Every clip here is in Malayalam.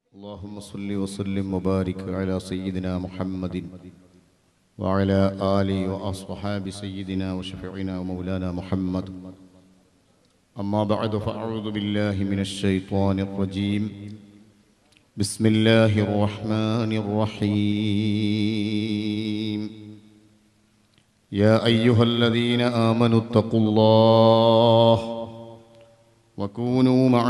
اللهم صل وسلم وبارك على سيدنا محمد وعلى آله وأصحاب سيدنا وشفيعنا ومولانا محمد أما بعد فأعوذ بالله من الشيطان الرجيم بسم الله الرحمن الرحيم يا أيها الذين آمنوا اتقوا الله وكونوا مع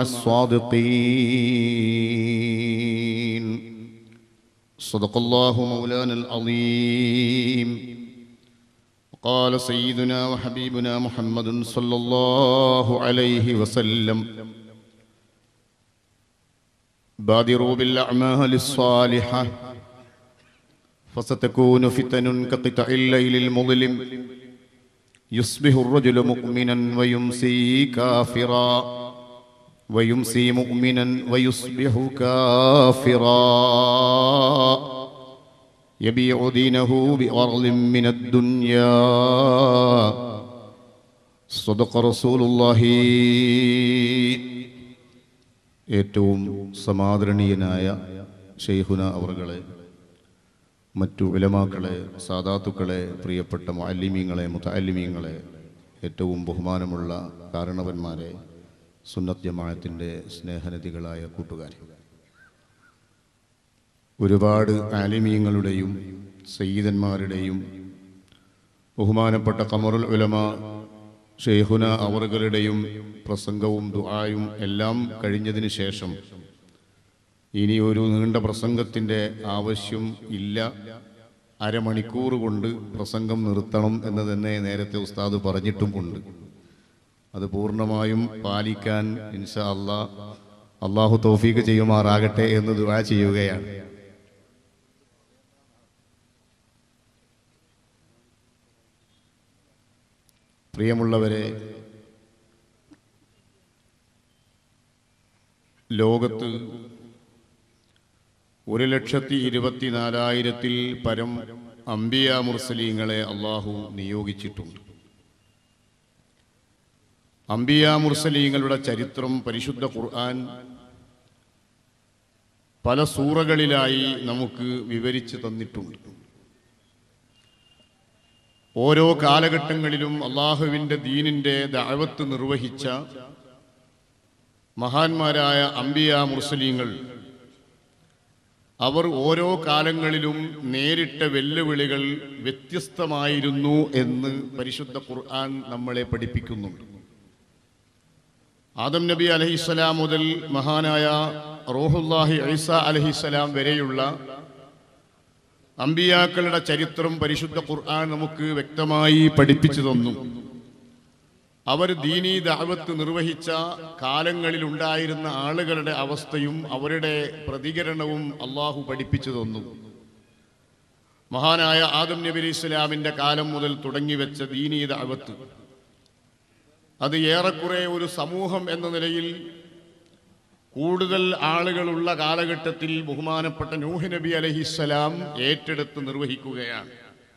الصادقين صدق الله مولانا العظيم قال سيدنا وحبيبنا محمد صلى الله عليه وسلم بادروا بالأعمال الصالحة فستكون فتن كقطع الليل المظلم يصبح الرجل مؤمنا ويمسي كافرا ويمسي مؤمنا ويصبح كافرا يبيع دينه بأرض من الدنيا صدق رسول الله ഏറ്റവും സമാദരണീയനായ ഷെയ്ഹുന അവറുകളെ മറ്റു വിലമാക്കളെ സാധാത്തുക്കളെ പ്രിയപ്പെട്ട മാലിമീങ്ങളെ മുത്താലിമീങ്ങളെ ഏറ്റവും ബഹുമാനമുള്ള കാരണവന്മാരെ സുന്നത്ത് ജമാഅത്തിൻ്റെ സ്നേഹനദികളായ കൂട്ടുകാരെ ഒരുപാട് ആലിമീങ്ങളുടെയും സയ്യിദന്മാരുടെയും ബഹുമാനപ്പെട്ട കമറുൽ ഉലമ ഷെയ്ഹുന അവറുകളുടെയും പ്രസംഗവും ദുആയും എല്ലാം കഴിഞ്ഞതിന് ശേഷം ഇനി ഒരു നീണ്ട പ്രസംഗത്തിൻ്റെ ആവശ്യം ഇല്ല അരമണിക്കൂർ കൊണ്ട് പ്രസംഗം നിർത്തണം എന്ന് തന്നെ നേരത്തെ ഉസ്താദ് പറഞ്ഞിട്ടും ഉണ്ട് അത് പൂർണ്ണമായും പാലിക്കാൻ ഇൻഷാ അള്ളാ അള്ളാഹു തൗഫീക്ക് ചെയ്യുമാറാകട്ടെ എന്ന് ദുആ ചെയ്യുകയാണ് പ്രിയമുള്ളവരെ ലോകത്ത് ഒരു ലക്ഷത്തി ഇരുപത്തിനാലായിരത്തിൽ പരം അംബിയ മുർസലീങ്ങളെ അള്ളാഹു നിയോഗിച്ചിട്ടുണ്ട് അംബിയ മുർസലീങ്ങളുടെ ചരിത്രം പരിശുദ്ധ ഖുർആൻ പല സൂറകളിലായി നമുക്ക് വിവരിച്ചു തന്നിട്ടുണ്ട് ഓരോ കാലഘട്ടങ്ങളിലും അള്ളാഹുവിൻ്റെ ദീനിൻ്റെ ദഅവത്ത് നിർവഹിച്ച മഹാന്മാരായ അംബിയ മുർസലീങ്ങൾ അവർ ഓരോ കാലങ്ങളിലും നേരിട്ട വെല്ലുവിളികൾ വ്യത്യസ്തമായിരുന്നു എന്ന് പരിശുദ്ധ ഖുർആൻ നമ്മളെ പഠിപ്പിക്കുന്നുണ്ട് ആദം നബി അലഹിസ്സലാം മുതൽ മഹാനായ റോഹുല്ലാഹി ഐസ അലഹിസ്സലാം വരെയുള്ള അമ്പിയാക്കളുടെ ചരിത്രം പരിശുദ്ധ ഖുർആൻ നമുക്ക് വ്യക്തമായി പഠിപ്പിച്ചു തന്നു അവർ ദീനീ ദാവത്ത് നിർവഹിച്ച കാലങ്ങളിൽ ഉണ്ടായിരുന്ന ആളുകളുടെ അവസ്ഥയും അവരുടെ പ്രതികരണവും അള്ളാഹു പഠിപ്പിച്ചു തന്നു മഹാനായ ആദം നബി അലി ഇസ്ലാമിന്റെ കാലം മുതൽ തുടങ്ങിവെച്ച ദീനീ ദാവത്ത് അത് ഏറെക്കുറെ ഒരു സമൂഹം എന്ന നിലയിൽ കൂടുതൽ ആളുകളുള്ള കാലഘട്ടത്തിൽ ബഹുമാനപ്പെട്ട നൂഹ് നബി അലഹിസ്സലാം ഏറ്റെടുത്ത് നിർവഹിക്കുകയാണ്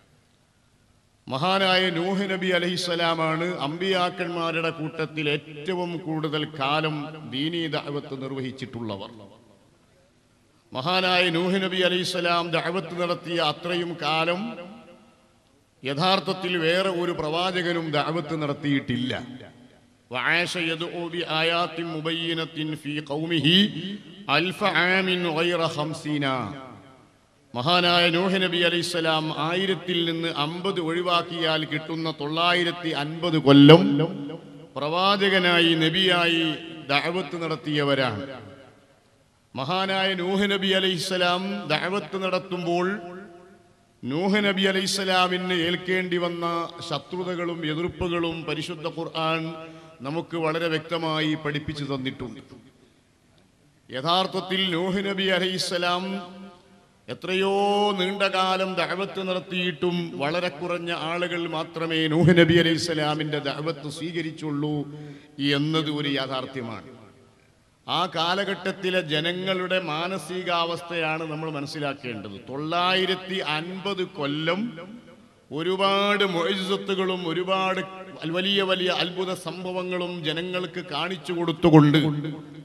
മഹാനായ നൂഹ് നബി അലഹിസ്സലാമാണ് അമ്പിയാക്കന്മാരുടെ കൂട്ടത്തിൽ ഏറ്റവും കൂടുതൽ കാലം ദീനീ ദഅവത്ത് നിർവഹിച്ചിട്ടുള്ളവർ മഹാനായ നൂഹ് നബി അലൈഹിസ്സലാം ദഅവത്ത് നടത്തിയ അത്രയും കാലം യഥാർത്ഥത്തിൽ വേറെ ഒരു പ്രവാചകനും ദഅവത്ത് നടത്തിയിട്ടില്ല وعاش يدعو بآيات مبينة في قومه ألف عام غير خمسين മഹാനായ നൂഹ് നബി അലൈഹിസ്സലാം ആയിരത്തിൽ നിന്ന് അമ്പത് ഒഴിവാക്കിയാൽ കിട്ടുന്ന തൊള്ളായിരത്തി അൻപത് കൊല്ലം പ്രവാചകനായി നബിയായി ദഅവത്ത് നടത്തിയവരാണ് മഹാനായ നൂഹ് നബി അലൈഹിസ്സലാം ദഅവത്ത് നടത്തുമ്പോൾ നൂഹ് നബി അലൈഹിസ്സലാമിന് ഏൽക്കേണ്ടി വന്ന ശത്രുതകളും എതിർപ്പുകളും പരിശുദ്ധ ഖുർആൻ നമുക്ക് വളരെ വ്യക്തമായി പഠിപ്പിച്ചു തന്നിട്ടുണ്ട് യഥാർത്ഥത്തിൽ നൂഹ് നബി അലൈഹിസ്സലാം എത്രയോ നീണ്ടകാലം ദഅവത്ത് നടത്തിയിട്ടും വളരെ കുറഞ്ഞ ആളുകൾ മാത്രമേ നൂഹ് നബി അലൈഹിസ്സലാമിന്റെ ദഅവത്ത് സ്വീകരിച്ചുള്ളൂ എന്നത് ഒരു യാഥാർത്ഥ്യമാണ് ആ കാലഘട്ടത്തിലെ ജനങ്ങളുടെ മാനസികാവസ്ഥയാണ് നമ്മൾ മനസ്സിലാക്കേണ്ടത് തൊള്ളായിരത്തി അൻപത് കൊല്ലം ഒരുപാട് മൊയ്സത്തുകളും ഒരുപാട് വലിയ വലിയ അത്ഭുത സംഭവങ്ങളും ജനങ്ങൾക്ക് കാണിച്ചു കൊടുത്തുകൊണ്ട്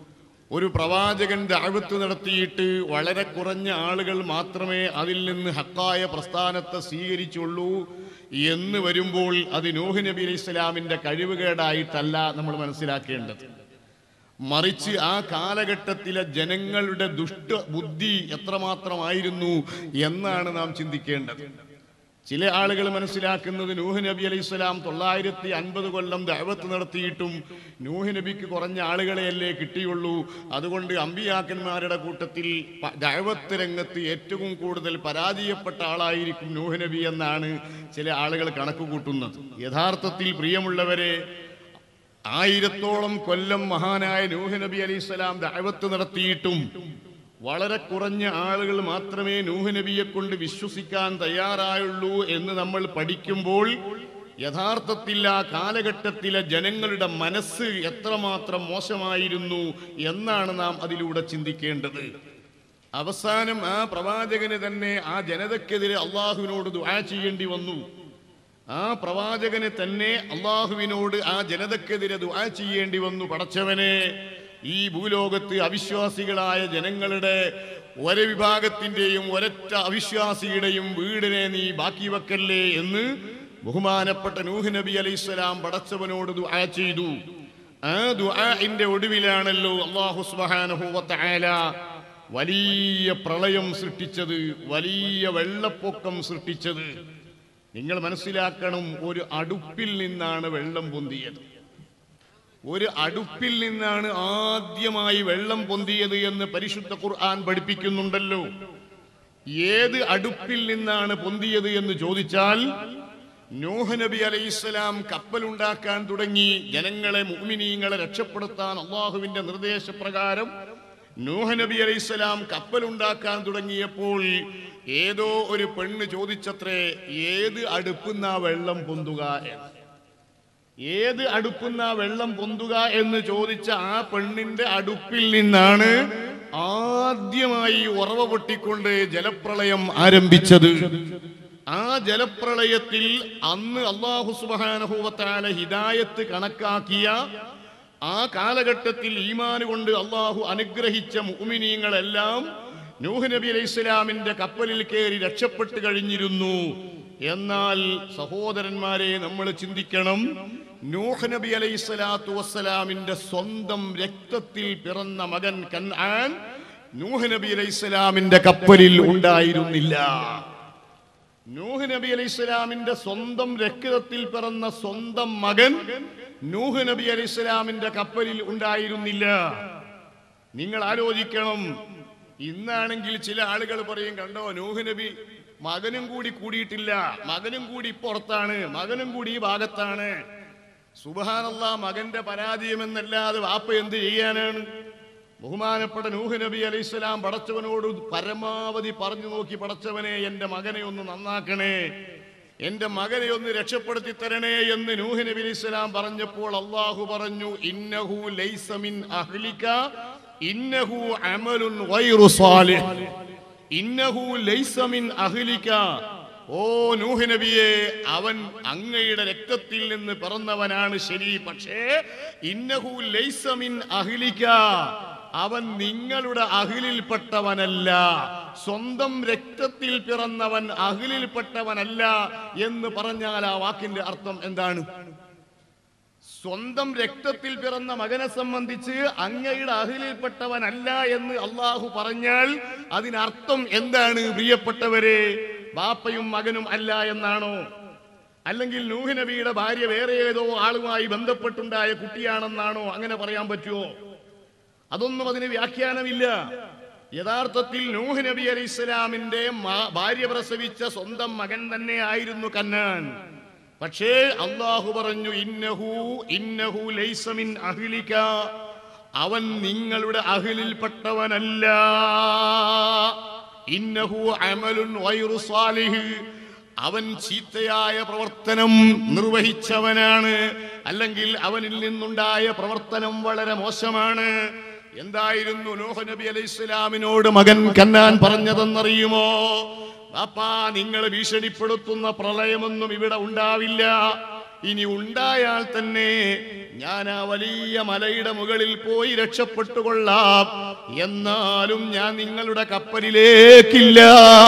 ഒരു പ്രവാചകൻ ദഅവത്ത് നടത്തിയിട്ട് വളരെ കുറഞ്ഞ ആളുകൾ മാത്രമേ അതിൽ നിന്ന് ഹക്കായ പ്രസ്ഥാനത്തെ സ്വീകരിച്ചുള്ളൂ എന്ന് വരുമ്പോൾ അത് നൂഹ് നബി അലൈഹി ഇസ്ലാമിന്റെ കഴിവുകേടായിട്ടല്ല നമ്മൾ മനസ്സിലാക്കേണ്ടത് മറിച്ച് ആ കാലഘട്ടത്തിലെ ജനങ്ങളുടെ ദുഷ്ട ബുദ്ധി എത്രമാത്രമായിരുന്നു എന്നാണ് നാം ചിന്തിക്കേണ്ടത് ചില ആളുകൾ മനസ്സിലാക്കുന്നത് നൂഹ് നബി അലൈഹി സ്വലാം തൊള്ളായിരത്തി അൻപത് കൊല്ലം ദഅവത്ത് നടത്തിയിട്ടും നൂഹ് നബിക്ക് കുറഞ്ഞ ആളുകളെയല്ലേ കിട്ടിയുള്ളൂ അതുകൊണ്ട് അമ്പിയാക്കന്മാരുടെ കൂട്ടത്തിൽ പ- ദഅവത്ത് രംഗത്ത് ഏറ്റവും കൂടുതൽ പരാജയപ്പെട്ട ആളായിരിക്കും നൂഹ് നബി എന്നാണ് ചില ആളുകൾ കണക്ക് കൂട്ടുന്നത് യഥാർത്ഥത്തിൽ പ്രിയമുള്ളവരെ ആയിരത്തോളം കൊല്ലം മഹാനായ നൂഹ് നബി അലൈഹി സ്വലാം ദഅവത്ത് നടത്തിയിട്ടും വളരെ കുറഞ്ഞ ആളുകൾ മാത്രമേ നൂഹ് നബിയെ കൊണ്ട് വിശ്വസിക്കാൻ തയ്യാറായുള്ളൂ എന്ന് നമ്മൾ പഠിക്കുമ്പോൾ യഥാർത്ഥത്തിൽ ആ കാലഘട്ടത്തിലെ ജനങ്ങളുടെ മനസ്സ് എത്രമാത്രം മോശമായിരുന്നു എന്നാണ് നാം അതിലൂടെ ചിന്തിക്കേണ്ടത് അവസാനം ആ പ്രവാചകന് തന്നെ ആ ജനതക്കെതിരെ അള്ളാഹുവിനോട് ദുആ ചെയ്യേണ്ടി വന്നു ആ പ്രവാചകന് തന്നെ അള്ളാഹുവിനോട് ആ ജനതക്കെതിരെ ദുആ ചെയ്യേണ്ടി വന്നു പടച്ചവനെ ഈ ഭൂലോകത്ത് അവിശ്വാസികളായ ജനങ്ങളുടെ ഒര വിഭാഗത്തിന്റെയും ഒരൊറ്റ അവിശ്വാസിയുടെയും വീടിനെ നീ ബാക്കി വെക്കല്ലേ എന്ന് ബഹുമാനപ്പെട്ട നൂഹ് നബി അലൈഹിസ്സലാം പടച്ചവനോട് ദുആ ചെയ്തു ആ ദുആഇന്റെ ഒടുവിലാണല്ലോ അല്ലാഹു സുബ്ഹാനഹു വ തആല വലിയ പ്രളയം സൃഷ്ടിച്ചത് വലിയ വെള്ളപ്പൊക്കം സൃഷ്ടിച്ചത് നിങ്ങൾ മനസ്സിലാക്കണം ഒരു അടുപ്പിൽ നിന്നാണ് വെള്ളം പൊന്തിയത് ഒരു അടുപ്പിൽ നിന്നാണ് ആദ്യമായി വെള്ളം പൊന്തിയത് എന്ന് പരിശുദ്ധ ഖുർആൻ പഠിപ്പിക്കുന്നുണ്ടല്ലോ ഏത് അടുപ്പിൽ നിന്നാണ് പൊന്തിയത് എന്ന് ചോദിച്ചാൽ നോഹ നബി അലൈഹിസ്സലാം കപ്പലുണ്ടാക്കാൻ തുടങ്ങി ജനങ്ങളെ മുഅ്മിനീങ്ങളെ രക്ഷപ്പെടുത്താൻ അള്ളാഹുവിന്റെ നിർദ്ദേശപ്രകാരം നോഹ നബി അലൈഹിസ്സലാം കപ്പലുണ്ടാക്കാൻ തുടങ്ങിയപ്പോൾ ഏതോ ഒരു പെണ്ണ് ചോദിച്ചത്രേ ഏത് അടുപ്പുന്ന വെള്ളം പൊന്തുക എന്ന് ഏത് അടുപ്പുന്ന വെള്ളം പൊന്തുക എന്ന് ചോദിച്ച ആ പെണ്ണിന്റെ അടുപ്പിൽ നിന്നാണ് ആദ്യമായി ഉറവ പൊട്ടിക്കൊണ്ട് ജലപ്രളയം ആരംഭിച്ചത് ആ ജലപ്രളയത്തിൽ അന്ന് അള്ളാഹു സുബാനഹുവത്താല ഹിദായത്ത് കണക്കാക്കിയ ആ കാലഘട്ടത്തിൽ ഈമാന് കൊണ്ട് അള്ളാഹു അനുഗ്രഹിച്ച മുഅ്മിനീങ്ങളെല്ലാം നൂഹ് നബി അലൈഹി ഇസ്ലാമിന്റെ കപ്പലിൽ കയറി രക്ഷപ്പെട്ടു കഴിഞ്ഞിരുന്നു എന്നാൽ സഹോദരന്മാരെ നമ്മൾ ചിന്തിക്കണം നൂഹ് നബി അലൈഹി സ്വലാത്തു വസ്സലാമിന്റെ സ്വന്തം രക്തത്തിൽ പിറന്ന മകൻ കൻആൻ നൂഹ് നബി അലൈഹി സ്വലാമിന്റെ കപ്പലിൽ ഉണ്ടായിരുന്നില്ല നൂഹ് നബി അലൈഹി സ്വലാമിന്റെ സ്വന്തം രക്തത്തിൽ പിറന്ന സ്വന്തം മകൻ നൂഹ് നബി അലൈഹി സ്വലാമിന്റെ കപ്പലിൽ ഉണ്ടായിരുന്നില്ല നിങ്ങൾ ആലോചിക്കണം ഇന്നാണെങ്കിൽ ചില ആളുകൾ പറയും കണ്ടോ നൂഹ് നബി മകനും കൂടി കൂടിയിട്ടില്ല മകനും കൂടി പുറത്താണ് മകനും കൂടി ഈ ഭാഗത്താണ് സുബഹാനല്ല മകന്റെ പരാജയമെന്നല്ലാതെ വാപ്പ എന്ത് ചെയ്യാനാണ് ബഹുമാനപ്പെട്ട നൂഹ് നബി അലൈഹിസ്സലാം പടച്ചവനോട് പരമാവധി പറഞ്ഞു നോക്കി പടച്ചവനെ എന്റെ മകനെ ഒന്ന് നന്നാക്കണേ എന്റെ മകനെ ഒന്ന് രക്ഷപ്പെടുത്തി തരണേ എന്ന് നൂഹ് നബി അലൈഹിസ്സലാം പറഞ്ഞപ്പോൾ അള്ളാഹു പറഞ്ഞു ഇന്നഹു ലൈസ മിൻ അഹ്ലിക ഇന്നഹു അമലുൻ ഗൈറു സാലിഹ് ഇന്നഹു ലൈസ മിൻ അഹ്ലിക ഓ നൂഹ് നബിയെ അവൻ അങ്ങയുടെ രക്തത്തിൽ നിന്ന് പിറന്നവനാണ് ശരി പക്ഷേ ഇന്നഹു ലൈസ മിൻ അഹ്ലിക അവൻ നിങ്ങളുടെ അഹിലിൽപ്പെട്ടവനല്ല സ്വന്തം രക്തത്തിൽ പിറന്നവൻ അഹിലിൽപ്പെട്ടവനല്ല എന്ന് പറഞ്ഞാൽ ആ വാക്കിന്റെ അർത്ഥം എന്താണ് സ്വന്തം രക്തത്തിൽ പിറന്ന മകനെ സംബന്ധിച്ച് അങ്ങയുടെ അഹിലിൽപ്പെട്ടവനല്ല എന്ന് അള്ളാഹു പറഞ്ഞാൽ അതിനർത്ഥം എന്താണ് പ്രിയപ്പെട്ടവരെ ബാപ്പയും മകനും അല്ല എന്നാണോ അല്ലെങ്കിൽ നൂഹ് നബിയുടെ ഭാര്യ വേറെ ഏതോ ആളുമായി ബന്ധപ്പെട്ടുണ്ടായ കുട്ടിയാണെന്നാണോ അങ്ങനെ പറയാൻ പറ്റുമോ അതൊന്നും അതിന് വ്യാഖ്യാനമില്ല യഥാർത്ഥത്തിൽ നൂഹ് നബി അലൈഹി ഇസ്ലാമിന്റെ ഭാര്യ പ്രസവിച്ച സ്വന്തം മകൻ തന്നെ ആയിരുന്നു കന്നാൻ പക്ഷേ അള്ളാഹു പറഞ്ഞു ഇന്നഹു ഇന്നഹു ലൈസ മിൻ അഹ്ലിക അവൻ നിങ്ങളുടെ അഹിലിൽപ്പെട്ടവനല്ല ഇന്നഹു അമലുൻ ഗൈറു സാലിഹ് അവൻ ചീത്തയായ പ്രവർത്തനം നിർവഹിച്ചവനാണ് അല്ലെങ്കിൽ അവനിൽ നിന്നുണ്ടായ പ്രവർത്തനം വളരെ മോശമാണ് എന്തായിരുന്നു നൂഹ് നബി അലൈഹി ഇസ്ലാമിനോട് മകൻ കന്നാൻ ഇനി ഉണ്ടായാൽ തന്നെ ഞാൻ ആ വലിയ മലയുടെ മുകളിൽ പോയി രക്ഷപ്പെട്ടുകൊള്ളാം എന്നാലും ഞാൻ നിങ്ങളുടെ കപ്പലിലേക്കില്ല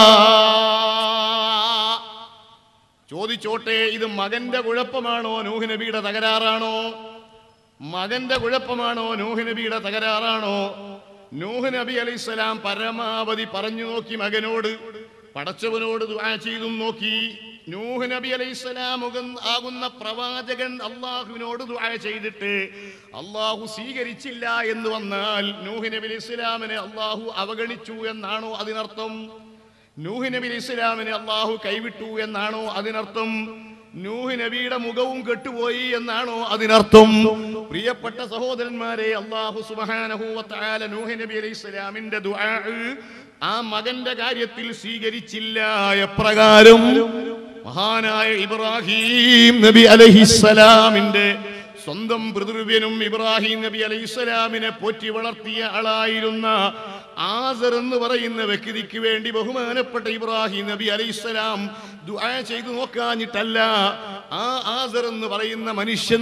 ചോദിച്ചോട്ടെ ഇത് മകന്റെ കുഴപ്പമാണോ നൂഹ് നബിയുടെ തകരാറാണോ മകന്റെ കുഴപ്പമാണോ നൂഹ് നബിയുടെ തകരാറാണോ നൂഹ് നബി അലൈഹിസ്സലാം പരമാവധി പറഞ്ഞു നോക്കി മകനോട് പടച്ചവനോട് ദുആ ചെയ്തും നോക്കി നൂഹ് നബി അലൈഹിസ്സലാം മുഖം- ആകുന്ന പ്രവാചകൻ അള്ളാഹുവിനോട് ദുആ ചെയ്തിട്ട് അള്ളാഹു സ്വീകരിച്ചില്ല എന്ന് വന്നാൽ നൂഹ് നബി അലൈഹി ഇസ്ലാമിനെ അള്ളാഹു അവഗണിച്ചു എന്നാണോ അതിനർത്ഥം നൂഹ് നബി അലൈഹി ഇസ്ലാമിനെ അള്ളാഹു കൈവിട്ടു എന്നാണോ അതിനർത്ഥം നൂഹ് നബിയുടെ മുഖവും കെട്ടുപോയി എന്നാണോ അതിനർത്ഥം പ്രിയപ്പെട്ട സഹോദരന്മാരെ അള്ളാഹു സുബ്ഹാനഹു വ തആല നൂഹ് നബി അലൈഹി ഇസ്ലാമിന്റെ ദുആ ആ മകന്റെ കാര്യത്തിൽ സ്വീകരിച്ചില്ല എപ്രകാരം മഹാനായ ഇബ്രാഹിം നബി അലൈഹിസ്സലാമിന്റെ സ്വന്തം പിതൃവ്യനും ഇബ്രാഹിം നബി അലൈഹിസ്സലാമിനെ പോറ്റി വളർത്തിയ ആളായിരുന്ന ആസർ എന്ന് പറയുന്ന വ്യക്തിക്ക് വേണ്ടി ബഹുമാനപ്പെട്ട ഇബ്രാഹിം നബി അലൈഹിസ്സലാം ദുആ ചെയ്തു നോക്കാഞ്ഞിട്ടല്ല ആ ആസർ എന്ന് പറയുന്ന മനുഷ്യൻ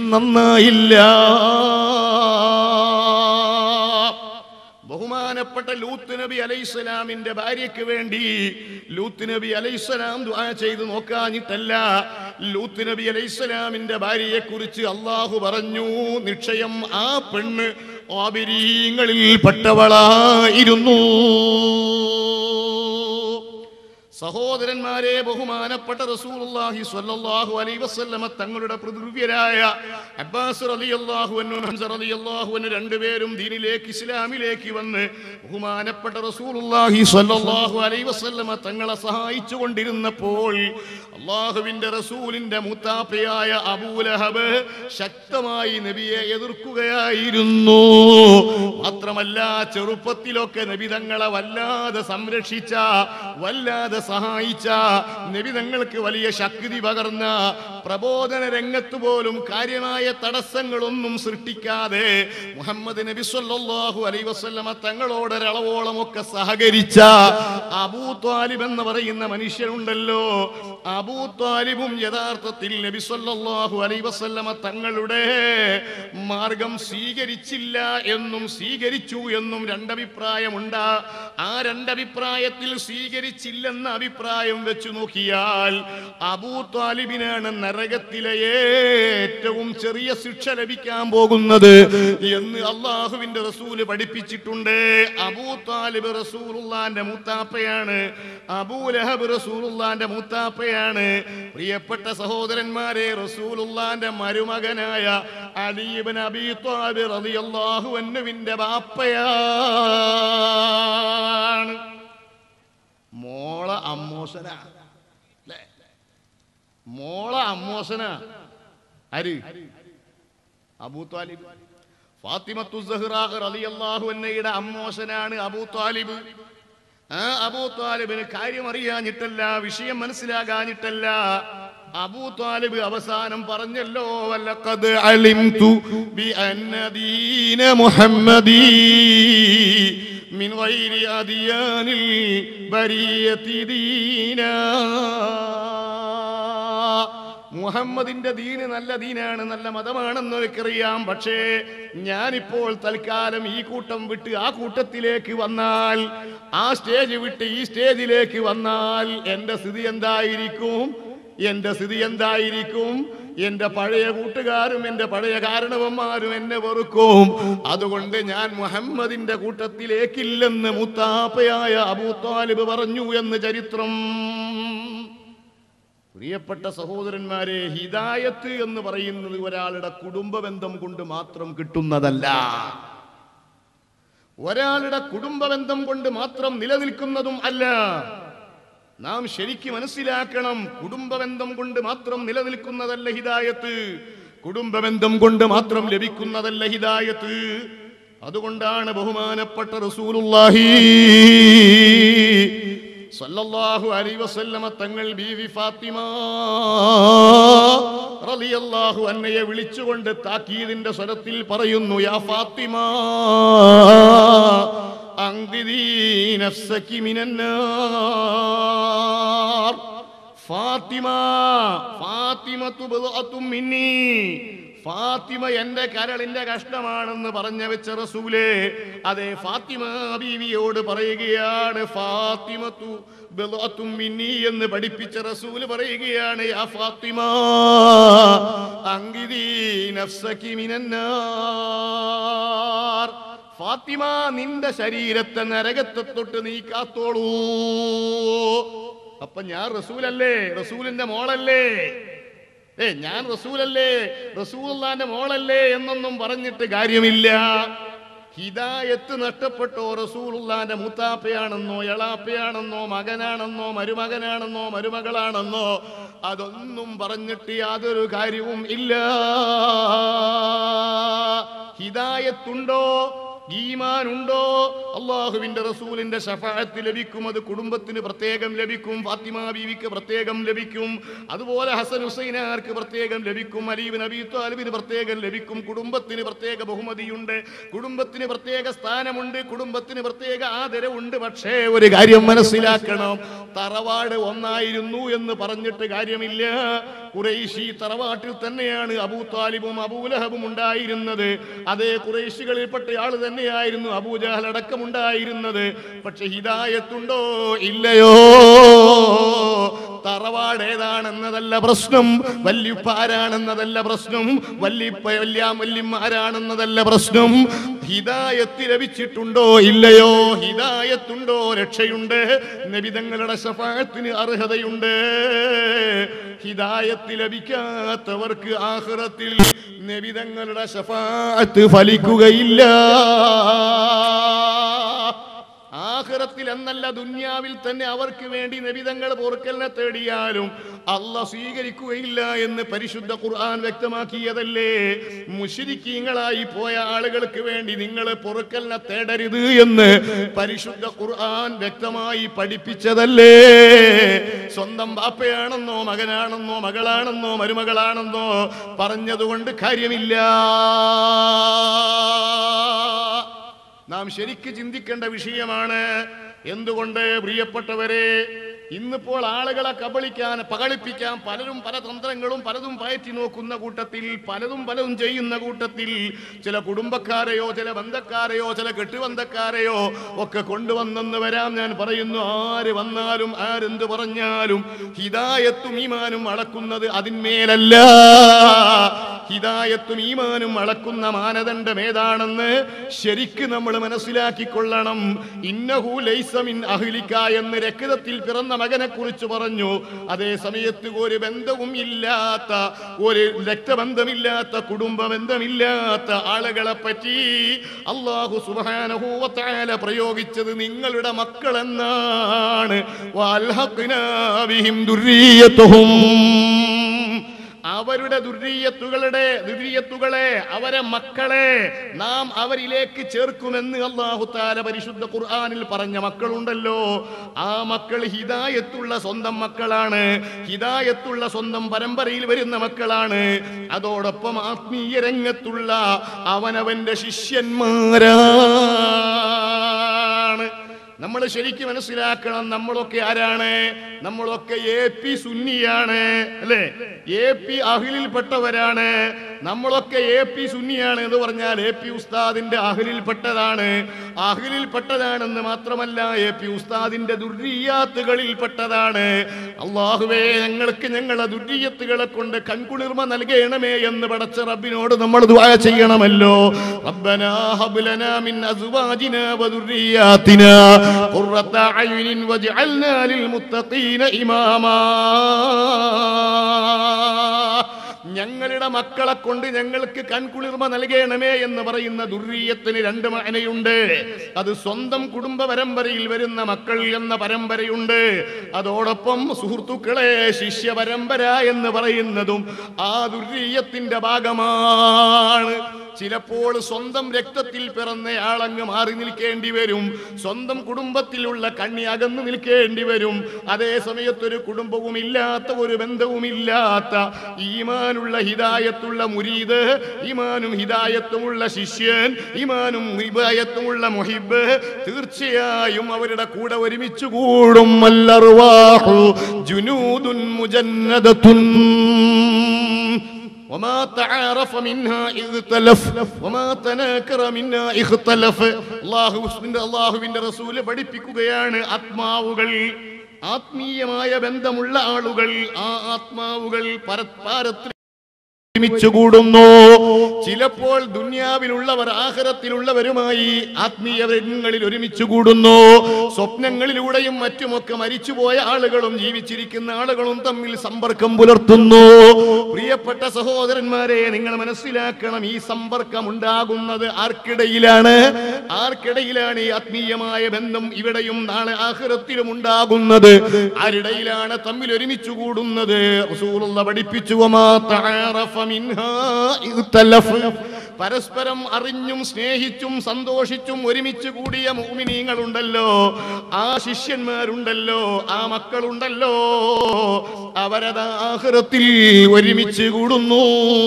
നന്നായില്ല ബഹുമാനപ്പെട്ട ലൂത്ത് നബി അലൈഹിസ്സലാമിന്റെ ഭാര്യയ്ക്ക് വേണ്ടി ലൂത്ത് നബി അലൈഹിസ്സലാം ദുആ ചെയ്ത് നോക്കാഞ്ഞിട്ടല്ല ലൂത്ത് നബി അലൈഹിസ്സലാമിന്റെ ഭാര്യയെ കുറിച്ച് അള്ളാഹു പറഞ്ഞു നിശ്ചയം ആ പെണ്ണ് ആബിരീങ്ങളിൽ പെട്ടവളായിരുന്നു സഹോദരന്മാരെ ബഹുമാനപ്പെട്ട റസൂലുള്ളാഹി സ്വല്ലല്ലാഹു അലൈഹി വസല്ലമ തങ്ങളുടെ പ്രതിവ്യരായ അബ്ബാസ് റളിയല്ലാഹു അൻഹു ഹംസ റളിയല്ലാഹു അൻഹു രണ്ടുപേരും ദീനിലേക്ക് ഇസ്ലാമിലേക്ക് വന്ന് ബഹുമാനപ്പെട്ട റസൂലുള്ളാഹി സ്വല്ലല്ലാഹു അലൈഹി വസല്ലമ തങ്ങളെ സഹായിച്ചു കൊണ്ടിരുന്നപ്പോൾ അള്ളാഹുവിന്റെ റസൂലിന്റെ മുത്താപ്പയായ അബൂലഹബ് ശക്തമായി നബിയെ എതിർക്കുകയായിരുന്നു മാത്രമല്ല ചെറുപ്പത്തിലൊക്കെ നബി തങ്ങളെ വല്ലാതെ സംരക്ഷിച്ച വല്ലാതെ സഹായിച്ച നബി തങ്ങൾക്ക് വലിയ ശക്തി പകർന്ന പ്രബോധന രംഗത്ത് പോലും കാര്യമായ തടസ്സങ്ങളൊന്നും സൃഷ്ടിക്കാതെ മുഹമ്മദ് നബി സല്ലല്ലാഹു അലൈഹി വസല്ലമ തങ്ങളോടൊരളവോളമൊക്കെ സഹകരിച്ച അബൂ ത്വാലിബ് എന്ന് പറയുന്ന മനുഷ്യനുണ്ടല്ലോ അബൂ ത്വാലിബും യഥാർത്ഥത്തിൽ നബി സല്ലല്ലാഹു അലൈഹി വസല്ലമ തങ്ങളുടെ മാർഗം സ്വീകരിച്ചില്ല എന്നും സ്വീകരിച്ചു എന്നും രണ്ടഭിപ്രായമുണ്ട് ആ രണ്ടഭിപ്രായത്തിൽ സ്വീകരിച്ചില്ലെന്ന അഭിപ്രായം വെച്ചു നോക്കിയാൽ അബൂ താലിബിനാണ് നരകത്തിലെ ഏറ്റവും ചെറിയ ശിക്ഷ ലഭിക്കാൻ പോകുന്നത് എന്ന് അള്ളാഹുവിന്റെ റസൂല് പഠിപ്പിച്ചിട്ടുണ്ട് അബൂ താലിബ് റസൂലുള്ളാന്റെ മൂത്താപ്പയാണ് അബൂ ലഹബ് റസൂലുള്ളാന്റെ മൂത്താപ്പയാണ് പ്രിയപ്പെട്ട സഹോദരന്മാരെ റസൂലുള്ളാന്റെ മരുമകനായ അലീബൻ അബീ ത്വാലിബ് റളിയല്ലാഹു അൻഹുവിന്റെ ബാപ്പയാണ് മോള അമ്മോസന ല്ലേ? മോള അമ്മോസന ആര് അബൂ താലിബ് ഫാത്തിമത്തു സഹ്റാഖ് റളിയല്ലാഹു അൻഹയുടെ അമ്മോസനാണ് അബൂ താലിബ് ആ അബൂ താലിബിന് കാര്യം അറിയാഞ്ഞിട്ടല്ല വിഷയം മനസ്സിലാകാഞ്ഞിട്ടല്ല അബൂ താലിബ് അവസാനം പറഞ്ഞല്ലോ വല്ലഖദ് അലിംതു ബി അന്ന ദീന മുഹമ്മദീ മിൻ ഗൈരി അദിയാനിൽ ബരിയത്തി ദീനാ മുഹമ്മദിന്റെ ദീന് നല്ല ദീനാണ് നല്ല മതമാണെന്ന് എനിക്കറിയാം പക്ഷേ ഞാനിപ്പോൾ തൽക്കാലം ഈ കൂട്ടം വിട്ട് ആ കൂട്ടത്തിലേക്ക് വന്നാൽ ആ സ്റ്റേജ് വിട്ട് ഈ സ്റ്റേജിലേക്ക് വന്നാൽ എന്റെ സ്ഥിതി എന്തായിരിക്കും എന്റെ സ്ഥിതി എന്തായിരിക്കും എന്റെ പഴയ കൂട്ടുകാരും എന്റെ പഴയ കാരണവന്മാരും എന്നെ വെറുക്കും അതുകൊണ്ട് ഞാൻ മുഹമ്മദിന്റെ കൂട്ടത്തിലേക്കില്ലെന്ന് മുത്താപ്പയായ അബൂ താലിബ് പറഞ്ഞു എന്ന് ചരിത്രം പ്രിയപ്പെട്ട സഹോദരന്മാരെ ഹിദായത്ത് എന്ന് പറയുന്നത് ഒരാളുടെ കുടുംബ ബന്ധം കൊണ്ട് മാത്രം കിട്ടുന്നതല്ല ഒരാളുടെ കുടുംബ ബന്ധം കൊണ്ട് മാത്രം നിലനിൽക്കുന്നതും അല്ല നാം ശരിക്കും മനസ്സിലാക്കണം കുടുംബ ബന്ധം കൊണ്ട് മാത്രം നിലനിൽക്കുന്നതല്ല ഹിദായത്ത് കുടുംബ ബന്ധം കൊണ്ട് മാത്രം ലഭിക്കുന്നതല്ല ഹിദായത്ത് അതുകൊണ്ടാണ് ബഹുമാനപ്പെട്ട റസൂലുള്ളാഹി സല്ലല്ലാഹു അലൈഹി വസല്ലമ തങ്ങൾ ബീവി ഫാത്തിമ റളിയല്ലാഹു അന്നയെ വിളിച്ചുകൊണ്ട് താക്കീദിന്റെ സ്വരത്തിൽ പറയുന്നു യാ ഫാത്തിമ അങ്ദിദീ നഫ്സകി മിനന്നാർ ഫാത്തിമ ഫാത്തിമത്തു ബിദ്അത്തും മിന്നി ഫാത്തിമ എന്റെ കരളിന്റെ കഷ്ണമാണെന്ന് പറഞ്ഞ വെച്ച റസൂലേ അതെ ഫാത്തിമ ബീവിയോട് പറയുകയാണ് ഫാത്തിമത്തു ബിദ്അത്തും മിന്നി എന്ന് പഠിപ്പിച്ച റസൂല് പറയുകയാണ് യാ ഫാത്തിമ അങ്കിദീ നഫ്സകി മിനന്നാർ ഫാത്തിമ നിന്റെ ശരീരത്തെ നരകത്തെ തൊട്ട് നീ കാത്തോളൂ അപ്പൊ ഞാൻ റസൂലല്ലേ റസൂലിന്റെ മോളല്ലേ ഏ ഞാൻ റസൂലല്ലേ റസൂലിന്റെ മോളല്ലേ എന്നൊന്നും പറഞ്ഞിട്ട് കാര്യമില്ല ഹിദായത്ത് നഷ്ടപ്പെട്ടോ റസൂലുള്ളാന്റെ മുത്താപ്പയാണെന്നോ എളാപ്പയാണെന്നോ മകനാണെന്നോ മരുമകനാണെന്നോ മരുമകളാണെന്നോ അതൊന്നും പറഞ്ഞിട്ട് യാതൊരു കാര്യവും ഇല്ല ഹിദായത്തുണ്ടോ ഈമാനുണ്ടോ അള്ളാഹുവിന്റെ റസൂലിന്റെ ഷഫായത്ത് ലഭിക്കും അത് കുടുംബത്തിന് പ്രത്യേകം ലഭിക്കും ഫാത്തിമ ബീവിക്ക് പ്രത്യേകം ലഭിക്കും അതുപോലെ ഹസൻ ഹുസൈനാർക്ക് പ്രത്യേകം ലഭിക്കും അലീബ് നബി താലിബിന് പ്രത്യേകം ലഭിക്കും കുടുംബത്തിന് പ്രത്യേക ബഹുമതിയുണ്ട് കുടുംബത്തിന് പ്രത്യേക സ്ഥാനമുണ്ട് കുടുംബത്തിന് പ്രത്യേക ആദരവുണ്ട് പക്ഷേ ഒരു കാര്യം മനസ്സിലാക്കണം തറവാട് ഒന്നായിരുന്നു എന്ന് പറഞ്ഞിട്ട് കാര്യമില്ല കുറേശി തറവാട്ടിൽ തന്നെയാണ് അബൂ താലിബും അബൂലഹബും ഉണ്ടായിരുന്നത് അതേ കുറേശികളിൽപ്പെട്ട ആള് തന്നെയായിരുന്നു അബൂജഹൽ അടക്കമുണ്ടായിരുന്നത് പക്ഷെ ഹിദായത്തുണ്ടോ ഇല്ലയോ തറവാട് ഏതാണെന്നതല്ല പ്രശ്നം വല്യുപ്പ ആരാണെന്നതല്ല പ്രശ്നം വല്ലിപ്പ വല്യാം വല്യമ്മാരാണെന്നതല്ല പ്രശ്നം ഹിദായത്ത് ലഭിച്ചിട്ടുണ്ടോ ഇല്ലയോ ഹിദായത്തുണ്ടോ രക്ഷയുണ്ട് നബിതങ്ങളുടെ ശഫായത്തിന് അർഹതയുണ്ട് ഹിദായത്ത് ലഭിക്കാത്തവർക്ക് ആഹ്റത്തിൽ നബിതങ്ങളുടെ ശഫാഅത്ത് ഫലിക്കുകയില്ല ആഖിറത്തിൽ എന്നല്ല ദുന്യാവിൽ തന്നെ അവർക്ക് വേണ്ടി നബിതങ്ങൾ പൊറുക്കലിനെ തേടിയാലും അല്ല സ്വീകരിക്കുകയില്ല എന്ന് പരിശുദ്ധ ഖുർആൻ വ്യക്തമാക്കിയതല്ലേ മുഷിരിക്കീങ്ങളായി പോയ ആളുകൾക്ക് വേണ്ടി നിങ്ങൾ പൊറുക്കലിനെ തേടരുത് എന്ന് പരിശുദ്ധ ഖുർആൻ വ്യക്തമായി പഠിപ്പിച്ചതല്ലേ സ്വന്തം ബാപ്പയാണെന്നോ മകനാണെന്നോ മകളാണെന്നോ മരുമകളാണെന്നോ പറഞ്ഞതുകൊണ്ട് കാര്യമില്ല നാം ശരിക്ക് ചിന്തിക്കേണ്ട വിഷയമാണ് എന്തുകൊണ്ട് പ്രിയപ്പെട്ടവരെ ഇന്നിപ്പോൾ ആളുകളെ കബളിക്കാൻ പകളിപ്പിക്കാൻ പലരും പല തന്ത്രങ്ങളും പലതും പയറ്റി നോക്കുന്ന കൂട്ടത്തിൽ പലതും പലതും ചെയ്യുന്ന കൂട്ടത്തിൽ ചില കുടുംബക്കാരെയോ ചില ബന്ധക്കാരെയോ ചില കെട്ടുബന്ധക്കാരെയോ ഒക്കെ കൊണ്ടുവന്നെന്ന് വരാം ഞാൻ പറയുന്നു ആര് വന്നാലും ആരെന്ത് പറഞ്ഞാലും ഹിദായത്തും ഈമാനും അളക്കുന്നത് അതിന്മേലല്ല ഹിദായത്തും ഈമാനും അളക്കുന്ന മാനദണ്ഡം ഏതാണെന്ന് ശരിക്ക് നമ്മൾ മനസ്സിലാക്കിക്കൊള്ളണം ഇന്നഹു ലൈസമിൻ അഹ്ലിക എന്ന് രക്തത്തിൽ പിറന്ന മകനെ കുറിച്ച് പറഞ്ഞു അതേ സമയത്ത് ഒരു ബന്ധവും ഇല്ലാത്ത ഒരു രക്തബന്ധമില്ലാത്ത കുടുംബ ബന്ധമില്ലാത്ത ആളുകളെ പറ്റി അള്ളാഹു സുബാനഹൂവത്താല പ്രയോഗിച്ചത് നിങ്ങളുടെ മക്കളെന്നാണ് വൽഹഖ്നാ ബിഹിം ദുർരിയ്യത്തുഹും അവരുടെ ദുരീയത്തുകളുടെ ദുരീയത്തുകളെ അവരെ മക്കളെ നാം അവരിലേക്ക് ചേർക്കുമെന്ന് അള്ളാഹു താല പരിശുദ്ധ ഖുർആനിൽ പറഞ്ഞ മക്കളുണ്ടല്ലോ ആ മക്കൾ ഹിദായത്തുള്ള സ്വന്തം മക്കളാണ് ഹിദായത്തുള്ള സ്വന്തം പരമ്പരയിൽ വരുന്ന മക്കളാണ് അതോടൊപ്പം ആത്മീയ രംഗത്തുള്ള അവനവന്റെ ശിഷ്യന്മാരാണ് നമ്മൾ ശരിക്കും മനസ്സിലാക്കണം നമ്മളൊക്കെ ആരാണ് നമ്മളൊക്കെ എ പി സുന്നിയാണ് അല്ലേ എ പി അഹിലിൽപ്പെട്ടവരാണ് നമ്മളൊക്കെ എ പി സുന്നിയാണ് എന്ന് പറഞ്ഞാൽ എ പി ഉസ്താദിന്റെ അഹിലിൽപ്പെട്ടതാണ് അഹിലിൽപ്പെട്ടതാണെന്ന് മാത്രമല്ല എ പി ഉസ്താദിന്റെ ദുർരിയാത്തുകളിൽപ്പെട്ടതാണ് അള്ളാഹുവേ ഞങ്ങൾക്ക് ഞങ്ങളെ ദുർരിയത്തുകളെ കൊണ്ട് കൺകുളിർമ നൽകണമേ എന്ന് പടച്ച റബ്ബിനോട് നമ്മൾ ദുആ ചെയ്യണമല്ലോ റബ്ബനാ ഹബ്ലനാ മിൻ അസ്വാജിനാ വദുർരിയാത്തിനാ ഖുർറത അയുനിൻ വജ്അൽനാ ലിൽമുത്തഖീന ഇമാമാ ഞങ്ങളുടെ മക്കളെ കൊണ്ട് ഞങ്ങൾക്ക് കൺകുളിർമ നൽകണമേ എന്ന് പറയുന്ന ദുർരീയത്തിന് രണ്ട് മാനയുണ്ട് അത് സ്വന്തം കുടുംബ പരമ്പരയിൽ വരുന്ന മക്കൾ എന്ന പരമ്പരയുണ്ട് അതോടൊപ്പം സുഹൃത്തുക്കളെ ശിഷ്യ പരമ്പര എന്ന് പറയുന്നതും ആ ദുർരീയത്തിന്റെ ഭാഗമാണ് ചിലപ്പോൾ സ്വന്തം രക്തത്തിൽ പിറന്ന ആളങ്ങ് മാറി നിൽക്കേണ്ടി വരും സ്വന്തം കുടുംബത്തിലുള്ള കണ്ണി അകന്നു നിൽക്കേണ്ടി വരും അതേ സമയത്ത് ഒരു കുടുംബവും ഇല്ലാത്ത ഒരു ബന്ധവും ഇല്ലാത്ത ഈമാനുള്ള ഈമാനുള്ള ഹിദായത്തുള്ള മുരീദ് ഈമാനും ഹിദായത്തുമുള്ള ശിഷ്യൻ ഈമാനും ഹിദായത്തുമുള്ള മുഹിബ് തീർച്ചയായും അവരുടെ കൂടെ ഒരുമിച്ച് കൂടും അല്ലർവാഹു ജുനൂദുൻ മുജന്നദത്തുൻ وما تعارف منها اختلف وما تناكر منها اختلف അള്ളാഹുവിന്റെ അള്ളാഹുവിന്റെ റസൂല് പഠിപ്പിക്കുകയാണ് ആത്മാവുകൾ ആത്മീയമായ ബന്ധമുള്ള ആളുകൾ ആ ആത്മാവുകൾ പരസ്പാരത്തിൽ ഒരുമിച്ച് കൂടുന്നു ചിലപ്പോൾ ദുന്യാവിലുള്ളവർ ആഹ്റത്തിലുള്ളവരുമായി ആത്മീയ രംഗങ്ങളിൽ ഒരുമിച്ച് കൂടുന്നു സ്വപ്നങ്ങളിലൂടെയും മറ്റുമൊക്കെ മരിച്ചുപോയ ആളുകളും ജീവിച്ചിരിക്കുന്ന ആളുകളും തമ്മിൽ സമ്പർക്കം പുലർത്തുന്നു പ്രിയപ്പെട്ട സഹോദരന്മാരെ നിങ്ങൾ മനസ്സിലാക്കണം ഈ സമ്പർക്കം ഉണ്ടാകുന്നത് ആർക്കിടയിലാണ് ആർക്കിടയിലാണ് ഈ ആത്മീയമായ ബന്ധം ഇവിടെയും നാളെ ആഹ്റത്തിലും ഉണ്ടാകുന്നത് ആരിടയിലാണ് തമ്മിൽ ഒരുമിച്ച് കൂടുന്നത് റസൂലുള്ള പഠിപ്പിച്ചു വമാ തആറഫ മിൻഹാ ഇഖ്തലഫ്. പരസ്പരം അറിഞ്ഞും സ്നേഹിച്ചും സന്തോഷിച്ചും ഒരുമിച്ച് കൂടിയ മോമിനീങ്ങളുണ്ടല്ലോ ആ ശിഷ്യന്മാരുണ്ടല്ലോ ആ മക്കളുണ്ടല്ലോ അവരത് ആഹ്റത്തിൽ ഒരുമിച്ച് കൂടുന്നു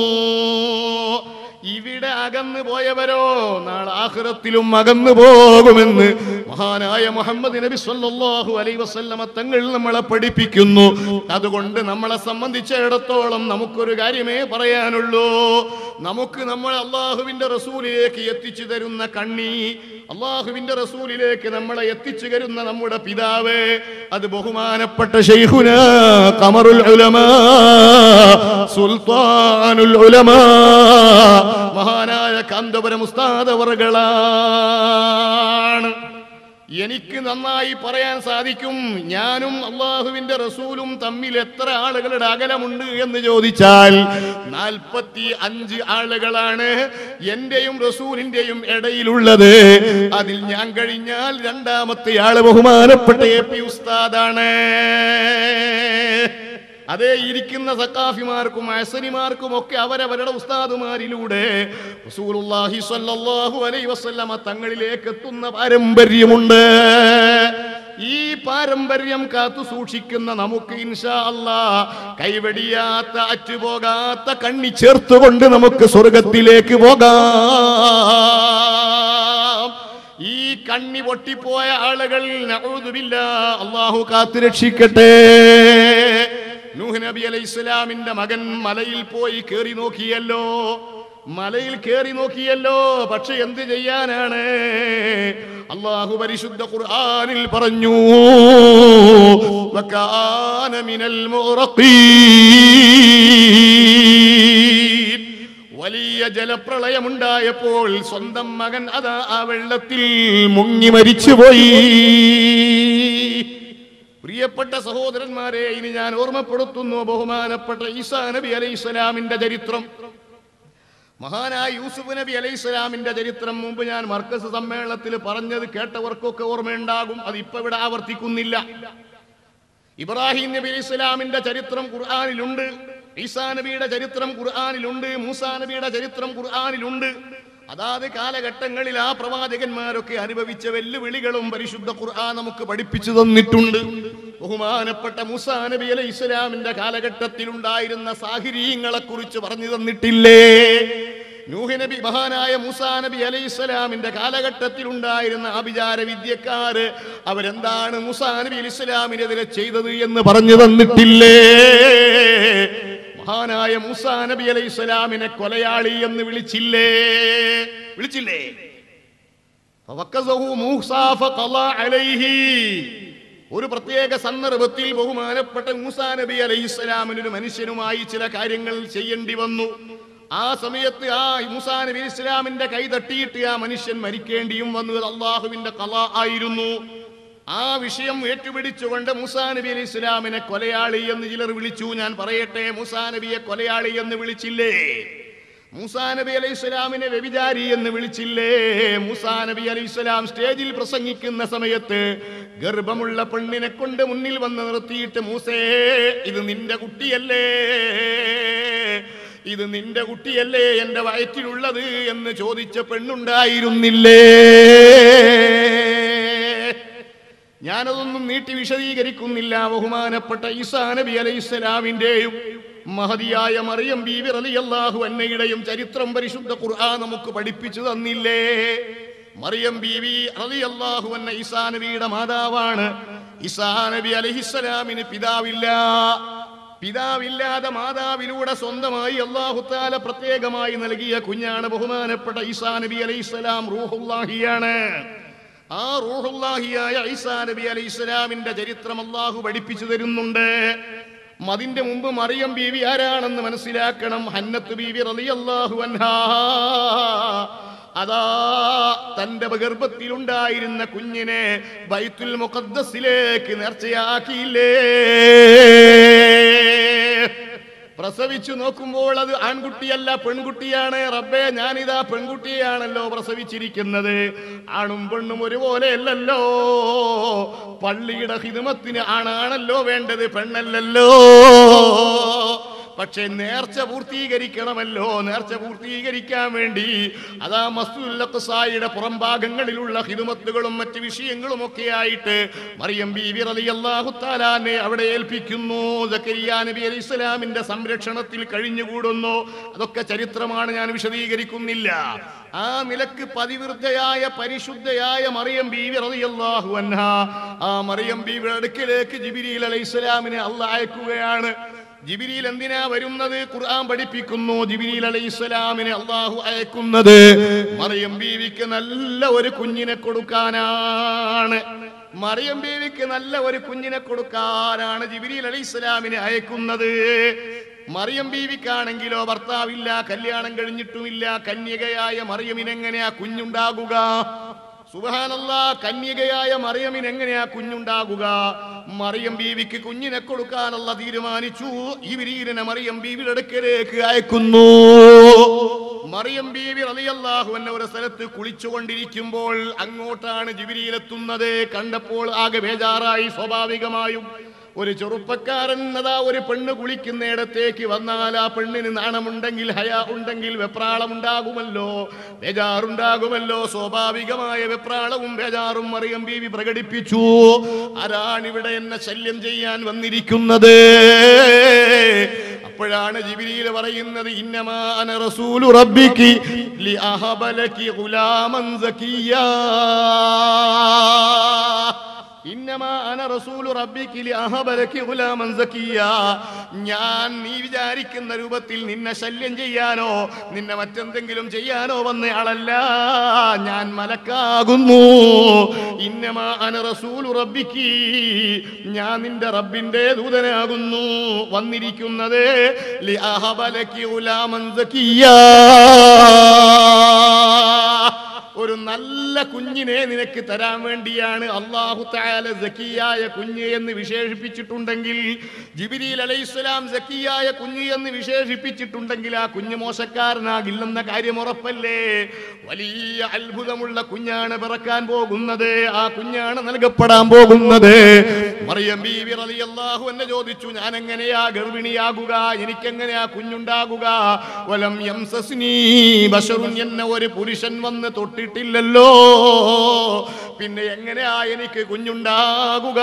ഇവിടെ അകന്നു പോയവരോ നാളെ ആഹ്റത്തിലും അകന്നു പോകുമെന്ന് മഹാനായ മുഹമ്മദ് നബി സല്ലല്ലാഹു അലൈഹി വസല്ലമ തങ്ങൾ നമ്മളെ പഠിപ്പിക്കുന്നു അതുകൊണ്ട് നമ്മളെ സംബന്ധിച്ചിടത്തോളം നമുക്കൊരു കാര്യമേ പറയാനുള്ളൂ നമുക്ക് നമ്മൾ അള്ളാഹുവിന്റെ റസൂലിലേക്ക് എത്തിച്ചു തരുന്ന കണ്ണി അള്ളാഹുവിന്റെ റസൂലിലേക്ക് നമ്മളെ എത്തിച്ചു തരുന്ന നമ്മുടെ പിതാവ് അത് ബഹുമാനപ്പെട്ട ഷെയ്ഖുന കമറുൽ ഉലമാ സുൽത്താനുൽ ഉലമാ മഹാനായ കാന്തപുരം ഉസ്താദ് അവറുകളാണ് എനിക്ക് നന്നായി പറയാൻ സാധിക്കും ഞാനും അള്ളാഹുവിന്റെ റസൂലും തമ്മിൽ എത്ര ആളുകളുടെ അകലമുണ്ട് എന്ന് ചോദിച്ചാൽ നാൽപ്പത്തി അഞ്ച് ആളുകളാണ് എന്റെയും റസൂലിന്റെയും ഇടയിലുള്ളത് അതിൽ ഞാൻ കഴിഞ്ഞാൽ രണ്ടാമത്തെ ആള് ബഹുമാനപ്പെട്ട എ പി ഉസ്താദാണ് അതേ ഇരിക്കുന്ന സക്കാഫിമാർക്കും അസനിമാർക്കും ഒക്കെ അവരവരുടെ ഉസ്താദുമാരിലൂടെ റസൂലുള്ളാഹി സ്വല്ലല്ലാഹു അലൈഹി വസല്ലമ തങ്ങളിലേക്ക് എത്തുന്ന പാരമ്പര്യമുണ്ട് ഈ പാരമ്പര്യം കാത്തു സൂക്ഷിക്കുന്ന നമുക്ക് ഇൻഷാ അല്ലാ കൈവടിയാത്ത അറ്റുപോകാത്ത കണ്ണി ചേർത്തുകൊണ്ട് നമുക്ക് സ്വർഗത്തിലേക്ക് പോകാം ഈ കണ്ണി പൊട്ടിപ്പോയ ആളുകൾ നഊദുബില്ല അള്ളാഹു കാത്തു രക്ഷിക്കട്ടെ നൂഹ് നബി അലൈഹി ഇസ്ലാമിന്റെ മകൻ മലയിൽ പോയി കേറി നോക്കിയല്ലോ മലയിൽ കേറി നോക്കിയല്ലോ പക്ഷെ എന്ത് ചെയ്യാനാണ് അള്ളാഹു പരിശുദ്ധ ഖുർആനിൽ പറഞ്ഞു വകാന മിനൽ മുറഖീൻ വലിയ ജലപ്രളയമുണ്ടായപ്പോൾ സ്വന്തം മകൻ അതാ ആ വെള്ളത്തിൽ മുങ്ങി മരിച്ചുപോയി പ്രിയപ്പെട്ട സഹോദരന്മാരെ ഇനി ഞാൻ ഓർമ്മപ്പെടുത്തുന്നു ബഹുമാനപ്പെട്ട ഈസാ നബി അലൈഹി സ്വലാമിന്റെ ചരിത്രം മഹാനായ യൂസുഫ് നബി അലൈഹി സ്വലാമിന്റെ ചരിത്രം മുമ്പ് ഞാൻ മർക്കസ് സമ്മേളനത്തിൽ പറഞ്ഞത് കേട്ടവർക്കൊക്കെ ഓർമ്മയുണ്ടാകും അത് ഇപ്പൊ ഇവിടെ ആവർത്തിക്കുന്നില്ല ഇബ്രാഹിം നബി അലൈഹി സ്വലാമിന്റെ ചരിത്രം ഖുർആാനിലുണ്ട് ഈസാ നബിയുടെ ചരിത്രം ഖുർആാനിലുണ്ട് മൂസാ നബിയുടെ ചരിത്രം ഖുർആാനിലുണ്ട് അതാത് കാലഘട്ടങ്ങളിൽ ആ പ്രവാചകന്മാരൊക്കെ അനുഭവിച്ച വെല്ലുവിളികളും പരിശുദ്ധ ഖുർആൻ നമുക്ക് പഠിപ്പിച്ചു തന്നിട്ടുണ്ട് ബഹുമാനപ്പെട്ട മൂസാ നബി അലൈഹി ഇസ്ലാമിന്റെ കാലഘട്ടത്തിൽ ഉണ്ടായിരുന്ന സാഹിര്യങ്ങളെ കുറിച്ച് പറഞ്ഞു തന്നിട്ടില്ലേ നൂഹ് നബി മഹാനായ മൂസാ നബി അലൈഹി ഇസ്ലാമിന്റെ കാലഘട്ടത്തിൽ ഉണ്ടായിരുന്ന ആഭിചാര വിദ്യക്കാര് അവരെന്താണ് മൂസാ നബി അലൈഹി ഇസ്ലാമിനെതിരെ ചെയ്തത് എന്ന് പറഞ്ഞു തന്നിട്ടില്ലേ മഹാനായ മൂസാ നബി അലൈഹി ഇസ്ലാമിനെ കൊലയാളി എന്ന് വിളിച്ചില്ലേ വിളിച്ചില്ലേ ഫവക്കസഹു മൂസാ ഫഖളാ അലൈഹി ഒരു പ്രത്യേക സന്ദർഭത്തിൽ ബഹുമാനപ്പെട്ട മൂസാ നബി അലൈഹി ഇസ്ലാമിന് ഒരു മനുഷ്യനുമായി ചില കാര്യങ്ങൾ ചെയ്യേണ്ടി വന്നു ആ സമയത്ത് ആ മൂസാ നബി ഇസ്ലാമിന്റെ കൈ തട്ടിയിട്ട് ആ മനുഷ്യൻ മരിക്കേണ്ടിയും വന്നു അത് അള്ളാഹുവിന്റെ കല ആയിരുന്നു ആ വിഷയം ഏറ്റുപിടിച്ചുകൊണ്ട് മൂസാ നബി അലൈഹി ഇസ്ലാമിനെ കൊലയാളി എന്ന് ചിലർ വിളിച്ചു ഞാൻ പറയട്ടെ മൂസാ നബിയെ കൊലയാളി എന്ന് വിളിച്ചില്ലേ മൂസാ നബി അലൈഹി സ്വലാമിനെ വ്യഭിചാരി എന്ന് വിളിച്ചില്ലേ മൂസാ നബി അലൈഹി സ്വലാം സ്റ്റേജിൽ പ്രസംഗിക്കുന്ന സമയത്ത് ഗർഭമുള്ള പെണ്ണിനെ കൊണ്ട് മുന്നിൽ വന്ന് നിർത്തിയിട്ട് മൂസേ ഇത് നിന്റെ കുട്ടിയല്ലേ ഇത് നിന്റെ കുട്ടിയല്ലേ എന്റെ വയറ്റിലുള്ളത് എന്ന് ചോദിച്ച പെണ്ണുണ്ടായിരുന്നില്ലേ ഞാനതൊന്നും നീട്ടി വിശദീകരിക്കുന്നില്ല ബഹുമാനപ്പെട്ട ഈസാ നബി അലൈഹി സ്വലാമിന്റെയും മഹതിയായ മറിയം ബീവി റളിയല്ലാഹു അന്നയുടെയും ചരിത്രം പരിശുദ്ധ ഖുർആൻ നമുക്ക് പഠിപ്പിച്ചു തന്നില്ലേ മറിയം ബീവി റളിയല്ലാഹു അന്ന ഈസാ നബിയുടെ മാതാവാണ് ഈസാ നബി അലൈഹിസ്സലാമിന് പിതാവില്ല പിതാവില്ലാതെ മാതാവിലൂടെ സ്വന്തമായി അള്ളാഹു താല പ്രത്യേകമായി നൽകിയ കുഞ്ഞാണ് ബഹുമാനപ്പെട്ട ഈസാ നബി അലൈഹിസ്സലാം റൂഹുല്ലാഹിയാണ് ആ റൂഹുല്ലാഹിയായ ഈസാ നബി അലൈഹിസ്സലാമിന്റെ ചരിത്രം അള്ളാഹു പഠിപ്പിച്ചു തരുന്നുണ്ട് അതിന്റെ മുമ്പ് മറിയം ബീവി ആരാണെന്ന് മനസ്സിലാക്കണം ഹന്നത്ത് ബീവി റളിയല്ലാഹു അൻഹാ അതാ തന്റെ ഗർഭത്തിലുണ്ടായിരുന്ന കുഞ്ഞിനെ ബൈത്തുൽ മുഖദ്ദസിലേക്ക് നേർച്ചയാക്കിയില്ലേ പ്രസവിച്ചു നോക്കുമ്പോൾ അത് ആൺകുട്ടിയല്ല പെൺകുട്ടിയാണ് റബ്ബേ ഞാനിതാ പെൺകുട്ടിയാണല്ലോ പ്രസവിച്ചിരിക്കുന്നത് ആണും പെണ്ണും ഒരുപോലെ അല്ലല്ലോ പള്ളിയുടെ ഹിതമത്തിന് ആണാണല്ലോ വേണ്ടത് പെണ്ണല്ലല്ലോ പക്ഷെ നേർച്ച പൂർത്തീകരിക്കണമല്ലോ നേർച്ച പൂർത്തീകരിക്കാൻ വേണ്ടി അതാ മസ്തുല്ലഖ്സായിയുടെ പുറം ഭാഗങ്ങളിലുള്ള ഹിതുമത്തുകളും മറ്റ് വിഷയങ്ങളും ഒക്കെ ആയിട്ട് മറിയം ബീവി റളിയല്ലാഹു തആലാനെ അവിടെ ഏൽപ്പിക്കുന്നു സക്കരിയ നബി അലൈഹി ഇസ്ലാമിന്റെ സംരക്ഷണത്തിൽ കഴിഞ്ഞുകൂടുന്നു അതൊക്കെ ചരിത്രമാണ് ഞാൻ വിശദീകരിക്കുന്നില്ല ആ നിലക്ക് പതിവൃദ്ധയായ പരിശുദ്ധയായ മറിയം ബീവി റളിയല്ലാഹു അൻഹ ആ മറിയം ബീവിയുടെ അടുക്കിലേക്ക് ജിബിരിൽ അലൈഹി ഇസ്ലാമിനെ അള്ളാഹ് അയക്കുകയാണ് ജിബിരിയിൽ എന്തിനാ വരുന്നത് ഖുർആൻ പഠിപ്പിക്കുന്നു ജിബിരിൽ അലൈഹി ഇസ്ലാമിനെ അള്ളാഹു അയക്കുന്നത് മറിയം ബീവിക്ക് നല്ല ഒരു കുഞ്ഞിനെ കൊടുക്കാനാണ് മറിയം ബീവിക്ക് നല്ല ഒരു കുഞ്ഞിനെ കൊടുക്കാനാണ് ജിബിരിൽ അലൈഹി ഇസ്ലാമിനെ അയക്കുന്നത് മറിയം ബീവിക്കാണെങ്കിലോ ഭർത്താവില്ല കല്യാണം കഴിഞ്ഞിട്ടുമില്ല കന്യകയായ മറിയമിനെങ്ങനെയാ കുഞ്ഞുണ്ടാകുക സുബഹാനല്ല കന്യകയായ മറിയമിന് എങ്ങനെയാ കുഞ്ഞുണ്ടാകുക മറിയം ബീവിക്ക് കുഞ്ഞിനെ കൊടുക്കാനുള്ള തീരുമാനിച്ചു ഈ വിരീരനെ മറിയം ബീവിയുടെ അടുക്കലേക്ക് അയക്കുന്നു മറിയം ബീവി റളിയല്ലാഹു എന്ന ഒരു സ്ഥലത്ത് കുളിച്ചുകൊണ്ടിരിക്കുമ്പോൾ അങ്ങോട്ടാണ് ജിബിരിയിലെത്തുന്നത് കണ്ടപ്പോൾ ആകെ ബേജാറായി സ്വാഭാവികമായും ഒരു ചെറുപ്പക്കാരൻ അതാ ഒരു പെണ്ണ് കുളിക്കുന്നിടത്തേക്ക് വന്നാൽ ആ പെണ്ണിന് നാണമുണ്ടെങ്കിൽ ഹയ ഉണ്ടെങ്കിൽ വെപ്രാളമുണ്ടാകുമല്ലോ ബേജാറുണ്ടാകുമല്ലോ സ്വാഭാവികമായ വെപ്രാളവും ബേജാറും മറിയം ബീവി പ്രകടിപ്പിച്ചു ആരാണിവിടെ എന്നെ ശല്യം ചെയ്യാൻ വന്നിരിക്കുന്നത് അപ്പോഴാണ് ജിബിരിയിൽ പറയുന്നത് ഇന്നമാന റസൂലു റബ്ബിക്ക് ലി അഹബലക്കി ഗുലാമൻ സക്കിയാ ഇന്നമാ അന റസൂലു റബ്ബിക്ക് ലി അഹബലക്കി ഗുലാമൻ സക്കിയാ ഞാൻ നീ വിചാരിക്കുന്ന രൂപത്തിൽ നിന്നെ ശല്യം ചെയ്യാനോ നിന്നെ മറ്റെന്തെങ്കിലും ചെയ്യാനോ വന്നയാളല്ല ഞാൻ മലക്കാകുന്നു ഇന്നമാ അന റസൂലു റബ്ബിക്ക് ഞാൻ നിന്റെ റബ്ബിന്റെ ദൂതനാകുന്നു വന്നിരിക്കുന്നത് ലി അഹബലക്കി ഗുലാമൻ സക്കിയാ ഒരു നല്ല കുഞ്ഞിനെ നിനക്ക് തരാൻ വേണ്ടിയാണ് അള്ളാഹു താല സക്കിയായ കുഞ്ഞ് എന്ന് വിശേഷിപ്പിച്ചിട്ടുണ്ടെങ്കിൽ ജിബിരിൽ അലൈഹിസ്സലാം സക്കിയായ കുഞ്ഞ് എന്ന് വിശേഷിപ്പിച്ചിട്ടുണ്ടെങ്കിൽ ആ കുഞ്ഞ് മോശക്കാരനാകില്ലെന്ന കാര്യം ഉറപ്പല്ലേ വലിയ അത്ഭുതമുള്ള കുഞ്ഞാണ് പിറക്കാൻ പോകുന്നത് ആ കുഞ്ഞാണ് നൽകപ്പെടാൻ പോകുന്നത് മറിയം ബീവി റളിയല്ലാഹു എന്നെ ചോദിച്ചു ഞാൻ എങ്ങനെയാ ഗർഭിണിയാകുക എനിക്കെങ്ങനെയാ കുഞ്ഞുണ്ടാകുക വലം യംസസ്നീ ബശറുൻ എന്ന ഒരു പുരുഷൻ വന്ന് തൊട്ടിട്ടില്ലല്ലോ പിന്നെ എങ്ങനെയാ എനിക്ക് കുഞ്ഞുണ്ടാകുക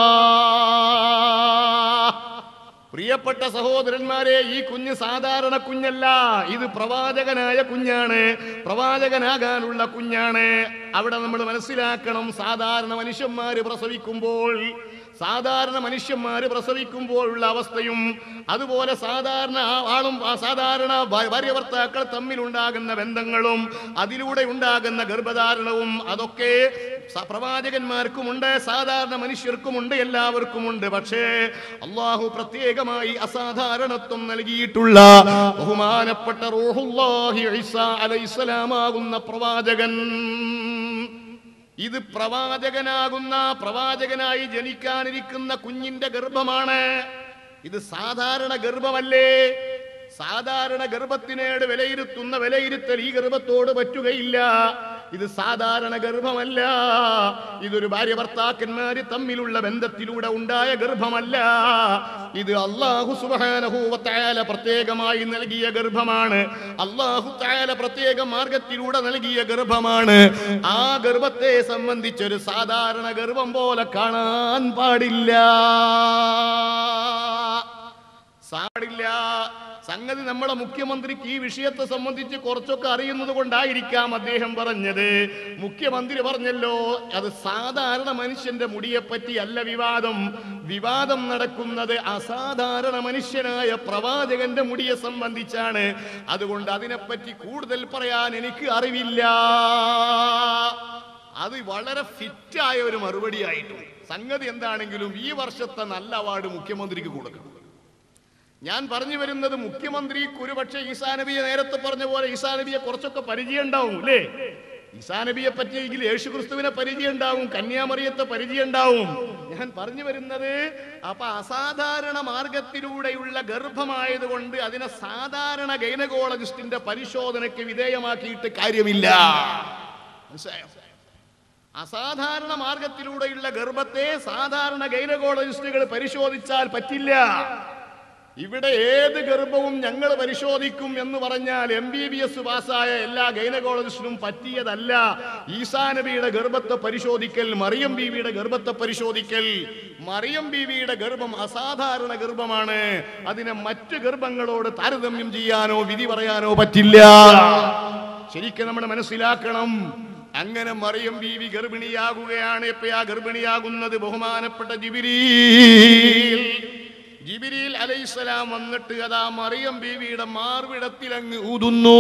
പ്രിയപ്പെട്ട സഹോദരന്മാരെ ഈ കുഞ്ഞ് സാധാരണ കുഞ്ഞല്ല ഇത് പ്രവാചകനായ കുഞ്ഞാണ് പ്രവാചകനാകാനുള്ള കുഞ്ഞാണ് അവിടെ നമ്മൾ മനസ്സിലാക്കണം സാധാരണ മനുഷ്യന്മാര് പ്രസവിക്കുമ്പോൾ സാധാരണ മനുഷ്യന്മാര് പ്രസവിക്കുമ്പോഴുള്ള അവസ്ഥയും അതുപോലെ സാധാരണ ആ- ആളും ആ സാധാരണ ഭ- ഭാര്യ ഭർത്താക്കൾ തമ്മിലുണ്ടാകുന്ന ബന്ധങ്ങളും അതിലൂടെ ഉണ്ടാകുന്ന ഗർഭധാരണവും അതൊക്കെ സ- പ്രവാചകന്മാർക്കുമുണ്ട് സാധാരണ മനുഷ്യർക്കുമുണ്ട് എല്ലാവർക്കുമുണ്ട് പക്ഷേ അള്ളാഹു പ്രത്യേകമായി അസാധാരണത്വം നൽകിയിട്ടുള്ള ബഹുമാനപ്പെട്ട റൂഹുല്ലാഹി ഈസാ അലൈഹിസ്സലാമാകുന്ന പ്രവാചകൻ ഇത് പ്രവാചകനാകുന്ന പ്രവാചകനായി ജനിക്കാനിരിക്കുന്ന കുഞ്ഞിന്റെ ഗർഭമാണ് ഇത് സാധാരണ ഗർഭമല്ലേ സാധാരണ ഗർഭത്തിനോട് വിലയിരുത്തുന്ന വിലയിരുത്തൽ ഈ ഗർഭത്തോട് പറ്റുകയില്ല ഇത് സാധാരണ ഗർഭമല്ല ഇതൊരു ഭാര്യ ഭർത്താക്കന്മാര് തമ്മിലുള്ള ബന്ധത്തിലൂടെ ഉണ്ടായ ഗർഭമല്ല ഇത് അള്ളാഹു സുബാനഹൂവത്തായാല പ്രത്യേകമായി നൽകിയ ഗർഭമാണ് അള്ളാഹു തായാല പ്രത്യേക മാർഗത്തിലൂടെ നൽകിയ ഗർഭമാണ് ആ ഗർഭത്തെ സംബന്ധിച്ചൊരു സാധാരണ ഗർഭം പോലെ കാണാൻ പാടില്ല സാടില്ല സംഗതി നമ്മളെ മുഖ്യമന്ത്രിക്ക് ഈ വിഷയത്തെ സംബന്ധിച്ച് കുറച്ചൊക്കെ അറിയുന്നത് കൊണ്ടായിരിക്കാം അദ്ദേഹം പറഞ്ഞത് മുഖ്യമന്ത്രി പറഞ്ഞല്ലോ അത് സാധാരണ മനുഷ്യന്റെ മുടിയെപ്പറ്റി അല്ല വിവാദം വിവാദം നടക്കുന്നത് അസാധാരണ മനുഷ്യനായ പ്രവാചകന്റെ മുടിയെ സംബന്ധിച്ചാണ് അതുകൊണ്ട് അതിനെപ്പറ്റി കൂടുതൽ പറയാൻ എനിക്ക് അറിവില്ല അത് വളരെ ഫിറ്റായ ഒരു മറുപടിയായിട്ടും സംഗതി എന്താണെങ്കിലും ഈ വർഷത്തെ നല്ല അവാർഡ് മുഖ്യമന്ത്രിക്ക് കൊടുക്കണം ഞാൻ പറഞ്ഞു വരുന്നത് മുഖ്യമന്ത്രി ഒരുപക്ഷെ ഈസാ നബിയെ നേരത്തെ പറഞ്ഞ പോലെ ഈസാ നബിയെ കുറച്ചൊക്കെ പരിചയം ഉണ്ടാവും അല്ലേ ഈസാ നബിയെ പറ്റിയെങ്കിൽ യേശു ക്രിസ്തുവിനെ പരിചയം ഉണ്ടാവും കന്യാമറിയത്തെ പരിചയം ഉണ്ടാവും ഞാൻ പറഞ്ഞു വരുന്നത് അപ്പൊ അസാധാരണ മാർഗത്തിലൂടെയുള്ള ഗർഭമായതുകൊണ്ട് അതിനെ സാധാരണ ഗൈനകോളജിസ്റ്റിന്റെ പരിശോധനയ്ക്ക് വിധേയമാക്കിയിട്ട് കാര്യമില്ല മനസ്സിലായോ അസാധാരണ മാർഗത്തിലൂടെയുള്ള ഗർഭത്തെ സാധാരണ ഗൈനകോളജിസ്റ്റുകൾ പരിശോധിച്ചാൽ പറ്റില്ല ഇവിടെ ഏത് ഗർഭവും ഞങ്ങൾ പരിശോധിക്കും എന്ന് പറഞ്ഞാൽ എം ബി ബി എസ് പാസ്സായ എല്ലാ ഗൈനകോളജിസ്റ്റിനും പറ്റിയതല്ല ഈസാ നബിയുടെ ഗർഭത്തെ പരിശോധിക്കൽ മറിയം ബീവിയുടെ ഗർഭത്തെ പരിശോധിക്കൽ മറിയം ബീവിയുടെ ഗർഭം അസാധാരണ ഗർഭമാണ് അതിനെ മറ്റ് ഗർഭങ്ങളോട് താരതമ്യം ചെയ്യാനോ വിധി പറയാനോ പറ്റില്ല ശരിക്കും നമ്മൾ മനസ്സിലാക്കണം അങ്ങനെ മറിയം ബീവി ഗർഭിണിയാകുകയാണ് ഇപ്പൊ ആ ഗർഭിണിയാകുന്നത് ബഹുമാനപ്പെട്ട ജിബിരീൽ ജിബിരിയിൽ അലൈഹിസ്സലാം വന്നിട്ട് അതാ മറിയം ബീവിയുടെ മാർവിടത്തിൽ അങ്ങ് ഊതുന്നു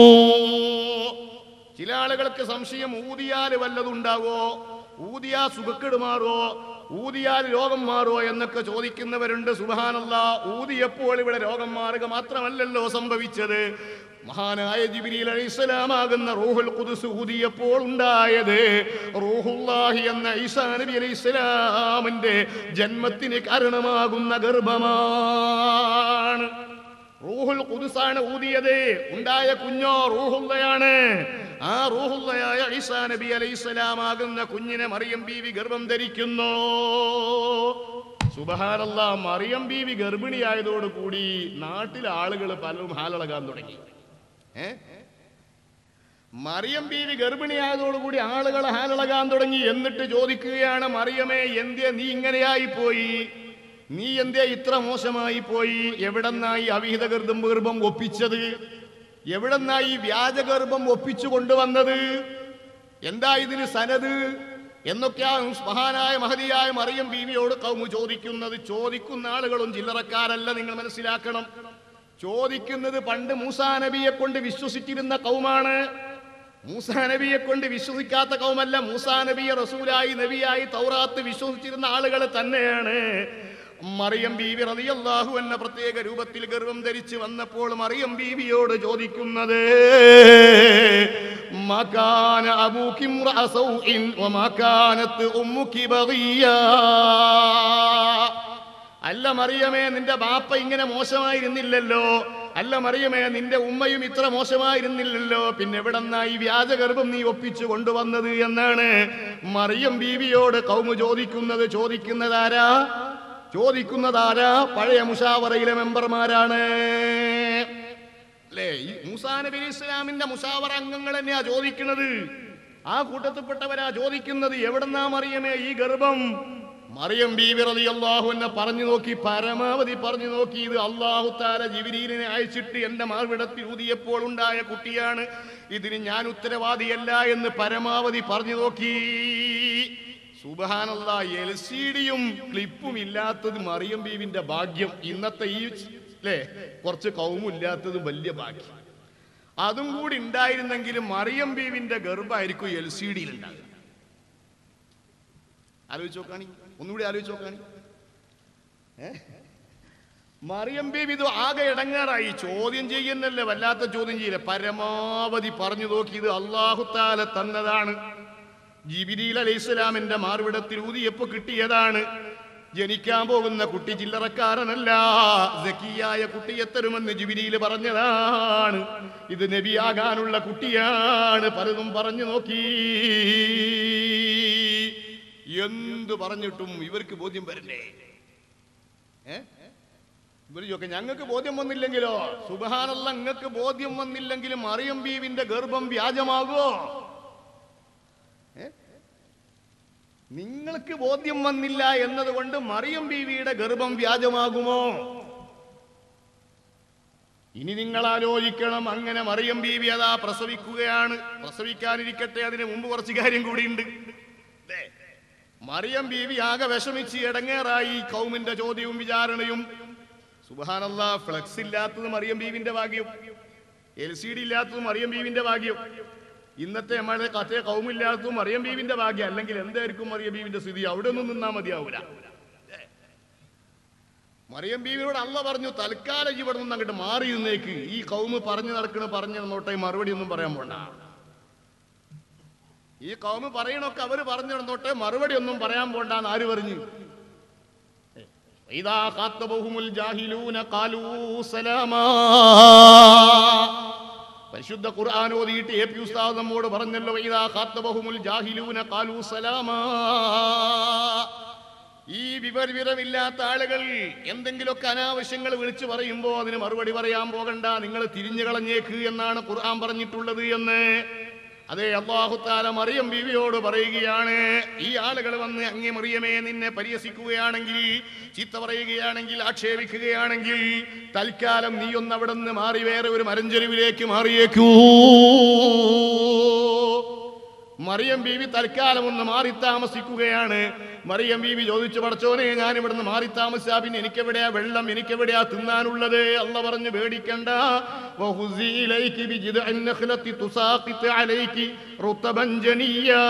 ചില ആളുകൾക്ക് സംശയം ഊതിയാൽ വല്ലതുണ്ടാവോ ഊതിയാ സുഖക്കേട് മാറോ ഊതിയാൽ രോഗം മാറോ എന്നൊക്കെ ചോദിക്കുന്നവരുണ്ട് സുബാനല്ല ഊതിയപ്പോൾ ഇവിടെ രോഗം മാറുക മാത്രമല്ലല്ലോ സംഭവിച്ചത് മഹാനായ ജിബിരിൽ അലൈഹിസ്സലാമാകുന്ന റൂഹുൽ ഖുദ്സ് ഊതിയപ്പോൾ ഉണ്ടായത് റൂഹുല്ലാഹി എന്ന ഈസാ നബി അലൈഹിസ്സലാമിന്റെ ജന്മത്തിന് കാരണമാകുന്ന ഗർഭമാണ് റൂഹുൽ ഖുദ്സാണ് ഊതിയത് ഉണ്ടായ കുഞ്ഞോ റൂഹുള്ളയാണ് ആ റൂഹുള്ളയായ ഈസാ നബി അലൈഹിസ്സലാമാകുന്ന കുഞ്ഞിനെ മറിയം ബീവി ഗർഭം ധരിക്കുന്നു സുബഹാനല്ലാ മറിയം ബീവി ഗർഭിണിയായതോടുകൂടി നാട്ടിലെ ആളുകൾ പലരും ഹാലളകാൻ തുടങ്ങി ഏ മറിയം ബീവി ഗർഭിണിയായതോടുകൂടി ആളുകൾ ഹാലളകാൻ തുടങ്ങി എന്നിട്ട് ചോദിക്കുകയാണ് മറിയമേ എന്തേ നീ ഇങ്ങനെയായി പോയി നീ എന്തേ ഇത്ര മോശമായി പോയി എവിടെന്നായി അവിഹിത ഗർഭം ഗർഭം ഒപ്പിച്ചത് എവിടെന്നായി വ്യാജഗർഭം ഒപ്പിച്ചു കൊണ്ടുവന്നത് എന്താ ഇതിന് സനത് എന്നൊക്കെയാണ് മഹാനായ മഹതിയായ മറിയം ബീവിയോട് കൗമു ചോദിക്കുന്നത് ചോദിക്കുന്ന ആളുകളും ചില്ലറക്കാരല്ല നിങ്ങൾ മനസ്സിലാക്കണം ചോദിക്കുന്നത് പണ്ട് മൂസാ നബിയെ കൊണ്ട് വിശ്വസിച്ചിരുന്ന കൗമാണ് മൂസാ നബിയെ കൊണ്ട് വിശ്വസിക്കാത്ത കൗമല്ല മൂസാ നബിയെ റസൂലായി നബിയായി തൗറാത്ത് വിശ്വസിച്ചിരുന്ന ആളുകൾ തന്നെയാണ് മറിയം ബീവി റളിയല്ലാഹു എന്ന പ്രത്യേക രൂപത്തിൽ ഗർഭം ധരിച്ച് വന്നപ്പോൾ മറിയം ബീവിയോട് ചോദിക്കുന്നത് മകാന അബൂക്കി ഇംറഅ സൗഇൻ വമാ കാനത്ത് ഉമ്മുക്കി ബഗിയാ അല്ല മറിയമേ നിന്റെ ബാപ്പ ഇങ്ങനെ മോശമായിരുന്നില്ലല്ലോ അല്ല മറിയമേ നിന്റെ ഉമ്മയും ഇത്ര മോശമായിരുന്നില്ലല്ലോ പിന്നെ എവിടെന്നായി വ്യാജഗർഭം നീ ഒപ്പിച്ചു കൊണ്ടുവന്നത് എന്നാണ് മറിയം ബീവിയോട് കൗമു ചോദിക്കുന്നത് ചോദിക്കുന്നതാരാ ചോദിക്കുന്നതാരാ പഴയ മുഷാവറയിലെ മെമ്പർമാരാണ് അല്ലേ ഈ മൂസാ നബി അലൈഹി ഇസ്ലാമിന്റെ മുഷാവറ അംഗങ്ങൾ തന്നെയാ ചോദിക്കുന്നത് ആ കൂട്ടത്തിൽപ്പെട്ടവരാ ചോദിക്കുന്നത് എവിടെന്നാ മറിയമേ ഈ ഗർഭം മറിയം ബീവി റളിയല്ലാഹു എന്നെ പറഞ്ഞു നോക്കി പരമാവധി പറഞ്ഞു നോക്കി ഇത് അള്ളാഹു താല ജിബിരീലിനെ അയച്ചിട്ട് എന്റെ മാർവിടത്തിൽ ഊതിയപ്പോൾ ഉണ്ടായ കുട്ടിയാണ് ഇതിന് ഞാൻ ഉത്തരവാദിയല്ല എന്ന് പരമാവധി പറഞ്ഞു നോക്കി സുബഹാനല്ല എൽ സി ഡിയും ക്ലിപ്പും ഇല്ലാത്തത് മറിയം ബീവിന്റെ ഭാഗ്യം ഇന്നത്തെ ഈ അല്ലേ കുറച്ച് കൗമില്ലാത്തത് വലിയ ഭാഗ്യം അതും കൂടി ഉണ്ടായിരുന്നെങ്കിലും മറിയം ബീവിന്റെ ഗർഭമായിരിക്കും എൽ സി ഡിയിൽ ഉണ്ടാകുക ആലോചിച്ച് നോക്കാണി ഒന്നുകൂടി ആലോചിച്ച് നോക്കാണി ഏ? മറിയം ബീവി ഇത് ആകെ ഇടങ്ങാറായി ചോദ്യം ചെയ്യുന്നല്ലേ വല്ലാത്ത ചോദ്യം ചെയ്യില്ല പരമാവധി പറഞ്ഞു നോക്കി ഇത് അള്ളാഹുത്താല തന്നതാണ് ജിബിരിൽ അലൈഹിസ്സലാമിന്റെ മാർവിടത്തിൽ ഊതിയപ്പോ കിട്ടിയതാണ് ജനിക്കാൻ പോകുന്ന കുട്ടി ചില്ലറക്കാരനല്ല സക്കിയായ കുട്ടിയെ തരുമെന്ന് ജിബിരിയിൽ പറഞ്ഞതാണ് ഇത് നബിയാകാനുള്ള കുട്ടിയാണ് പലതും പറഞ്ഞു നോക്കി എന്ത് പറഞ്ഞിട്ടും ഇവർക്ക് ബോധ്യം വരണ്ടേ ഏ ഇവർ ചോദിക്ക ഞങ്ങൾക്ക് ബോധ്യം വന്നില്ലെങ്കിലോ സുബഹാനല്ല നിങ്ങൾക്ക് ബോധ്യം വന്നില്ലെങ്കിലും മറിയം ബീവിന്റെ ഗർഭം വ്യാജമാകുമോ ഏ? നിങ്ങൾക്ക് ബോധ്യം വന്നില്ല എന്നതുകൊണ്ട് മറിയം ബീവിയുടെ ഗർഭം വ്യാജമാകുമോ ഇനി നിങ്ങൾ ആലോചിക്കണം അങ്ങനെ മറിയം ബീവി അതാ പ്രസവിക്കുകയാണ് പ്രസവിക്കാനിരിക്കട്ടെ അതിന് മുമ്പ് കുറച്ച് കാര്യം കൂടിയുണ്ട് ദേ, മറിയം ബീവി ആകെ വിഷമിച്ച് ഇടങ്ങേറായി കൗമിന്റെ ചോദ്യവും വിചാരണയും സുബാനല്ല ഫ്ലക്സ് ഇല്ലാത്തത് മറിയം ബീവിന്റെ ഭാഗ്യം എൽ സി ഡി ഇല്ലാത്തത് മറിയം ബീവിന്റെ ഭാഗ്യം ഇന്നത്തെ നമ്മുടെ കഥയെ കൗമില്ലാത്തതും മറിയം ബീവിന്റെ ഭാഗ്യം അല്ലെങ്കിൽ എന്തായിരിക്കും മറിയം ബീവിന്റെ സ്ഥിതി അവിടെ ഒന്നും നിന്നാ മതിയാവൂല മറിയം ബീവിനോട് അല്ല പറഞ്ഞു തൽക്കാലം ഇവിടെ നിന്ന് അങ്ങോട്ട് മാറി നിന്നേക്ക് ഈ കൗമ് പറഞ്ഞു നടക്കണ പറഞ്ഞു നടന്നോട്ടെ മറുപടി ഒന്നും പറയാൻ പോണ്ട ഈ കൗമ് പറയണൊക്കെ അവര് പറഞ്ഞു നടന്നോട്ടെ മറുപടി ഒന്നും പറയാൻ പോണ്ടാന്ന് ആര് പറഞ്ഞു ഇതാ ഖാത്തബഹുമുൽ ജാഹിലൂന ഖാലൂ സലാമാ പരിശുദ്ധ ഖുർആൻ ഓതിയിട്ട് എ പി ഉസ്താദ് നമ്മോട് പറഞ്ഞല്ലോ ഇതാ ഖാത്തബഹുമുൽ ജാഹിലൂന ഖാലൂ സലാമാ ഈ വിവരവിവരമില്ലാത്ത ആളുകൾ എന്തെങ്കിലുമൊക്കെ അനാവശ്യങ്ങൾ വിളിച്ചു പറയുമ്പോൾ അതിന് മറുപടി പറയാൻ പോകണ്ട നിങ്ങൾ തിരിഞ്ഞു കളഞ്ഞേക്ക് എന്നാണ് ഖുർആൻ പറഞ്ഞിട്ടുള്ളത് എന്ന് അതെ അള്ളാഹുത്താല മറിയം ബീവിയോട് പറയുകയാണ് ഈ ആളുകൾ വന്ന് അങ്ങേ മറിയമേ നിന്നെ പരിഹസിക്കുകയാണെങ്കിൽ ചീത്ത പറയുകയാണെങ്കിൽ ആക്ഷേപിക്കുകയാണെങ്കിൽ തൽക്കാലം നീ ഒന്ന് അവിടെ നിന്ന് മാറി വേറെ ഒരു മരഞ്ചെരുവിലേക്ക് മാറിയേക്കൂ മറിയം ബീവി തൽക്കാലം ഒന്ന് മാറി താമസിക്കുകയാണ് മറിയം ബീവി ചോദിച്ചു പടച്ചോനെ ഞാൻ ഇവിടുന്ന് മാറി താമസിച്ചാ പിന്നെ എനിക്കെവിടെയാ വെള്ളം എനിക്കെവിടെയാ തിന്നാനുള്ളത് അല്ല പറഞ്ഞു പേടിക്കണ്ട വഹുസി ഇലൈകി ബിജിദ്ഇൻ നഖ്ലത്തി തുസാഖിത് അലൈകി റുതബൻ ജനിയ്യാ.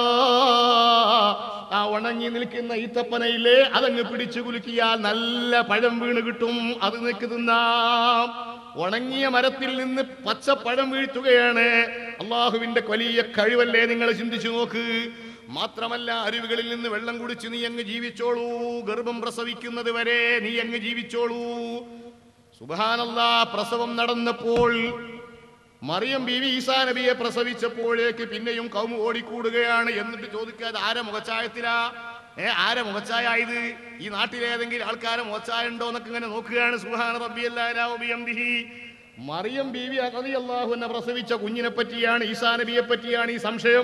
ആ ഉണങ്ങി നിൽക്കുന്ന ഈത്തപ്പനയില്ലേ അതങ്ങ് പിടിച്ചു കുലുക്കിയാൽ നല്ല പഴം വീണ് കിട്ടും അത് നിനക്ക് തിന്നാം ഉണങ്ങിയ മരത്തിൽ നിന്ന് പച്ചപ്പഴം വീഴ്ത്തുകയാണ് അള്ളാഹുവിന്റെ വലിയ കഴിവല്ലേ നിങ്ങൾ ചിന്തിച്ചു നോക്ക് മാത്രമല്ല അരുവികളിൽ നിന്ന് വെള്ളം കുടിച്ച് നീ അങ്ങ് ജീവിച്ചോളൂ ഗർഭം പ്രസവിക്കുന്നത് വരെ നീ അങ്ങ് ജീവിച്ചോളൂ സുബാനല്ലാ പ്രസവം നടന്നപ്പോൾ മറിയം ബീവി ഈസാ നബിയെ പ്രസവിച്ചപ്പോഴേക്ക് പിന്നെയും കൗമ ഓടിക്കൂടുകയാണ് എന്നിട്ട് ചോദിക്കാതെ ആരെ മുഖച്ചായത്തിലാ ഏ ആരെ മുഖച്ചായ ഇത് ഈ നാട്ടിലെ ഏതെങ്കിലും ആൾക്കാരെ മുഖച്ചായ ഉണ്ടോ എന്നൊക്കെ ഇങ്ങനെ നോക്കുകയാണ് സുഹാന റബ്ബിയല്ലാഹി മറിയം ബീവി അള്ളാഹു എന്നെ പ്രസവിച്ച കുഞ്ഞിനെ പറ്റിയാണ് ഈസാ നബിയെ പറ്റിയാണ് ഈ സംശയം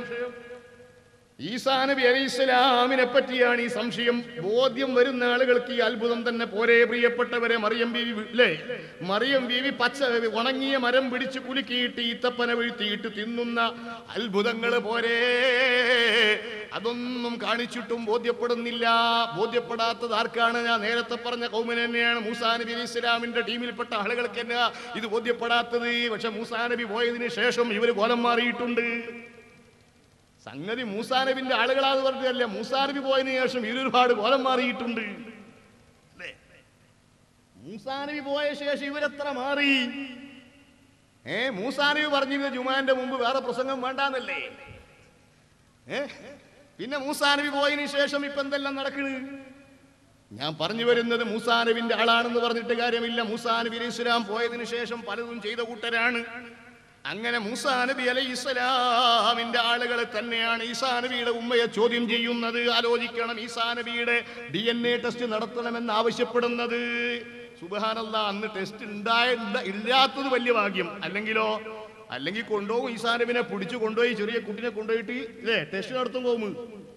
ഈസാ നബി അലൈഹി ഇസ്ലാമിനെ പറ്റിയാണ് ഈ സംശയം ബോധ്യം വരുന്ന ആളുകൾക്ക് ഈ അത്ഭുതം തന്നെ പോരെ പ്രിയപ്പെട്ടവരെ മറിയം ബീവി അല്ലേ മറിയം ബീവി പച്ച ഉണങ്ങിയ മരം പിടിച്ച് കുലുക്കിയിട്ട് ഈത്തപ്പന വീഴ്ത്തിയിട്ട് തിന്നുന്ന അത്ഭുതങ്ങൾ പോരെ അതൊന്നും കാണിച്ചിട്ടും ബോധ്യപ്പെടുന്നില്ല ബോധ്യപ്പെടാത്തത് ആർക്കാണ് ഞാൻ നേരത്തെ പറഞ്ഞ കൗമൻ തന്നെയാണ് മൂസാ നബി അലൈഹി ഇസ്ലാമിന്റെ ടീമിൽപ്പെട്ട ആളുകൾക്ക് തന്നെ ഇത് ബോധ്യപ്പെടാത്തത് പക്ഷെ മൂസാ നബി പോയതിനു ശേഷം ഇവർ കോലം മാറിയിട്ടുണ്ട് സംഗതി മൂസാനബിന്റെ ആളുകളാന്ന് പറഞ്ഞതല്ല മൂസാനബി പോയതിനു ശേഷം ഇവരൊരുപാട് കോലം മാറിയിട്ടുണ്ട് അല്ലേ? മൂസാനബി പോയ ശേഷം ഇവരെത്ര മാറി ഏ മൂസാനബി പറഞ്ഞിരുന്ന ജുമാന്റെ മുമ്പ് വേറെ പ്രസംഗം വേണ്ടാന്നല്ലേ ഏ പിന്നെ മൂസാനബി പോയതിനു ശേഷം ഇപ്പൊ എന്തെല്ലാം നടക്കണ് ഞാൻ പറഞ്ഞു വരുന്നത് മൂസാനബിന്റെ ആളാണെന്ന് പറഞ്ഞിട്ട് കാര്യമില്ല മൂസാനബി അലൈഹി ഇസ്ലാം പോയതിനു ശേഷം പലതും ചെയ്ത കൂട്ടരാണ് അങ്ങനെ മൂസാ നബി അലൈഹി ഇസ്ലാമിന്റെ ആളുകൾ തന്നെയാണ് ഈസാ നബിയുടെ ഉമ്മയെ ചോദ്യം ചെയ്യുന്നത് ആലോചിക്കണം ഈസാ നബിയുടെ ഡി എൻ എ ടെസ്റ്റ് നടത്തണമെന്ന് ആവശ്യപ്പെടുന്നത് സുബഹാനല്ല അന്ന് ടെസ്റ്റ് ഉണ്ടായ ഇണ്ട- ഇല്ലാത്തത് വലിയ ഭാഗ്യം അല്ലെങ്കിലോ അല്ലെങ്കിൽ കൊണ്ടുപോകും ഈസാ നബിനെ പിടിച്ചു കൊണ്ടുപോയി ചെറിയ കുട്ടിനെ കൊണ്ടുപോയിട്ട് ഇല്ലേ ടെസ്റ്റ് നടത്തും പോകും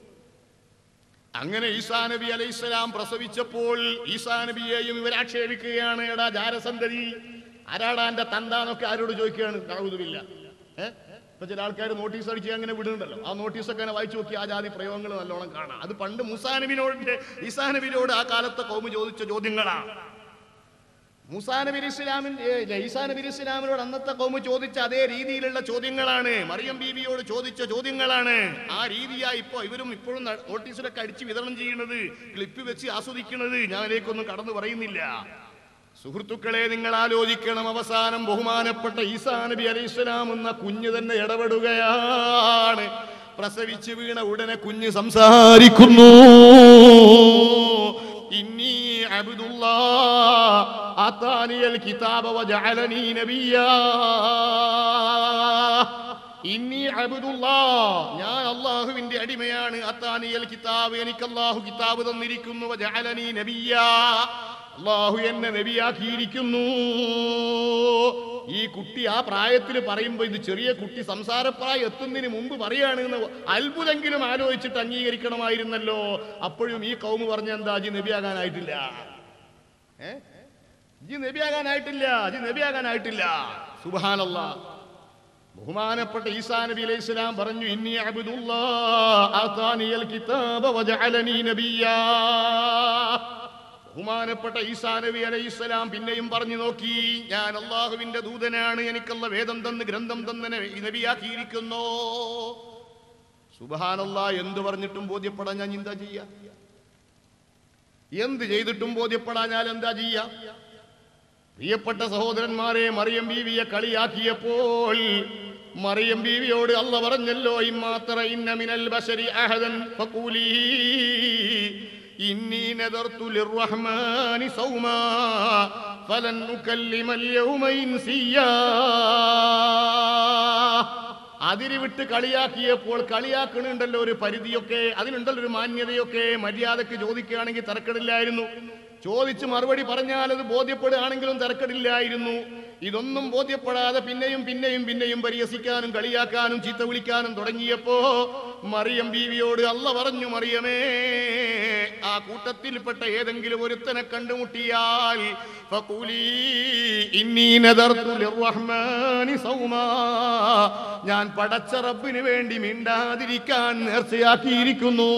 അങ്ങനെ ഈസാ നബി അലൈഹി സ്വലാം പ്രസവിച്ചപ്പോൾ ഈസാ നബിയെയും ഇവർ ആക്ഷേപിക്കുകയാണ് എടാ ജാരസന്തതി ആരാടാ എന്റെ തന്താന്നൊക്കെ ആരോട് ചോദിക്കുകയാണ് കഴുതുമില്ല ഏഹ് ഇപ്പൊ ചില ആൾക്കാർ നോട്ടീസ് അടിച്ച് അങ്ങനെ വിടുന്നുണ്ടല്ലോ ആ നോട്ടീസൊക്കെ അങ്ങനെ വായിച്ചു നോക്കി ആ ജാതി പ്രയോഗങ്ങൾ നല്ലോണം കാണാം അത് പണ്ട് മുസാ നബിനോട് ഈസാ നബിനോട് ആ കാലത്തെ കൗമ് ചോദിച്ച ചോദ്യങ്ങളാണ് മൂസാ നബി അലൈഹി ഇസ്ലാമിന്റെ ഏ, ഈസാ നബി അലൈഹി ഇസ്ലാമിനോട് അന്നത്തെ കൗമ് ചോദിച്ച അതേ രീതിയിലുള്ള ചോദ്യങ്ങളാണ് മറിയം ബീബിയോട് ചോദിച്ച ചോദ്യങ്ങളാണ് ആ രീതിയായി ഇപ്പോ ഇവരും ഇപ്പോഴും ന- നോട്ടീസിലൊക്കെ അടിച്ച് വിതരണം ചെയ്യുന്നത് ക്ലിപ്പ് വെച്ച് ആസ്വദിക്കുന്നത് ഞാൻ അതിലേക്കൊന്നും കടന്നു പറയുന്നില്ല സുഹൃത്തുക്കളെ നിങ്ങൾ ആലോചിക്കണം അവസാനം ബഹുമാനപ്പെട്ട ഈസാ നബി അലൈഹി ഇസ്ലാം എന്ന കുഞ്ഞ് തന്നെ ഇടപെടുകയാണ് പ്രസവിച്ച് വീണ ഉടനെ കുഞ്ഞ് സംസാരിക്കുന്നു ഇന്നി അബ്ദുല്ലാ ആതാനിയൽ കിതാബ വജഅലനി നബിയാ ഇന്നി അബ്ദുല്ലാ ഞാൻ അള്ളാഹുവിന്റെ അടിമയാണ് അത്താനിയൽ കിതാബ് എനിക്ക് അള്ളാഹു കിതാബ് തന്നിരിക്കുന്നു വജഅലനി നബിയാ അള്ളാഹു എന്നെ നബിയാക്കിയിരിക്കുന്നു ഈ കുട്ടി ആ പ്രായത്തിൽ പറയുമ്പോൾ ഇത് ചെറിയ കുട്ടി സംസാരപ്രായം എത്തുന്നതിന് മുമ്പ് പറയാണ് എന്ന് അത്ഭുതെങ്കിലും ആലോചിച്ചിട്ട് അംഗീകരിക്കണമായിരുന്നല്ലോ അപ്പോഴും ഈ കൗമ് പറഞ്ഞ എന്താ ജി നബിയാകാനായിട്ടില്ല ഏ ജി നബിയാകാനായിട്ടില്ല ജി നബിയാകാനായിട്ടില്ല സുബാനല്ല ബഹുമാനപ്പെട്ട ഈസാ നബി അലൈഹി സ്വലാം പറഞ്ഞു ഇന്നി അബ്ദുല്ലാഹ് കിതാബ വജഅലനി നബിയ്യാ ബഹുമാനപ്പെട്ട ഈസാ നബി അലൈഹി സ്വലാം പിന്നെയും പറഞ്ഞു നോക്കി ഞാൻ അള്ളാഹുവിന്റെ ദൂതനാണ് എനിക്കുള്ള വേദം തന്ന് ഗ്രന്ഥം തന്ന് ന- നബിയാക്കിയിരിക്കുന്നു സുബഹാനല്ല എന്ത് പറഞ്ഞിട്ടും ബോധ്യപ്പെടാൻ ഞാൻ എന്താ ചെയ്യാ എന്ത് ചെയ്തിട്ടും ബോധ്യപ്പെടാൻ ഞാൻ എന്താ ചെയ്യാ പ്രിയപ്പെട്ട സഹോദരന്മാരെ മറിയം ബീവിയെ കളിയാക്കിയപ്പോൾ മറിയം ബീവിയോട് അല്ല പറഞ്ഞല്ലോ ഇമ്മാത്ര ഇന്ന മിനൽ ബശരി അഹദൻ ഫഖൂലി ഇന്നി നദർതു ലിർറഹ്മാനി സൗമാ ഫലൻ ഉകല്ലിമൽ യൗമ ഇൻസിയാ അതിരി വിട്ട് കളിയാക്കിയപ്പോൾ കളിയാക്കണുണ്ടല്ലോ ഒരു പരിധിയൊക്കെ അതിനുണ്ടല്ലോ ഒരു മാന്യതയൊക്കെ മര്യാദക്ക് ചോദിക്കുകയാണെങ്കിൽ തിരക്കടില്ലായിരുന്നു ചോദിച്ച് മറുപടി പറഞ്ഞാൽ അത് ബോധ്യപ്പെടുകയാണെങ്കിലും തിരക്കടില്ലായിരുന്നു ഇതൊന്നും ബോധ്യപ്പെടാതെ പിന്നെയും പിന്നെയും പിന്നെയും പരിഹസിക്കാനും കളിയാക്കാനും ചീത്ത വിളിക്കാനും തുടങ്ങിയപ്പോ മറിയം ബീവിയോട് അല്ല പറഞ്ഞു മറിയമേ ആ കൂട്ടത്തിൽപ്പെട്ട ഏതെങ്കിലും ഒരുത്തനെ കണ്ടുമുട്ടിയാൽ ഫഖൂലീ ഇന്നീ നദർതു ലിർറഹ്മാനി സൗമാ ഞാൻ പടച്ച റബ്ബിന് വേണ്ടി മിണ്ടാതിരിക്കാൻ നേർച്ചയാക്കിയിരിക്കുന്നു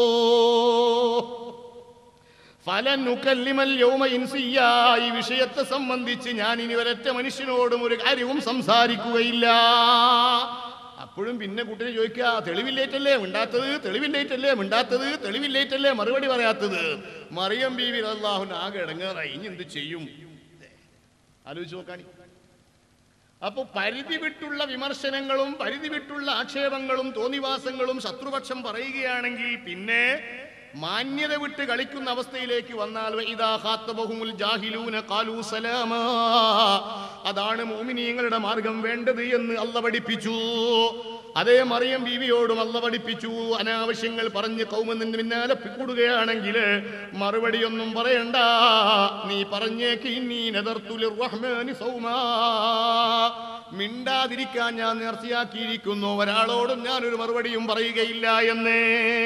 ഫലനുക്കല്ലിമൽ യൗമ ഇൻസിയ്യ ഈ വിഷയത്തെ സംബന്ധിച്ച് ഞാൻ ഇനി ഒരൊറ്റ മനുഷ്യനോടും ഒരു കാര്യവും സംസാരിക്കുകയില്ല അപ്പോഴും പിന്നെ കുട്ടിനെ ചോദിക്കുക തെളിവില്ലേറ്റല്ലേ മിണ്ടാത്തത് തെളിവില്ലേറ്റല്ലേ മിണ്ടാത്തത് തെളിവില്ലേറ്റല്ലേ മറുപടി പറയാത്തത് മറിയം ബീവി അള്ളാഹുൻ ആകെ ഇടങ്ങേറായി ഇനി എന്ത് ചെയ്യും ആലോചിച്ച് നോക്കാണി അപ്പൊ പരിധി വിട്ടുള്ള വിമർശനങ്ങളും പരിധി വിട്ടുള്ള ആക്ഷേപങ്ങളും തോന്നിവാസങ്ങളും ശത്രുപക്ഷം പറയുകയാണെങ്കിൽ പിന്നെ മാന്യത വിട്ട് കളിക്കുന്ന അവസ്ഥയിലേക്ക് വന്നാൽ വഇദാ ഖാത്തബഹുമുൽ ജാഹിലൂന ഖാലൂ സലാമാ അതാണ് മോമിനിയങ്ങളുടെ മാർഗം വേണ്ടത് എന്ന് അല്ല പഠിപ്പിച്ചു അതേ മറിയം ബീവിയോടും അല്ല പഠിപ്പിച്ചു അനാവശ്യങ്ങൾ പറഞ്ഞ് കൗമെന്നിന് പിന്നാലെ കൂടുകയാണെങ്കിൽ മറുപടിയൊന്നും പറയണ്ട നീ പറഞ്ഞേക്ക് ഇന്നീ നദർത്തുലിർ റഹ്മാനി സൗമാ മിണ്ടാതിരിക്കാൻ ഞാൻ നേർച്ചയാക്കിയിരിക്കുന്നു ഒരാളോടും ഞാനൊരു മറുപടിയും പറയുകയില്ല എന്നേ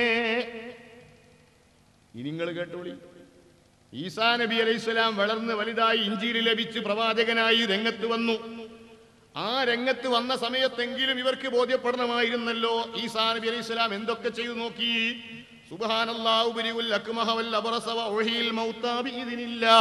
ഇനി നിങ്ങൾ കേട്ടോളി ഈസാ നബി അലൈഹി സ്വലാം വളർന്ന് വലുതായി ഇഞ്ചിയിൽ ലഭിച്ച് പ്രവാചകനായി രംഗത്ത് വന്നു ആ രംഗത്ത് വന്ന സമയത്തെങ്കിലും ഇവർക്ക് ബോധ്യപ്പെടണമായിരുന്നല്ലോ ഈസാ നബി അലൈഹി സ്വലാം എന്തൊക്കെ ചെയ്തു നോക്കി സുബ്ഹാനല്ലാഹു ബരിഉൽ അക്മഹ വൽ അബ്റസ വ ഉഹീൽ മൗതാ ബിഇദ്നില്ലാ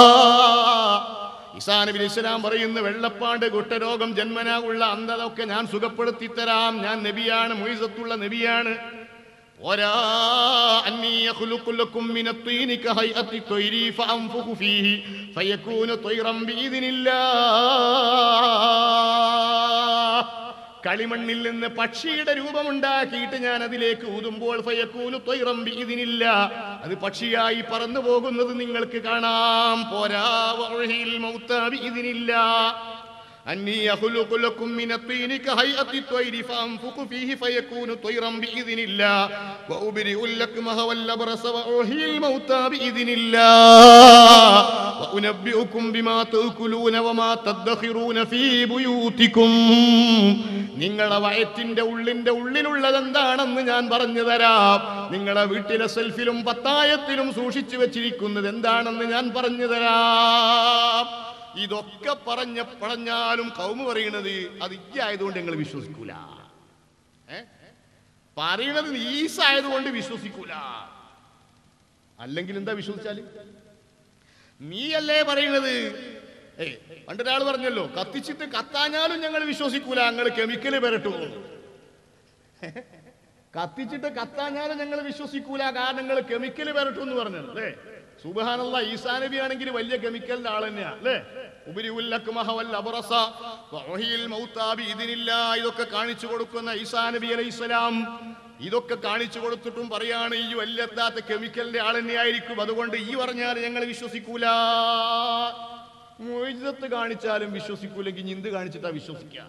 ഈസാ നബി അലൈഹി സ്വലാം പറയുന്ന വെള്ളപ്പാണ്ട് കുട്ടരോഗം ജന്മനാ ഉള്ള അന്ധത ഒക്കെ ഞാൻ സുഖപ്പെടുത്തി തരാം ഞാൻ നബിയാണ് മൊയ്സത്തുള്ള നബിയാണ് ولا أني يخلق لكم من الطين كهيئة الطير فأنفخ فيه فيكون طيرا بإذن الله കളിമണ്ണിൽ നിന്ന് പക്ഷിയുടെ രൂപമുണ്ടാക്കിയിട്ട് ഞാൻ അതിലേക്ക് ഊതുമ്പോൾ ഫയക്കൂനു തൊയ്റമ്പി ഇതിനില്ല അത് പക്ഷിയായി പറന്നു പോകുന്നത് നിങ്ങൾക്ക് കാണാം പോരാ വഹിൽ മൗത്താബി ഇതിനില്ല أني أخلق لكم من الطين كهيئة الطير فأنفق فيه فيكون طيرا بإذن الله وأبرئ الأكمه والأبرص وأحيي الموتى بإذن الله وأنبئكم بما تأكلون وما تدخرون في بيوتكم നിങ്ങളെ വയറ്റിന്റെ ഉള്ളിന്റെ ഉള്ളിലുള്ളത് എന്താണെന്ന് ഞാൻ പറഞ്ഞു തരാം നിങ്ങളെ വീട്ടിലെ സെൽഫിലും പത്തായത്തിലും സൂക്ഷിച്ചു വെച്ചിരിക്കുന്നത് എന്താണെന്ന് ഞാൻ പറഞ്ഞു തരാം ഇതൊക്കെ പറഞ്ഞ പറഞ്ഞാലും കൗമ് പറയണത് അത് ഇയ്യായതുകൊണ്ട് നിങ്ങൾ വിശ്വസിക്കൂല ഏ? പറയണത് ഈസായതുകൊണ്ട് വിശ്വസിക്കൂല അല്ലെങ്കിൽ എന്താ വിശ്വസിച്ചാല് നീയല്ലേ പറയണത് ഏയ് പണ്ടൊരാൾ പറഞ്ഞല്ലോ കത്തിച്ചിട്ട് കത്താഞ്ഞാലും ഞങ്ങൾ വിശ്വസിക്കൂല ഞങ്ങൾ കെമിക്കല് പെരട്ടു കത്തിച്ചിട്ട് കത്താഞ്ഞാലും ഞങ്ങൾ വിശ്വസിക്കൂല കാരണം നിങ്ങൾ കെമിക്കല് പെരട്ടു എന്ന് പറഞ്ഞത് അല്ലേ സുബഹാനല്ല ഈസാ നബി ആണെങ്കിൽ വലിയ കെമിക്കലിന്റെ ആൾ തന്നെയാ അല്ലേ ഇതിനില്ല ഇതൊക്കെ കാണിച്ചു കൊടുക്കുന്ന ഈസാ നബി അലൈഹി സ്വലാം ഇതൊക്കെ കാണിച്ചു കൊടുത്തിട്ടും പറയാണ് ഈ വല്ലെത്താത്ത കെമിക്കലിന്റെ ആൾ തന്നെയായിരിക്കും അതുകൊണ്ട് ഈ പറഞ്ഞാൽ ഞങ്ങൾ വിശ്വസിക്കൂല മൊയ്തത്ത് കാണിച്ചാലും വിശ്വസിക്കൂലെങ്കിൽ ഇനി എന്ത് കാണിച്ചിട്ടാ വിശ്വസിക്കുക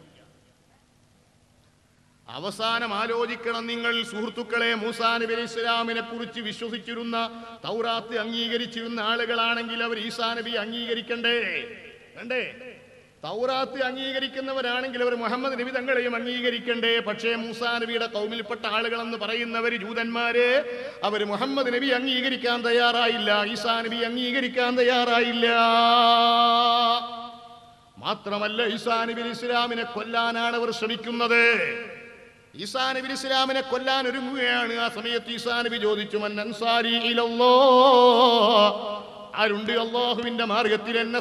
അവസാനം ആലോചിക്കണം നിങ്ങൾ സുഹൃത്തുക്കളെ മൂസാ നബി അലൈഹി ഇസ്ലാമിനെ കുറിച്ച് വിശ്വസിച്ചിരുന്ന തൗറാത്ത് അംഗീകരിച്ചിരുന്ന ആളുകളാണെങ്കിൽ അവർ ഈസാ നബി അംഗീകരിക്കണ്ടേ വേണ്ടേ തൗറാത്ത് അംഗീകരിക്കുന്നവരാണെങ്കിൽ അവർ മുഹമ്മദ് നബി തങ്ങളെയും അംഗീകരിക്കണ്ടേ പക്ഷേ മൂസാ നബിയുടെ കൗമിൽപ്പെട്ട ആളുകളെന്ന് പറയുന്നവർ ജൂതന്മാര് അവർ മുഹമ്മദ് നബി അംഗീകരിക്കാൻ തയ്യാറായില്ല ഈസാ നബി അംഗീകരിക്കാൻ തയ്യാറായില്ല മാത്രമല്ല ഈസാ നബി ഇസ്ലാമിനെ കൊല്ലാനാണ് അവർ ശ്രമിക്കുന്നത് ഈസാ നബി ഇസ്ലാമിനെ കൊല്ലാൻ ഒരുങ്ങുകയാണ് ആ സമയത്ത് ഈസാ നബി ചോദിച്ചു മൻ അൻസാരി ഇലല്ലോ ആരുണ്ട് അള്ളാഹുവിന്റെ മാർഗത്തിൽ എന്നെ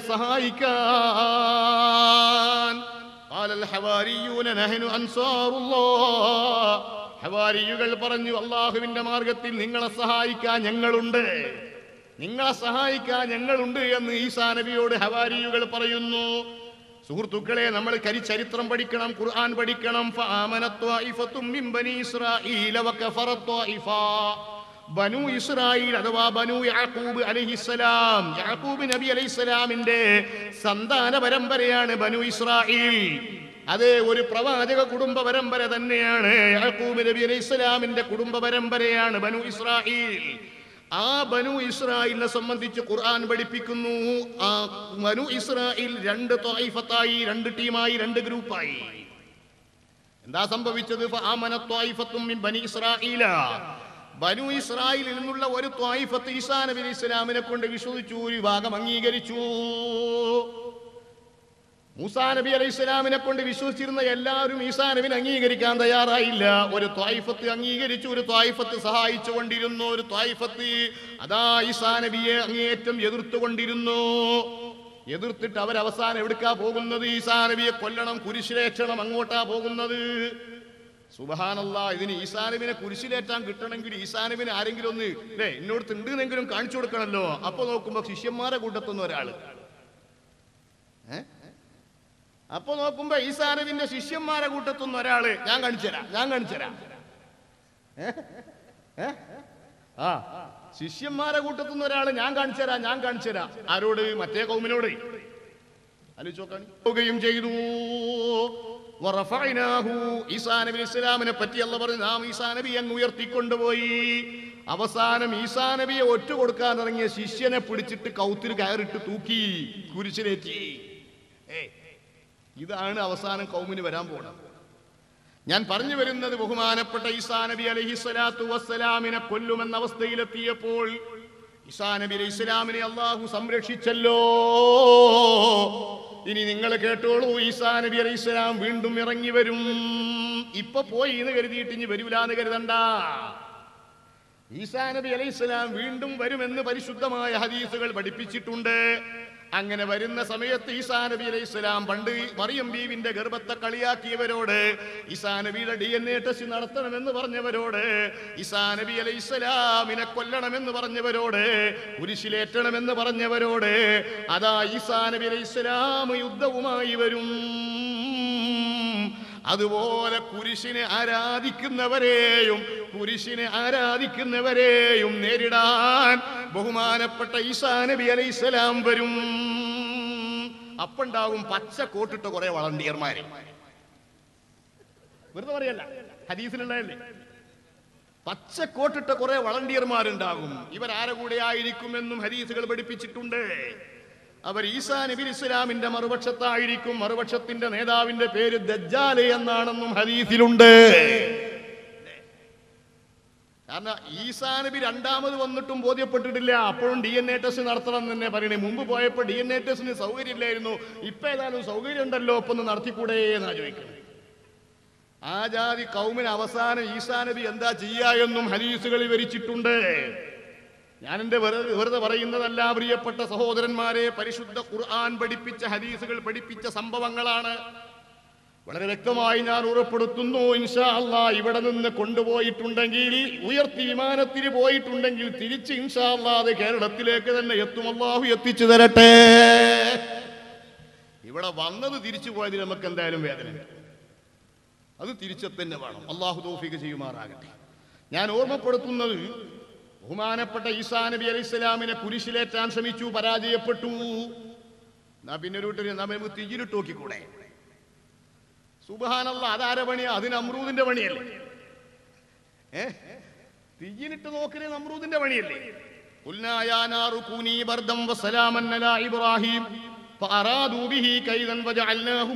സഹായിക്കാൻ قال الحواريون نحن أنصار الله ഹവാരിയുകൾ പറഞ്ഞു അള്ളാഹുവിന്റെ മാർഗത്തിൽ നിങ്ങളെ സഹായിക്കാൻ ഞങ്ങളുണ്ട് നിങ്ങളെ സഹായിക്കാൻ ഞങ്ങളുണ്ട് എന്ന് ഈസാ നബിയോട് ഹവാരിയുകൾ പറയുന്നു സുഹൃത്തുക്കളെ നമ്മൾ കരിചരിത്രം പഠിക്കണം ഖുർആൻ പഠിക്കണം فآمنت طائفة من بني إسرائيل وكفرت طائفة ബനു ഇസ്രായേൽ അഥവാ ബനു യാക്കൂബ് അലഹിസ്സലാം യാക്കൂബ് നബി അലൈഹിസ്സലാമിന്റെ സന്താന പരമ്പരയാണ് ബനു ഇസ്രായേൽ അതെ ഒരു പ്രവാചക കുടുംബ പരമ്പര തന്നെയാണ് യാക്കൂബ് നബി അലൈഹിസ്സലാമിന്റെ കുടുംബ പരമ്പരയാണ് ബനു ഇസ്രായേൽ ആ ബനു ഇസ്രായേലിനെ സംബന്ധിച്ച് ഖുർആൻ പഠിപ്പിക്കുന്നു ആ ബനു ഇസ്രായേൽ രണ്ട് ത്വായിഫത്തായി രണ്ട് ടീമായി രണ്ട് ഗ്രൂപ്പായി എന്താ സംഭവിച്ചത് ഫആമനത് ത്വായിഫത്തും മിൻ ബനി ഇസ്രായേല ബനു ഇസ്രായേലിൽ നിന്നുള്ള ഒരു ത്വായിഫത്ത് ഈസാ നബി അലൈഹി ഇസ്ലാമിനെ കൊണ്ട് വിശ്വസിച്ചു ഒരു ഭാഗം അംഗീകരിച്ചു മൂസാ നബി അലൈഹി ഇസ്ലാമിനെ കൊണ്ട് വിശ്വസിച്ചിരുന്ന എല്ലാവരും ഈസാ നബിനെ അംഗീകരിക്കാൻ തയ്യാറായില്ല ഒരു ത്വായിഫത്ത് അംഗീകരിച്ചു ഒരു ത്വായിഫത്ത് സഹായിച്ചു കൊണ്ടിരുന്നു ഒരു ത്വായിഫത്ത് അതാ ഈസാ നബിയെ അങ്ങേയറ്റം എതിർത്തുകൊണ്ടിരുന്നു എതിർത്തിട്ട് അവരവസാനം എവിടുക്കാ പോകുന്നത് ഈസാ നബിയെ കൊല്ലണം കുരിശിലേറ്റണം അങ്ങോട്ടാ പോകുന്നത് സുബഹാനല്ല ഇതിന് ഈസാനബിനെ കുരിശിലേറ്റാൻ കിട്ടണമെങ്കിൽ ഈസാനബിനെ ആരെങ്കിലും ഒന്ന് അല്ലേ എന്നോട് ഉണ്ടെന്നെങ്കിലും കാണിച്ചു കൊടുക്കണമല്ലോ അപ്പൊ നോക്കുമ്പോ ശിഷ്യന്മാരെ കൂട്ടത്തുന്ന ഒരാള് ഏ? അപ്പൊ നോക്കുമ്പോ ഈസാനബിന്റെ ശിഷ്യന്മാരെ കൂട്ടത്തുന്ന ഒരാള് ഞാൻ കാണിച്ചുതരാം ഞാൻ കാണിച്ചുതരാം ഏ? ഏ? ആ ശിഷ്യന്മാരെ കൂട്ടത്തുന്ന ഒരാള് ഞാൻ കാണിച്ചുതരാം ഞാൻ കാണിച്ചുതരാം ആരോട് മറ്റേ കൗമിനോട് ആലോചിച്ചോക്കുകയും ചെയ്തു വറഫഅനാഹു. ഈസാ നബി അലൈഹി ഇസ്ലാമിനെ പറ്റി അല്ല പറഞ്ഞു നാം ഈസാ നബി അങ്ങ് ഉയർത്തിക്കൊണ്ടുപോയി അവസാനം ഈസാ നബിയെ ഒറ്റ കൊടുക്കാൻ ഇറങ്ങിയ ശിഷ്യനെ പിടിച്ചിട്ട് കൗത്തിൽ കയറിട്ട് തൂക്കി കുരിശിലേറ്റി ഏയ്, ഇതാണ് അവസാനം കൗമിന് വരാൻ പോണത് ഞാൻ പറഞ്ഞു വരുന്നത് ബഹുമാനപ്പെട്ട ഈസാ നബി അലൈഹി സ്വലാത്തു വസ്സലാമിനെ കൊല്ലുമെന്ന അവസ്ഥയിലെത്തിയപ്പോൾ ഈസാ നബി അലൈഹി ഇസ്ലാമിനെ അള്ളാഹു സംരക്ഷിച്ചല്ലോ ഇനി നിങ്ങൾ കേട്ടോളൂ ഈസാ നബി അലൈഹി ഇസ്ലാം വീണ്ടും ഇറങ്ങി വരും ഇപ്പൊ പോയി എന്ന് കരുതിയിട്ട് ഇനി വരൂലെന്ന് കരുതണ്ട ഈസാ നബി അലൈഹി ഇസ്ലാം വീണ്ടും വരുമെന്ന് പരിശുദ്ധമായ ഹദീസുകൾ പഠിപ്പിച്ചിട്ടുണ്ട് അങ്ങനെ വരുന്ന സമയത്ത് ഈസാ നബി അലൈഹി ഇസ്ലാം പണ്ട് മറിയം ബീവിന്റെ ഗർഭത്തെ കളിയാക്കിയവരോട് ഈസാ നബിയുടെ ഡി എൻ എ ടെസ്റ്റ് നടത്തണമെന്ന് പറഞ്ഞവരോട് ഈസാ നബി അലൈഹി ഇസ്ലാമിനെ കൊല്ലണമെന്ന് പറഞ്ഞവരോട് കുരിശിലേറ്റണമെന്ന് പറഞ്ഞവരോട് അതാ ഈസാ നബി അലൈഹി ഇസ്ലാം യുദ്ധവുമായി വരും അതുപോലെ കുരിശിനെ ആരാധിക്കുന്നവരെയും കുരിശിനെ ആരാധിക്കുന്നവരെയും നേരിടാൻ ബഹുമാനപ്പെട്ട ഈസാ നബി അലൈഹിസ്സലാം വരും അപ്പുണ്ടാവും പച്ച കോട്ടിട്ട കുറെ വളണ്ടിയർമാര് വെറുതെ പറയല്ല ഹദീസിലുള്ളതല്ലേ പച്ച കോട്ടിട്ട കുറെ വളണ്ടിയർമാരുണ്ടാകും ഇവരാരെ കൂടെ ആയിരിക്കുമെന്നും ഹദീസുകൾ പഠിപ്പിച്ചിട്ടുണ്ട് അവർ ഈസാ നബി ഇസ്ലാമിന്റെ മറുപക്ഷത്തായിരിക്കും മറുപക്ഷത്തിന്റെ നേതാവിന്റെ പേര് ദജ്ജാല് എന്നാണെന്നും ഹദീസിലുണ്ട് കാരണം ഈസാ നബി രണ്ടാമത് വന്നിട്ടും ബോധ്യപ്പെട്ടിട്ടില്ല അപ്പോഴും ഡി എൻ എ ടെസ്റ്റ് നടത്തണം എന്ന് തന്നെ പറയണേ മുമ്പ് പോയപ്പോൾ ഡി എൻ എ ടെസ്റ്റിന് സൗകര്യമില്ലായിരുന്നു ഇപ്പൊ ഏതായാലും സൗകര്യം ഉണ്ടല്ലോ ഒപ്പം ഒന്ന് നടത്തിക്കൂടെ എന്നാ ചോദിക്കുന്നത് ആ ജാതി കൗമിന് അവസാനം ഈസാ നബി എന്താ ചെയ്യാ എന്നും ഹദീസുകൾ വിവരിച്ചിട്ടുണ്ട് ഞാൻ എന്റെ വെറുതെ വെറുതെ പറയുന്നതല്ല പ്രിയപ്പെട്ട സഹോദരന്മാരെ പരിശുദ്ധ ഖുർആൻ പഠിപ്പിച്ച ഹദീസുകൾ പഠിപ്പിച്ച സംഭവങ്ങളാണ് വളരെ വ്യക്തമായി ഞാൻ ഉറപ്പെടുത്തുന്നു ഇൻഷാ അല്ലാ ഇവിടെ നിന്ന് കൊണ്ടുപോയിട്ടുണ്ടെങ്കിൽ ഉയർത്തി വിമാനത്തിന് പോയിട്ടുണ്ടെങ്കിൽ തിരിച്ച് ഇൻഷാ അല്ലാ അത് കേരളത്തിലേക്ക് തന്നെ എത്തും അല്ലാഹു എത്തിച്ചു തരട്ടെ ഇവിടെ വന്നത് തിരിച്ചു പോയതിൽ നമുക്ക് എന്തായാലും വേദന അത് തിരിച്ചെത്തന്നെ വേണം അള്ളാഹു തൗഫീഖ് ചെയ്യുമാറാകട്ടെ ഞാൻ ഓർമ്മപ്പെടുത്തുന്നത് ബഹുമാനപ്പെട്ട ഈസാ നബി അലൈഹി സ്വലാമിനെ കുരിശിലേറ്റാൻ ശ്രമിച്ചു പരാജയപ്പെട്ടു എന്നാ പിന്നെ ഒരു കൂട്ടര് എന്നാ നമുക്ക് തീയിലിട്ട് നോക്കിക്കൂടെ സുബഹാനല്ല അതാര പണിയാ അതിന് അമ്രൂദിന്റെ പണിയല്ലേ ഏ തീയിലിട്ട് നോക്കല് നമ്രൂദിന്റെ പണിയല്ലേ قلنا يا نار كوني بردا وسلاما على ابراهيم فأرادوا به كيدا فجعلناهم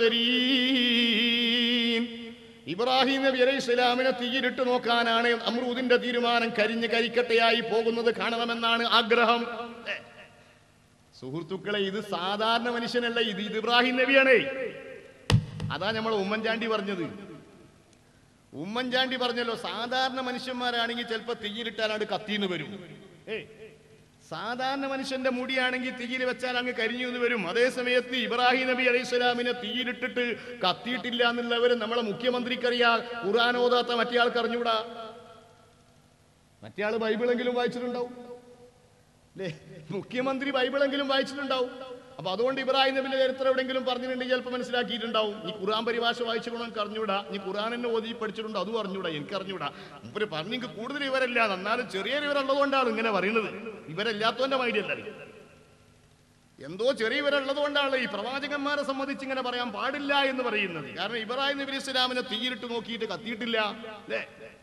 الأخسرين ഇബ്രാഹിം നബി അലൈഹി സ്വലാമിനെ തീയിലിട്ട് നോക്കാനാണ് അമ്രൂദിന്റെ തീരുമാനം കരിഞ്ഞ് കരിക്കട്ടയായി പോകുന്നത് കാണണമെന്നാണ് ആഗ്രഹം ഏ. സുഹൃത്തുക്കളെ ഇത് സാധാരണ മനുഷ്യനല്ല ഇത് ഇത് ഇബ്രാഹിം നബിയാണേ അതാ നമ്മൾ ഉമ്മൻചാണ്ടി പറഞ്ഞത് ഉമ്മൻചാണ്ടി പറഞ്ഞല്ലോ സാധാരണ മനുഷ്യന്മാരാണെങ്കിൽ ചിലപ്പോ തീയിലിട്ടാലാണ് കത്തിന്ന് വരും ഏയ് സാധാരണ മനുഷ്യന്റെ മുടിയാണെങ്കിൽ തീയിൽ വെച്ചാൽ അങ്ങ് കരിഞ്ഞു എന്ന് വരും അതേ സമയത്ത് ഇബ്രാഹിം നബി അലൈഹി സ്വലാമിനെ തീയിലിട്ടിട്ട് കത്തിയിട്ടില്ല എന്നുള്ളവർ നമ്മളെ മുഖ്യമന്ത്രിക്കറിയാ ഖുർആൻ ഓതാത്ത മറ്റേ ആൾക്ക് അറിഞ്ഞൂടാ മറ്റേ ആള് ബൈബിളെങ്കിലും വായിച്ചിട്ടുണ്ടാവും അല്ലേ മുഖ്യമന്ത്രി ബൈബിളെങ്കിലും വായിച്ചിട്ടുണ്ടാവും അപ്പൊ അതുകൊണ്ട് ഇബ്രാഹിം നബിന്റെ ചരിത്രം എവിടെയെങ്കിലും പറഞ്ഞിട്ടുണ്ടെങ്കിൽ ചിലപ്പോൾ മനസ്സിലാക്കിയിട്ടുണ്ടാവും ഈ ഖുർആൻ പരിഭാഷ വായിച്ചുകൊണ്ട് എനിക്ക് അറിഞ്ഞൂടാ നീ ഖുർആൻ എന്നെ ഓതി പഠിച്ചിട്ടുണ്ടോ അതും അറിഞ്ഞൂടാ എനിക്ക് അറിഞ്ഞൂടാ മുപ്പര് പറഞ്ഞു എനിക്ക് കൂടുതൽ ഇവരല്ല എന്നാലും ചെറിയ ഇവരുള്ളതുകൊണ്ടാണ് ഇങ്ങനെ പറയുന്നത് ഇവരല്ലാത്തവന്റെ മൈഡിയല്ല എന്തോ ചെറിയ ഇവരുള്ളത് കൊണ്ടാണ് ഈ പ്രവാചകന്മാരെ സംബന്ധിച്ച് ഇങ്ങനെ പറയാൻ പാടില്ല എന്ന് പറയുന്നത് കാരണം ഇബ്രാഹിം നബി ഇസ്ലാമിനെ തീയിലിട്ട് നോക്കിയിട്ട് കത്തിയിട്ടില്ല അല്ലേ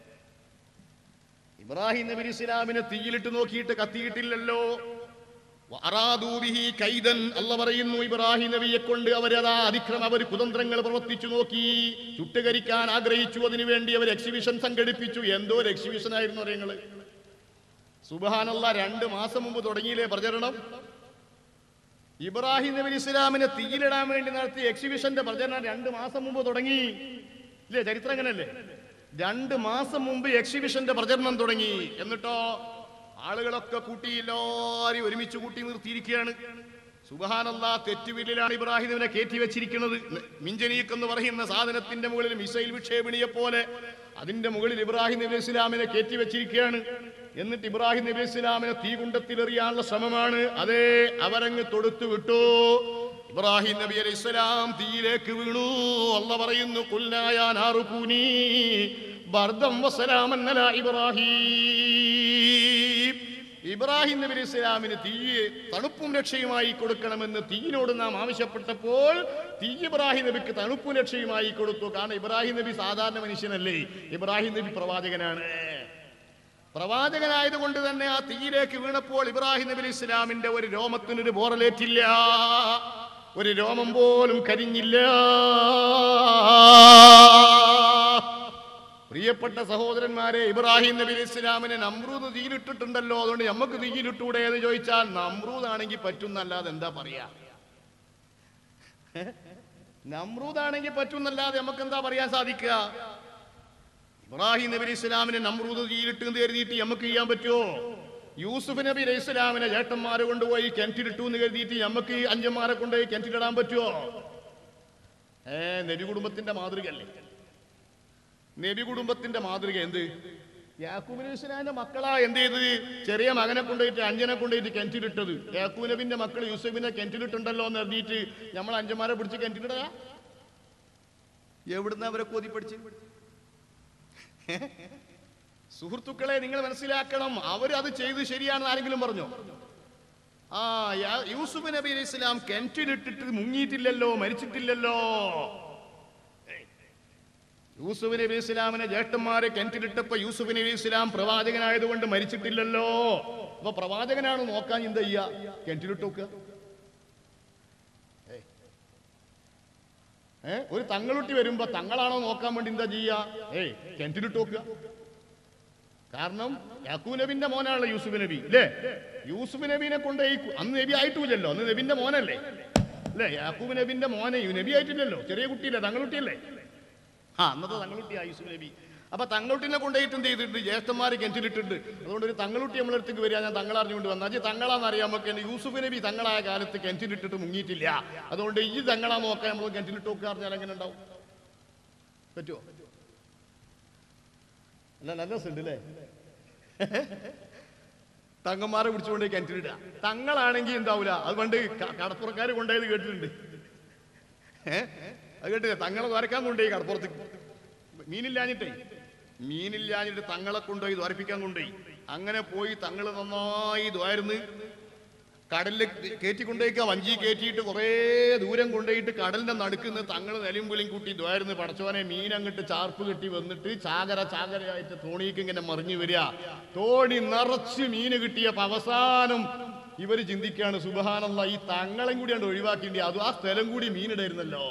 ഇബ്രാഹിം നബി ഇസ്ലാമിനെ തീയിലിട്ട് നോക്കിയിട്ട് കത്തിയിട്ടില്ലല്ലോ വഅറാദൂബിഹി കൈദൻ അല്ല പറയുന്നു ഇബ്രാഹിം നബിയെ കൊണ്ട് അവരതാ അതിക്രമ അവർ കുതന്ത്രങ്ങൾ പ്രവർത്തിച്ചു നോക്കി ചുട്ടുകരിക്കാൻ ആഗ്രഹിച്ചു അതിനു വേണ്ടി അവർ എക്സിബിഷൻ സംഘടിപ്പിച്ചു എന്തോ ഒരു എക്സിബിഷൻ ആയിരുന്നു അറിയങ്ങള് സുബഹാനല്ല രണ്ട് മാസം മുമ്പ് തുടങ്ങിയില്ലേ പ്രചരണം ഇബ്രാഹിം നബി ഇസ്ലാമിനെ തീയിലിടാൻ വേണ്ടി നടത്തിയ എക്സിബിഷന്റെ പ്രചരണം രണ്ട് മാസം മുമ്പ് തുടങ്ങി ഇല്ലേ ചരിത്രം അങ്ങനല്ലേ രണ്ട് മാസം മുമ്പ് എക്സിബിഷന്റെ പ്രചരണം തുടങ്ങി എന്നിട്ടോ ആളുകളൊക്കെ കൂട്ടി എല്ലാവരും ഒരുമിച്ച് കൂട്ടി നിർത്തിയിരിക്കുകയാണ് സുബഹാനല്ലാ തെറ്റുവില്ലിലാണ് ഇബ്രാഹിം നബിനെ കയറ്റി വെച്ചിരിക്കുന്നത് മിഞ്ചനീക്ക് എന്ന് പറയുന്ന സാധനത്തിന്റെ മുകളിൽ മിസൈൽ വിക്ഷേപണിയെ പോലെ അതിന്റെ മുകളിൽ ഇബ്രാഹിം നബി ഇസ്ലാമിനെ കയറ്റി വെച്ചിരിക്കുകയാണ് എന്നിട്ട് ഇബ്രാഹിം നബി ഇസ്ലാമിനെ തീകുണ്ടത്തിലെറിയാനുള്ള ശ്രമമാണ് അതേ അവരങ്ങ് തൊടുത്തു വിട്ടു ഇബ്രാഹിം നബി അലൈഹി ഇസ്ലാം തീയിലേക്ക് വീണു അല്ല പറയുന്നു കുല്ലായ നാറുകൂനി ബർദം വസലാമൻ അലാ ഇബ്രാഹിം ഇബ്രാഹിം നബി അലൈഹി ഇസ്ലാമിന് തീ തണുപ്പും രക്ഷയുമായി കൊടുക്കണമെന്ന് തീയിനോട് നാം ആവശ്യപ്പെട്ടപ്പോൾ തീ ഇബ്രാഹിം നബിക്ക് തണുപ്പും രക്ഷയുമായി കൊടുത്തു കാരണം ഇബ്രാഹിം നബി സാധാരണ മനുഷ്യനല്ലേ ഇബ്രാഹിം നബി പ്രവാചകനാണ് പ്രവാചകനായതുകൊണ്ട് തന്നെ ആ തീയിലേക്ക് വീണപ്പോൾ ഇബ്രാഹിം നബി അലൈഹി ഇസ്ലാമിന്റെ ഒരു രോമത്തിനൊരു ബോറലേറ്റില്ല ഒരു രോമം പോലും കരിഞ്ഞില്ല പ്രിയപ്പെട്ട സഹോദരന്മാരെ ഇബ്രാഹിം നബി അലൈഹി ഇസ്ലാമിനെ നമ്രൂദ് തീയിലിട്ടിട്ടുണ്ടല്ലോ അതുകൊണ്ട് നമുക്ക് തീയിലിട്ടൂടെ എന്ന് ചോദിച്ചാൽ നമ്രൂദ് ആണെങ്കിൽ പറ്റുന്നല്ലാതെ എന്താ പറയാ നമ്രൂദ് ആണെങ്കിൽ പറ്റുന്നല്ലാതെ നമുക്ക് എന്താ പറയാൻ സാധിക്കുക ഇബ്രാഹിം നബി അലൈഹി ഇസ്ലാമിനെ നമ്രൂദ് തീയിലിട്ട് എന്ന് കരുതിയിട്ട് നമുക്ക് ചെയ്യാൻ പറ്റുമോ യൂസുഫ് നബി അലൈഹി ഇസ്ലാമിനെ ചേട്ടന്മാരെ കൊണ്ടുപോയി കിണറ്റിലിട്ടു എന്ന് കരുതിയിട്ട് നമുക്ക് ഈ അഞ്ചന്മാരെ കൊണ്ടുപോയി കിണറ്റിലിടാൻ പറ്റുമോ ഏ നബി കുടുംബത്തിന്റെ മാതൃകയല്ലേ നബി കുടുംബത്തിന്റെ മാതൃക എന്ത് യാക്കൂബ് നബി ഇസ്ലാമിന്റെ മക്കളാ എന്ത് ചെയ്ത് ചെറിയ മകനെ കൊണ്ടുപോയിട്ട് അഞ്ചനെ കൊണ്ടുപോയിട്ട് കിണറ്റിലിട്ടത് യാക്കൂബ് നബിന്റെ മക്കൾ യൂസഫിനെ കിണറ്റിലിട്ടുണ്ടല്ലോ എന്ന് എഴുതിയിട്ട് നമ്മൾ അഞ്ചന്മാരെ പിടിച്ച് കിണറ്റിലിടതാ എവിടുന്ന് അവരെ കോതി പഠിച്ച് സുഹൃത്തുക്കളെ നിങ്ങൾ മനസ്സിലാക്കണം അവർ അത് ചെയ്ത് ശരിയാണെന്ന് ആരെങ്കിലും പറഞ്ഞോ ആ യാ- യൂസുഫ് നബി അലൈഹി ഇസ്ലാം കിണറ്റിലിട്ടിട്ട് മുങ്ങിയിട്ടില്ലല്ലോ മരിച്ചിട്ടില്ലല്ലോ യൂസുഫ് നബി ഇസ്ലാമിനെ ജ്യേഷ്ഠന്മാരെ കിണറ്റിലിട്ടപ്പോ യൂസുഫ് നബി ഇസ്ലാം പ്രവാചകനായതുകൊണ്ട് മരിച്ചിട്ടില്ലല്ലോ അപ്പൊ പ്രവാചകനാണ് നോക്കാൻ ചിന്ത ചെയ്യാ കിണറ്റിലിട്ട് നോക്കുക ഏയ്. ഏ ഒരു തങ്ങളുട്ടി വരുമ്പോ തങ്ങളാണോ നോക്കാൻ വേണ്ടി എന്താ ചെയ്യാ ഏയ് കിണറ്റിലിട്ട് നോക്കുക കാരണം യാക്കൂബ് നബിന്റെ മോനാണല്ലോ യൂസുഫ് നബി അല്ലേ യൂസുഫ് നബീനെ കൊണ്ട് ഈ കു- അന്ന് നബി ആയിട്ടില്ലല്ലോ അന്ന് നബിന്റെ മോനല്ലേ അല്ലേ യാക്കൂബ് നബിന്റെ മോനെ ഈ നബി ആയിട്ടില്ലല്ലോ ചെറിയ കുട്ടിയല്ലേ തങ്ങളുട്ടിയല്ലേ ആ അന്നത്തെ തങ്ങളുട്ടിയാ യൂസുഫ് നബി അപ്പൊ തങ്ങളുട്ടിനെ കൊണ്ടുപോയിട്ട് എന്ത് ചെയ്തിട്ടുണ്ട് ജ്യേഷ്ഠന്മാർ കിണറ്റിലിട്ടുണ്ട് അതുകൊണ്ട് ഒരു തങ്ങളുട്ടി നമ്മളെ അടുത്തേക്ക് വരിക ഞാൻ തങ്ങളറിഞ്ഞുകൊണ്ട് വന്നാൽ അത് തങ്ങളാന്ന് അറിയാൻ നമുക്ക് എന്നെ യൂസുഫ് നബി തങ്ങളായ കാലത്ത് കിണറ്റിലിട്ടിട്ട് മുങ്ങിയിട്ടില്ല അതുകൊണ്ട് ഈ തങ്ങളാ നോക്കാൻ നമ്മൾ കിണറ്റിലിട്ട് നോക്കുക പറഞ്ഞാൽ എങ്ങനെ ഉണ്ടാവും പറ്റുമോ അല്ല നല്ല രസമുണ്ട് അല്ലേ തങ്ങന്മാരെ പിടിച്ചുകൊണ്ട് കിണറ്റിലിടുക തങ്ങളാണെങ്കിൽ എന്താവൂല അത് പണ്ട് ക- കടപ്പുറക്കാർ കൊണ്ടുപോയത് കേട്ടിട്ടുണ്ട് ഏ അത് കേട്ടില്ല തങ്ങളെ ദ്വാരക്കാൻ കൊണ്ടുപോയി കടപ്പുറത്തേക്ക് മീനില്ലാഞ്ഞിട്ടേ മീനില്ലാഞ്ഞിട്ട് തങ്ങളെ കൊണ്ടുപോയി ദ്വാരിപ്പിക്കാൻ കൊണ്ടുപോയി അങ്ങനെ പോയി തങ്ങൾ നന്നായി ദ്വാരുന്ന് കടലിൽ കയറ്റി കൊണ്ടേക്ക വഞ്ചി കയറ്റിയിട്ട് കുറേ ദൂരം കൊണ്ടുപോയിട്ട് കടലിന്റെ നടുക്കുന്ന് തങ്ങൾ നിലയും വിളിയും കൂട്ടി ദ്വാരുന്ന് പടച്ചോനെ മീൻ അങ്ങോട്ട് ചാർപ്പ് കെട്ടി വന്നിട്ട് ചാകര ചാകരയായിട്ട് തോണിക്ക് ഇങ്ങനെ മറിഞ്ഞു വരിക തോണി നിറച്ച് മീന് കിട്ടിയപ്പോ അവസാനം ഇവര് ചിന്തിക്കാണ് സുബഹാനല്ല ഈ തങ്ങളെയും കൂടി കണ്ട് ഒഴിവാക്കേണ്ടി അതും ആ സ്ഥലം കൂടി മീനിടായിരുന്നല്ലോ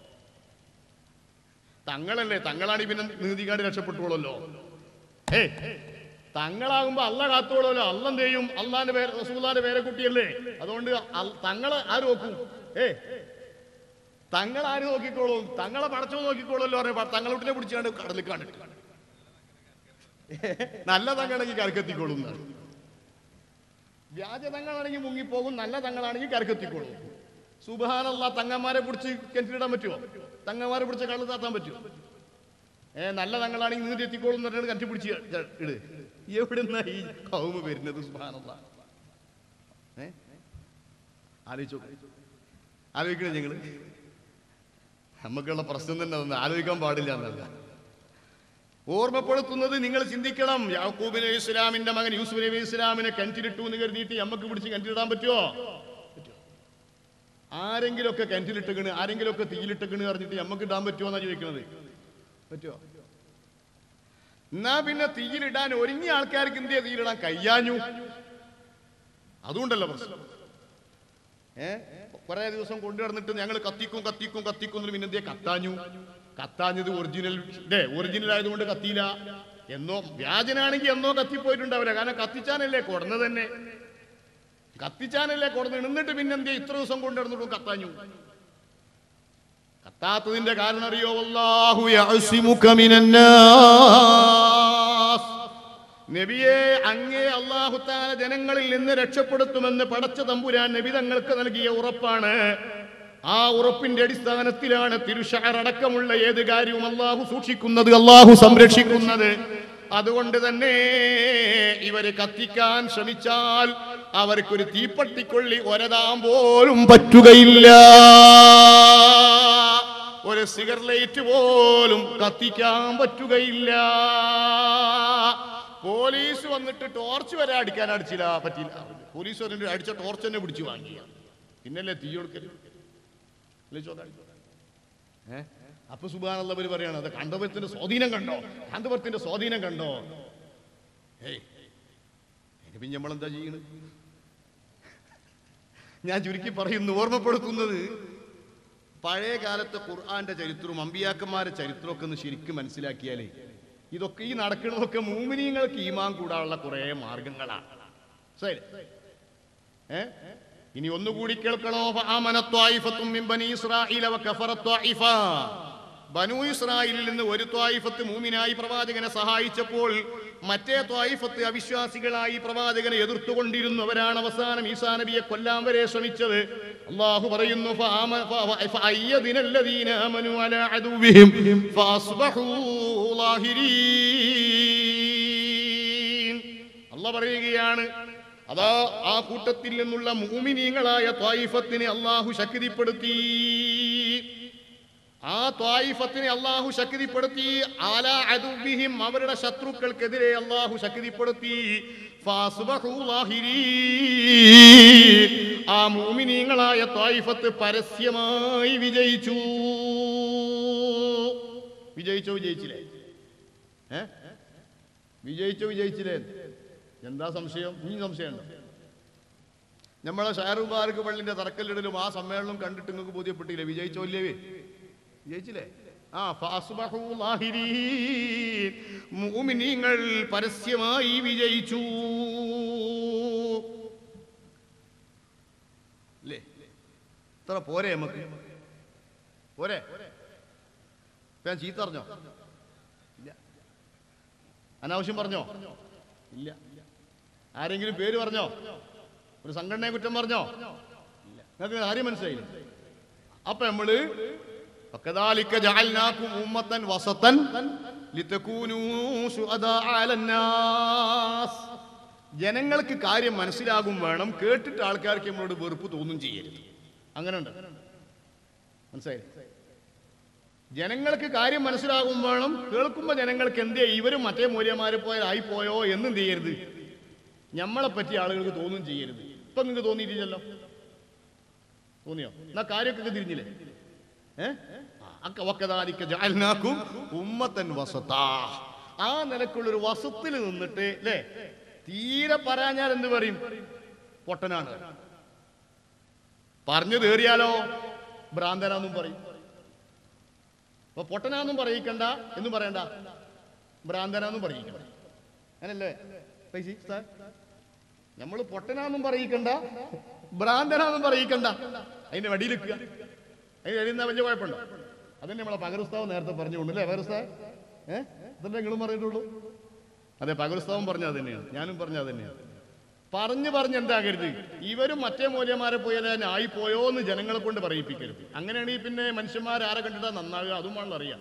തങ്ങളല്ലേ തങ്ങളാണ് പിന്നെ നീതികാട് രക്ഷപ്പെട്ടുള്ളല്ലോ ഏ തങ്ങളാകുമ്പോ അല്ല കാത്തോളല്ലോ അല്ല എന്ത് ചെയ്യും അള്ളാന്റെ പേര് റസൂല്ലാന്റെ പേരെ കുട്ടിയല്ലേ അതുകൊണ്ട് അൽ- തങ്ങളെ ആര് നോക്കും ഏ തങ്ങൾ ആര് നോക്കിക്കോളും തങ്ങളെ പടച്ചോ നോക്കിക്കോളല്ലോ പറഞ്ഞ തങ്ങളോട്ടിനെ പിടിച്ചാണ്ട് കടലിൽ കാണിട്ട് നല്ല തങ്ങളാണെങ്കിൽ കരക്കെത്തിക്കോളും എന്നാണ് വ്യാജ തങ്ങളാണെങ്കിൽ മുങ്ങിപ്പോകും നല്ല തങ്ങളാണെങ്കിൽ കരക്കെത്തിക്കോളും സുബഹാനല്ല തങ്ങന്മാരെ പിടിച്ച് കിണറ്റിലിടാൻ പറ്റുമോ തങ്ങന്മാരെ പിടിച്ച് കള്ളു താത്താൻ പറ്റുമോ ഏ നല്ല തങ്ങളാണെങ്കിൽ നീതി എത്തിക്കോളും എന്ന് പറഞ്ഞാൽ കറ്റി പിടിച്ച് ഇട് എവിടുന്ന ഈ കൗമ വരുന്നത് സുബഹാനല്ല ഏ ആലോചിച്ചോ ആലോചിക്കണേ ഞങ്ങള് നമുക്കുള്ള പ്രശ്നം തന്നെ അതൊന്നും ആലോചിക്കാൻ പാടില്ല എന്നല്ല ഓർമ്മപ്പെടുത്തുന്നത് നിങ്ങൾ ചിന്തിക്കണം യാക്കൂബ് നബി ഇസ്ലാമിന്റെ മകൻ യൂസുഫ് നബി ഇസ്ലാമിനെ കിണറ്റിലിട്ടു എന്ന് കരുതിയിട്ട് നമുക്ക് പിടിച്ച് കിണറ്റിലിടാൻ പറ്റുമോ ആരെങ്കിലും ഒക്കെ കിണറ്റിലിട്ടേക്കണ് ആരെങ്കിലും ഒക്കെ തീയിലിട്ടേക്കണ് പറഞ്ഞിട്ട് നമുക്ക് ഇടാൻ പറ്റുമോ എന്നാ ചോദിക്കുന്നത് പറ്റുമോ എന്നാ പിന്നെ തീയിലിടാൻ ഒരുങ്ങിയ ആൾക്കാർക്ക് എന്തിയാ തീയിലിടാൻ കയ്യാഞ്ഞു അതുകൊണ്ടല്ലോ പ്രശ്നം ഏ കുറെ ദിവസം കൊണ്ടുവന്നിട്ട് ഞങ്ങൾ കത്തിക്കും കത്തിക്കും കത്തിക്കും എന്നിട്ട് പിന്നെ എന്തേ കത്താഞ്ഞു കത്താഞ്ഞത് ഒറിജിനൽ ഡേ ഒറിജിനൽ ആയതുകൊണ്ട് കത്തിയില്ല എന്നോ വ്യാജനാണെങ്കിൽ എന്നോ കത്തിപ്പോയിട്ടുണ്ടാവില്ല കാരണം കത്തിച്ചാനല്ലേ കൊടുന്നത് തന്നെ കത്തിച്ചാനല്ലേ കൊടുന്ന് എന്നിട്ട് പിന്നെ എന്തേ ഇത്ര ദിവസം കൊണ്ടുവന്നിട്ടും കത്താഞ്ഞു കത്താത്തതിന്റെ കാരണം അറിയോ അല്ലാഹു യഅസിമുക മിനന്നാസ് നബിയെ അങ്ങേ അള്ളാഹുത്താല ജനങ്ങളിൽ നിന്ന് രക്ഷപ്പെടുത്തുമെന്ന് പടച്ച തമ്പുരാൻ നബി തങ്ങൾക്ക് നൽകിയ ഉറപ്പാണ് ആ ഉറപ്പിന്റെ അടിസ്ഥാനത്തിലാണ് തിരുഷാറടക്കമുള്ള ഏത് കാര്യവും അള്ളാഹു സൂക്ഷിക്കുന്നത് അള്ളാഹു സംരക്ഷിക്കുന്നത് അതുകൊണ്ട് തന്നെ ഇവര് കത്തിക്കാൻ ശ്രമിച്ചാൽ അവർക്കൊരു തീപ്പട്ടിക്കൊള്ളി ഒരതാൻ പോലും പറ്റുകയില്ല ഒരു സിഗർലൈറ്റ് പോലും കത്തിക്കാൻ പറ്റുകയില്ല പോലീസ് വന്നിട്ട് ടോർച്ച് വരെ അടിക്കാൻ അടിച്ചില്ല പറ്റിയില്ല പോലീസ് വന്നിട്ട് അടിച്ച ടോർച്ച് തന്നെ പിടിച്ചു വാങ്ങി പിന്നല്ലേ തീ കൊടുക്കല് അല്ലേ ചോദ്യം ഏ അപ്പൊ സുബാനുള്ളവര് പറയാണ് അത് കാന്തപുരത്തിന്റെ സ്വാധീനം കണ്ടോ കാന്തപുരത്തിന്റെ സ്വാധീനം കണ്ടോ ഏയ് അതിന് പിന്നെ നമ്മളെന്താ ചെയ്യണ് ഞാൻ ചുരുക്കി പറയുന്നു ഓർമ്മപ്പെടുത്തുന്നത് പഴയ കാലത്തെ ഖുർആന്റെ ചരിത്രവും അമ്പിയാക്കന്മാരുടെ ചരിത്രമൊക്കെ ഒന്ന് ശരിക്കും മനസ്സിലാക്കിയാലേ ഇതൊക്കെ ഈ നടക്കുന്നതൊക്കെ മൂമിനീങ്ങൾക്ക് ഈമാൻ കൂടാനുള്ള കുറെ മാർഗങ്ങളാണ് ശരി ഏ ഇനി ഒന്നുകൂടി കേൾക്കണോ ഫആമനത് ത്വായിഫത്തും മിൻ ബനി ഇസ്രാഈല വകഫറത് ത്വായിഫ ബനു ഇസ്രായേലിൽ നിന്ന് ഒരു ത്വായിഫത്ത് മൂമിനായി പ്രവാചകനെ സഹായിച്ചപ്പോൾ മറ്റേ ത്വായിഫത്ത് അവിശ്വാസികളായി പ്രവാചകനെ എതിർത്തുകൊണ്ടിരുന്നു അവരാണ് അവസാനം ഈസാ നബിയെ കൊല്ലാൻ വരെ ശ്രമിച്ചത് അള്ളാഹു പറയുന്നു ഫആമ- ഫ- ഫഅയ്യദിന الذين آمنوا على عدوهم فأصبحوا ظاهرين അള്ളാഹ് പറയുകയാണ് അതാ ആ കൂട്ടത്തിൽ നിന്നുള്ള മൂമിനീങ്ങളായ ത്വായിഫത്തിനെ അള്ളാഹു ശക്തിപ്പെടുത്തി ആ ത്വായിഫത്തിനെ അള്ളാഹു ശക്തിപ്പെടുത്തി ആലാ അദുബിഹിം അവരുടെ ശത്രുക്കൾക്കെതിരെ അള്ളാഹു ശക്തിപ്പെടുത്തി ഫാസ്ബഹൂ ലാഹിരീൻ. ആ മൂമിനീങ്ങളായ ത്വായിഫത്ത് പരസ്യമായി വിജയിച്ചു വിജയിച്ചോ വിജയിച്ചില്ലേ ഏ വിജയിച്ചോ വിജയിച്ചില്ലേ എന്താ സംശയം ഇനി സംശയമുണ്ടോ നമ്മളെ ഷാറുബാർക്ക് പള്ളിന്റെ തറക്കല്ലിടലും ആ സമ്മേളനം കണ്ടിട്ട് നിങ്ങൾക്ക് ബോധ്യപ്പെട്ടില്ലേ വിജയിച്ചോ ഇല്ലേ വിജയിച്ചില്ലേ ആ ഫാസ്ബഹൂ ലാഹിരീൻ. മുഅ്മിനീങ്ങൾ പരസ്യമായി വിജയിച്ചു അല്ലേ ഇത്ര പോരെ നമുക്ക് പോരെ ഇപ്പൊ ഞാൻ ചീത്ത പറഞ്ഞോ ഇല്ല അനാവശ്യം പറഞ്ഞോ ഇല്ല ആരെങ്കിലും പേര് പറഞ്ഞോ ഒരു സംഘടനയെ കുറ്റം പറഞ്ഞോ ഇല്ല നിങ്ങൾക്ക് ആര്യം മനസ്സിലായില്ല അപ്പൊ നമ്മള് وكذلك جعلناكم أمة وسطا لتكونوا شهداء على الناس ജനങ്ങൾക്ക് കാര്യം മനസ്സിലാകും വേണം കേട്ടിട്ട് ആൾക്കാർക്ക് നമ്മളോട് വെറുപ്പ് തോന്നും ചെയ്യരുത് അങ്ങനെ ഉണ്ട് മനസ്സിലായി ജനങ്ങൾക്ക് കാര്യം മനസ്സിലാകും വേണം കേൾക്കുമ്പോൾ ജനങ്ങൾക്ക് എന്തേ ഇവരും മറ്റേ മൂല്യന്മാരെ പോയായി പോയോ എന്നും ചെയ്യരുത് ഞമ്മളെ പറ്റി ആളുകൾക്ക് തോന്നും ചെയ്യരുത് ഇപ്പൊ നിങ്ങൾക്ക് തോന്നിയിട്ടില്ലല്ലോ തോന്നിയോ എന്നാ കാര്യമൊക്കെ തിരിഞ്ഞില്ലേ ഏ? ആ, അക്ക വക്കദാലിക ജഅൽനാക്കും ഉമ്മത്തൻ വസത്താ ആ നിലക്കുള്ളൊരു വസത്തിൽ നിന്നിട്ട് അല്ലേ തീരെ പറയാഞ്ഞാൽ എന്ത് പറയും പൊട്ടനാണ് പറഞ്ഞു തേറിയാലോ ഭ്രാന്തനാന്നും പറയും അപ്പൊ പൊട്ടനാന്നും പറയിക്കണ്ട എന്നും പറയണ്ട ഭ്രാന്തനാന്നും പറയിക്കണ്ട അങ്ങനല്ലേ പൈസ സാർ നമ്മൾ പൊട്ടനാന്നും പറയിക്കണ്ട ഭ്രാന്തനാന്നും പറയിക്കണ്ട അതിന്റെ വടിയിൽ നിൽക്കുക അതിന് എഴുതുന്ന വലിയ കുഴപ്പമുണ്ടോ അതന്നെ നമ്മളെ പകർസ്താവ് നേരത്തെ പറഞ്ഞുകൊണ്ട് അല്ലേ പകർസ്താവ് ഏഹ് അതല്ലേ നിങ്ങളും പറഞ്ഞിട്ടുള്ളൂ അതെ പകർസ്താവും പറഞ്ഞത് തന്നെയാണ് ഞാനും പറഞ്ഞത് തന്നെയാണ് പറഞ്ഞു പറഞ്ഞ് എന്താകരുത് ഇവരും മറ്റേ മൂല്യന്മാരെ പോലെ തന്നെ ആയിപ്പോയോ എന്ന് ജനങ്ങളെ കൊണ്ട് പറയിപ്പിക്കരുത് അങ്ങനെയാണെങ്കിൽ പിന്നെ മനുഷ്യന്മാർ ആരെ കണ്ടിട്ടാ നന്നാകുക അതും വേണം അറിയാം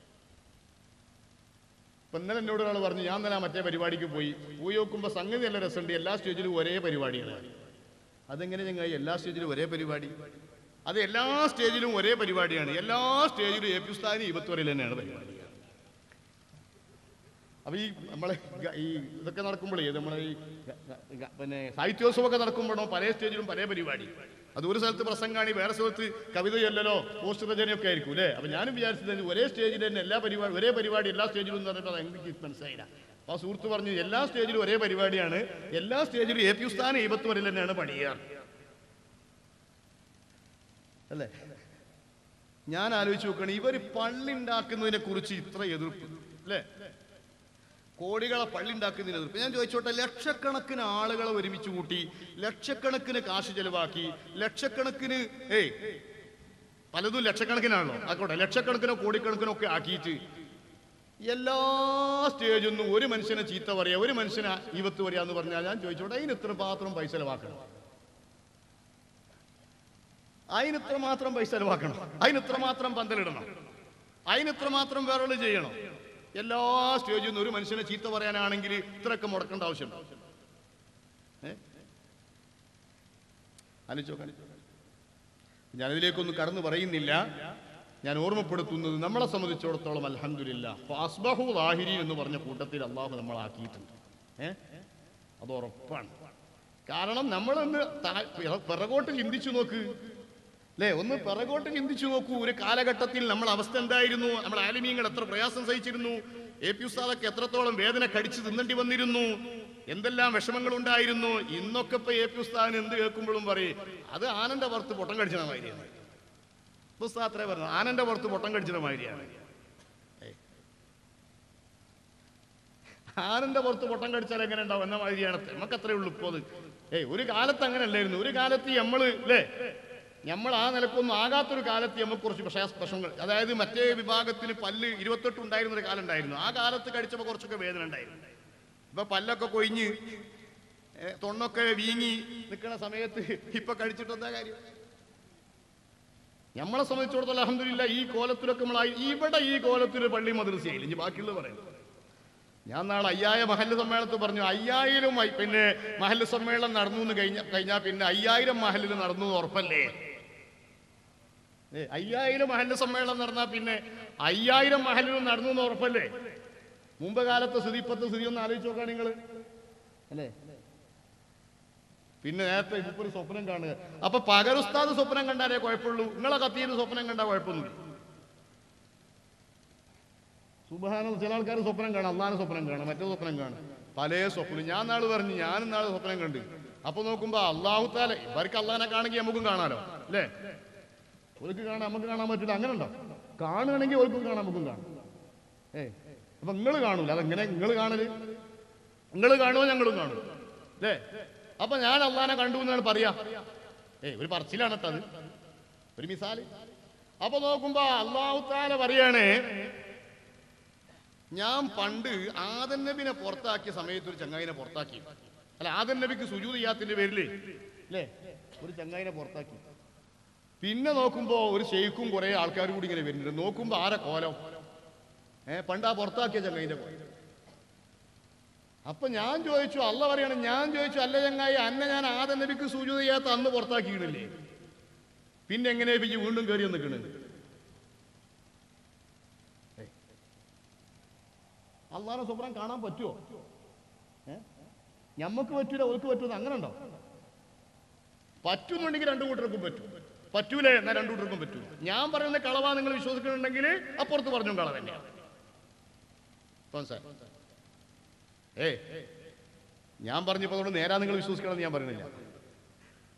ഇപ്പൊ ഇന്നലെ എന്നോട് ഒരാൾ പറഞ്ഞു ഞാൻ തന്നെ മറ്റേ പരിപാടിക്ക് പോയി പോയി നോക്കുമ്പോൾ സംഗതി നല്ല രസമുണ്ട് എല്ലാ സ്റ്റേജിലും ഒരേ പരിപാടികളാണ് അതെങ്ങനെ ഞങ്ങൾ എല്ലാ സ്റ്റേജിലും ഒരേ പരിപാടി അത് എല്ലാ സ്റ്റേജിലും ഒരേ പരിപാടിയാണ് എല്ലാ സ്റ്റേജിലും എ പി ഉസ്താദിന് ഇരുപത്തിവരയിൽ തന്നെയാണ് പരിപാടി അപ്പൊ ഈ നമ്മളെ ഗ- ഈ ഇതൊക്കെ നടക്കുമ്പോഴേ നമ്മളെ ഈ ഗ- ഗ- ഗ- പിന്നെ സാഹിത്യോത്സവമൊക്കെ നടക്കുമ്പോഴോ പല സ്റ്റേജിലും പല പരിപാടി അത് ഒരു സ്ഥലത്ത് പ്രസംഗാണി വേറെ സ്ഥലത്ത് കവിത ചൊല്ലലോ പോസ്റ്റർ രചനയൊക്കെ ആയിരിക്കും അല്ലേ അപ്പൊ ഞാനും വിചാരിച്ചത് ഒരേ സ്റ്റേജിൽ തന്നെ എല്ലാ പരിപാടി ഒരേ പരിപാടി എല്ലാ സ്റ്റേജിലും എന്ന് പറഞ്ഞിട്ട് അത് എനിക്ക് മനസ്സിലായില്ല അപ്പൊ ആ സുഹൃത്ത് പറഞ്ഞു എല്ലാ സ്റ്റേജിലും ഒരേ പരിപാടിയാണ് എല്ലാ സ്റ്റേജിലും എ പി ഉസ്താൻ എഴുപത്തി വരെ തന്നെയാണ് പണിയാറ് അല്ലേ ഞാൻ ആലോചിച്ച് നോക്കുകയാണ് ഇവർ പള്ളി ഉണ്ടാക്കുന്നതിനെ കുറിച്ച് ഇത്ര എതിർപ്പ് അല്ലേ കോടികളെ പള്ളി ഉണ്ടാക്കുന്നതിന് എതിർപ്പ് ഞാൻ ചോദിച്ചോട്ടെ ലക്ഷക്കണക്കിന് ആളുകളെ ഒരുമിച്ച് കൂട്ടി ലക്ഷക്കണക്കിന് കാശ് ചെലവാക്കി ലക്ഷക്കണക്കിന് ഏയ് പലതും ലക്ഷക്കണക്കിനാണല്ലോ ആയിക്കോട്ടെ ലക്ഷക്കണക്കിനോ കോടിക്കണക്കിനോ ഒക്കെ ആക്കിയിട്ട് എല്ലാ സ്റ്റേജിൽ നിന്നും ഒരു മനുഷ്യനെ ചീത്ത പറയാ ഒരു മനുഷ്യനെ ഈവത്ത് പറയാ എന്ന് പറഞ്ഞാൽ ഞാൻ ചോദിച്ചോട്ടെ അതിന് ഇത്ര മാത്രം പൈസ ചെലവാക്കണം അതിന് ഇത്ര മാത്രം പൈസ ചെലവാക്കണം അതിന് ഇത്ര മാത്രം പന്തലിടണം അതിന് ഇത്ര മാത്രം വേറെ ചെയ്യണം എല്ലാ സ്റ്റേജിൽ നിന്ന് ഒരു മനുഷ്യനെ ചീത്ത പറയാനാണെങ്കിൽ ഇത്രയൊക്കെ മുടക്കേണ്ട ആവശ്യമുണ്ടോ ഏ? ആലോചിച്ച് നോക്ക്, ആലോചിച്ച് നോക്ക്. ഞാനിതിലേക്കൊന്നും കടന്നു പറയുന്നില്ല ഞാൻ ഓർമ്മപ്പെടുത്തുന്നത് നമ്മളെ സംബന്ധിച്ചിടത്തോളം അലഹമില്ല അസ്ബഹു ലാഹിരി എന്ന് പറഞ്ഞ കൂട്ടത്തിൽ അള്ളാഹു നമ്മളാക്കിയിട്ടുണ്ട് ഏ അത് ഉറപ്പാണ് കാരണം നമ്മളൊന്ന് താ- പിറ- പിറകോട്ട് ചിന്തിച്ചു നോക്ക് അല്ലേ ഒന്ന് പിറകോട്ട് ചിന്തിച്ചു നോക്കൂ ഒരു കാലഘട്ടത്തിൽ നമ്മൾ അവസ്ഥ എന്തായിരുന്നു നമ്മൾ ആലിമീങ്ങൾ എത്ര പ്രയാസം സഹിച്ചിരുന്നു എ പി ഉസ്താദൊക്കെ എത്രത്തോളം വേദന കടിച്ചു തിന്നേണ്ടി വന്നിരുന്നു എന്തെല്ലാം വിഷമങ്ങൾ ഉണ്ടായിരുന്നു ഇന്നൊക്കെ ഇപ്പൊ എ പി ഉസ്താദിന് എന്ത് കേൾക്കുമ്പോഴും പറയും അത് ആനന്ദ പുറത്ത് പൊട്ടം കടിച്ചണ മാതിരിയാണ് ഉസ്താദ് അത്രേ പറഞ്ഞു ആനന്ദ പുറത്ത് പൊട്ടം കടിച്ചണ മാതിരിയാണ് ഏയ്. ആനന്ദ പുറത്ത് പൊട്ടം കടിച്ചാൽ എങ്ങനെ ഉണ്ടാവും എന്ന മാതിരിയാണ് നമുക്ക് അത്രേ ഉള്ളൂ ഇപ്പോൾ അത് ഏയ് ഒരു കാലത്ത് അങ്ങനെ അല്ലായിരുന്നു ഒരു കാലത്ത് നമ്മള് അല്ലേ നമ്മൾ ആ നിലക്കൊന്നും ആകാത്തൊരു കാലത്ത് നമുക്ക് കുറച്ച് പക്ഷേ പ്രശ്നങ്ങൾ അതായത് മറ്റേ വിഭാഗത്തിന് പല്ല് ഇരുപത്തെട്ട് ഉണ്ടായിരുന്ന ഒരു കാലം ഉണ്ടായിരുന്നു ആ കാലത്ത് കടിച്ചപ്പോൾ കുറച്ചൊക്കെ വേദന ഉണ്ടായിരുന്നു ഇപ്പൊ പല്ലൊക്കെ കൊഴിഞ്ഞ് ഏ, തൊണ്ണൊക്കെ വീങ്ങി നിൽക്കുന്ന സമയത്ത് ഇപ്പൊ കഴിച്ചിട്ട് എന്താ കാര്യം നമ്മളെ സംബന്ധിച്ചിടത്തോളം അലഹമില്ല ഈ കോലത്തിലൊക്കെ നമ്മളായി ഇവിടെ ഈ കോലത്തിൽ പള്ളി മദ്രസയായില്ല ഇനി ബാക്കിയുള്ളത് പറയാം ഞാൻ നാളെ അയ്യായ മഹല്ല് സമ്മേളനത്തിൽ പറഞ്ഞു അയ്യായിരം മൈ- പിന്നെ മഹല്ല് സമ്മേളനം നടന്നു എന്ന് കഴിഞ്ഞ കഴിഞ്ഞാൽ പിന്നെ അയ്യായിരം മഹല്ലിൽ നടന്നു എന്ന് ഉറപ്പല്ലേ ഏ, അയ്യായിരം മഹല്ല് സമ്മേളനം നടന്നാൽ പിന്നെ അയ്യായിരം മഹല്ലിൽ നടന്നു എന്ന് ഉറപ്പല്ലേ മുമ്പ് കാലത്തെ സ്ഥിതി ഇപ്പത്തെ സ്ഥിതി ഒന്ന് ആലോചിച്ച് നോക്കാം നിങ്ങൾ അല്ലേ പിന്നെ നേരത്തെ ഇപ്പൊ ഒരു സ്വപ്നം കാണുക അപ്പൊ പകരുസ്താദ് സ്വപ്നം കണ്ടാലേ കുഴപ്പമുള്ളൂ നിങ്ങളെ കത്തിയത് സ്വപ്നം കണ്ടാൽ കുഴപ്പമൊന്നുമില്ല സുബഹാന ചില ആൾക്കാർ സ്വപ്നം കാണാം അള്ളാന് സ്വപ്നം കാണാം മറ്റേ സ്വപ്നം കാണാം പല സ്വപ്നം ഞാൻ നാള് പറഞ്ഞു ഞാനും നാളെ സ്വപ്നം കണ്ട് അപ്പൊ നോക്കുമ്പോ അള്ളാഹു താല ഇവർക്ക് അള്ളാനെ കാണെങ്കിൽ നമുക്കും കാണാലോ അല്ലേ ഓർക്ക് കാണാൻ നമുക്ക് കാണാൻ പറ്റില്ല അങ്ങനെ ഉണ്ടോ കാണുകയാണെങ്കിൽ ഓർക്കും കാണാം നമുക്കും കാണാം ഏ അപ്പൊ നിങ്ങൾ കാണൂല അതെങ്ങനെ നിങ്ങൾ കാണല് നിങ്ങൾ കാണുമോ ഞങ്ങളും കാണും അല്ലേ അപ്പൊ ഞാൻ അള്ളാനെ കണ്ടു എന്നാണ് പറയാ ഏ ഒരു പറച്ചിലാണ് ട്ടോ അത് ഒരു മിസാല് അപ്പൊ നോക്കുമ്പോ അള്ളാഹു താല പറയാണ് ഞാൻ പണ്ട് ആദൻ നബിനെ പുറത്താക്കിയ സമയത്ത് ഒരു ചങ്ങായിനെ പുറത്താക്കി അല്ല ആദൻ നബിക്ക് സുജൂത് ചെയ്യാത്തിന്റെ പേരില് അല്ലേ ഒരു ചങ്ങായിനെ പുറത്താക്കി പിന്നെ നോക്കുമ്പോ ഒരു ഷെയ്ഖും കുറെ ആൾക്കാരും കൂടി ഇങ്ങനെ വരുന്നുണ്ട് നോക്കുമ്പോ ആരെ കോലം ഏ പണ്ട് ആ പുറത്താക്കിയ ചങ്ങായിന്റെ കോലം അപ്പൊ ഞാൻ ചോദിച്ചു അല്ല പറയാണ് ഞാൻ ചോദിച്ചു അല്ല ചങ്ങായി അന്നെ ഞാൻ ആദൻ നബിക്ക് സുജൂത് ചെയ്യാത്ത അന്ന് പുറത്താക്കിയിട്ടില്ലേ പിന്നെ എങ്ങനെ ഇപ്പൊ ഈ വീണ്ടും കയറി നിൽക്കണ് അള്ളാഹെ സ്വപ്നം കാണാൻ പറ്റുമോ ഏ ഞമ്മക്ക് പറ്റൂല ഓർക്ക് പറ്റൂല അങ്ങനെ ഉണ്ടോ പറ്റുന്നുണ്ടെങ്കിൽ രണ്ടു കൂട്ടർക്കും പറ്റും പറ്റൂലേ എന്നാ രണ്ടു കൂട്ടർക്കും പറ്റൂ ഞാൻ പറയുന്ന കളവാ നിങ്ങൾ വിശ്വസിക്കുന്നുണ്ടെങ്കിൽ അപ്പുറത്ത് പറഞ്ഞു കള തന്നെയാണ് മനസ്സിലായോ? ഏ ഞാൻ പറഞ്ഞപ്പോൾ അതുകൊണ്ട് നേരാ നിങ്ങൾ വിശ്വസിക്കണം എന്ന് ഞാൻ പറയുന്നില്ല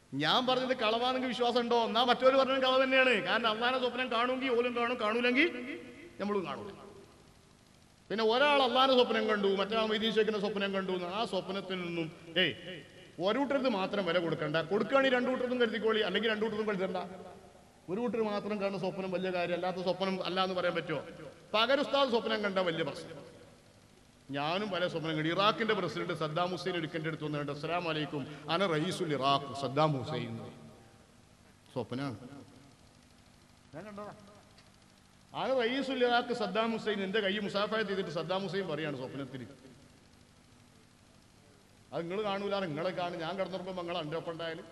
ഞാൻ പറഞ്ഞത് കളവാണെങ്കിൽ വിശ്വാസം ഉണ്ടോ എന്നാ മറ്റൊരു പറഞ്ഞത് കളവ് തന്നെയാണ് കാരണം അള്ളാനെ സ്വപ്നം കാണുമെങ്കിൽ ഓലും കാണും കാണൂലെങ്കിൽ നമ്മളും കാണൂല പിന്നെ ഒരാൾ അള്ളാന്റെ സ്വപ്നം കണ്ടു മറ്റൊരാൾ മൈദീശേഖിന്റെ സ്വപ്നം കണ്ടു എന്ന് ആ സ്വപ്നത്തിൽ നിന്നും ഏയ് ഒരു കൂട്ടർക്ക് മാത്രം വില കൊടുക്കണ്ട കൊടുക്കുകയാണെങ്കിൽ രണ്ടു കൂട്ടർക്കും കരുതിക്കോളി അല്ലെങ്കിൽ രണ്ടു കൂട്ടർക്കും കരുതണ്ട ഒരു കൂട്ടർ മാത്രം കാണുന്ന സ്വപ്നം വലിയ കാര്യം അല്ലാത്ത സ്വപ്നം അല്ല എന്ന് പറയാൻ പറ്റുമോ പകരുസ്താദ് സ്വപ്നം കണ്ട വലിയ പ്രശ്നം ഞാനും പല സ്വപ്നം കണ്ടു ഇറാഖിന്റെ പ്രസിഡന്റ് സദ്ദാം ഹുസൈൻ ഒരിക്കൻ്റെ അടുത്ത് വന്നിട്ട് അസ്സലാം വലൈക്കും അന റയീസുൽ ഇറാഖ് സദ്ദാം ഹുസൈൻ സ്വപ്നാണ് ഞാൻ കണ്ടതാ ആ റയീസുൽ ഇറാഖ് സദ്ദാം ഹുസൈൻ എന്റെ കൈ മുസാഫായ ചെയ്തിട്ട് സദ്ദാം ഹുസൈൻ പറയാണ് സ്വപ്നത്തിൽ അത് നിങ്ങൾ കാണൂല നിങ്ങളെ കാണും ഞാൻ കിടന്നുറപ്പം നിങ്ങൾ എൻ്റെ ഒപ്പം ഉണ്ടായാലും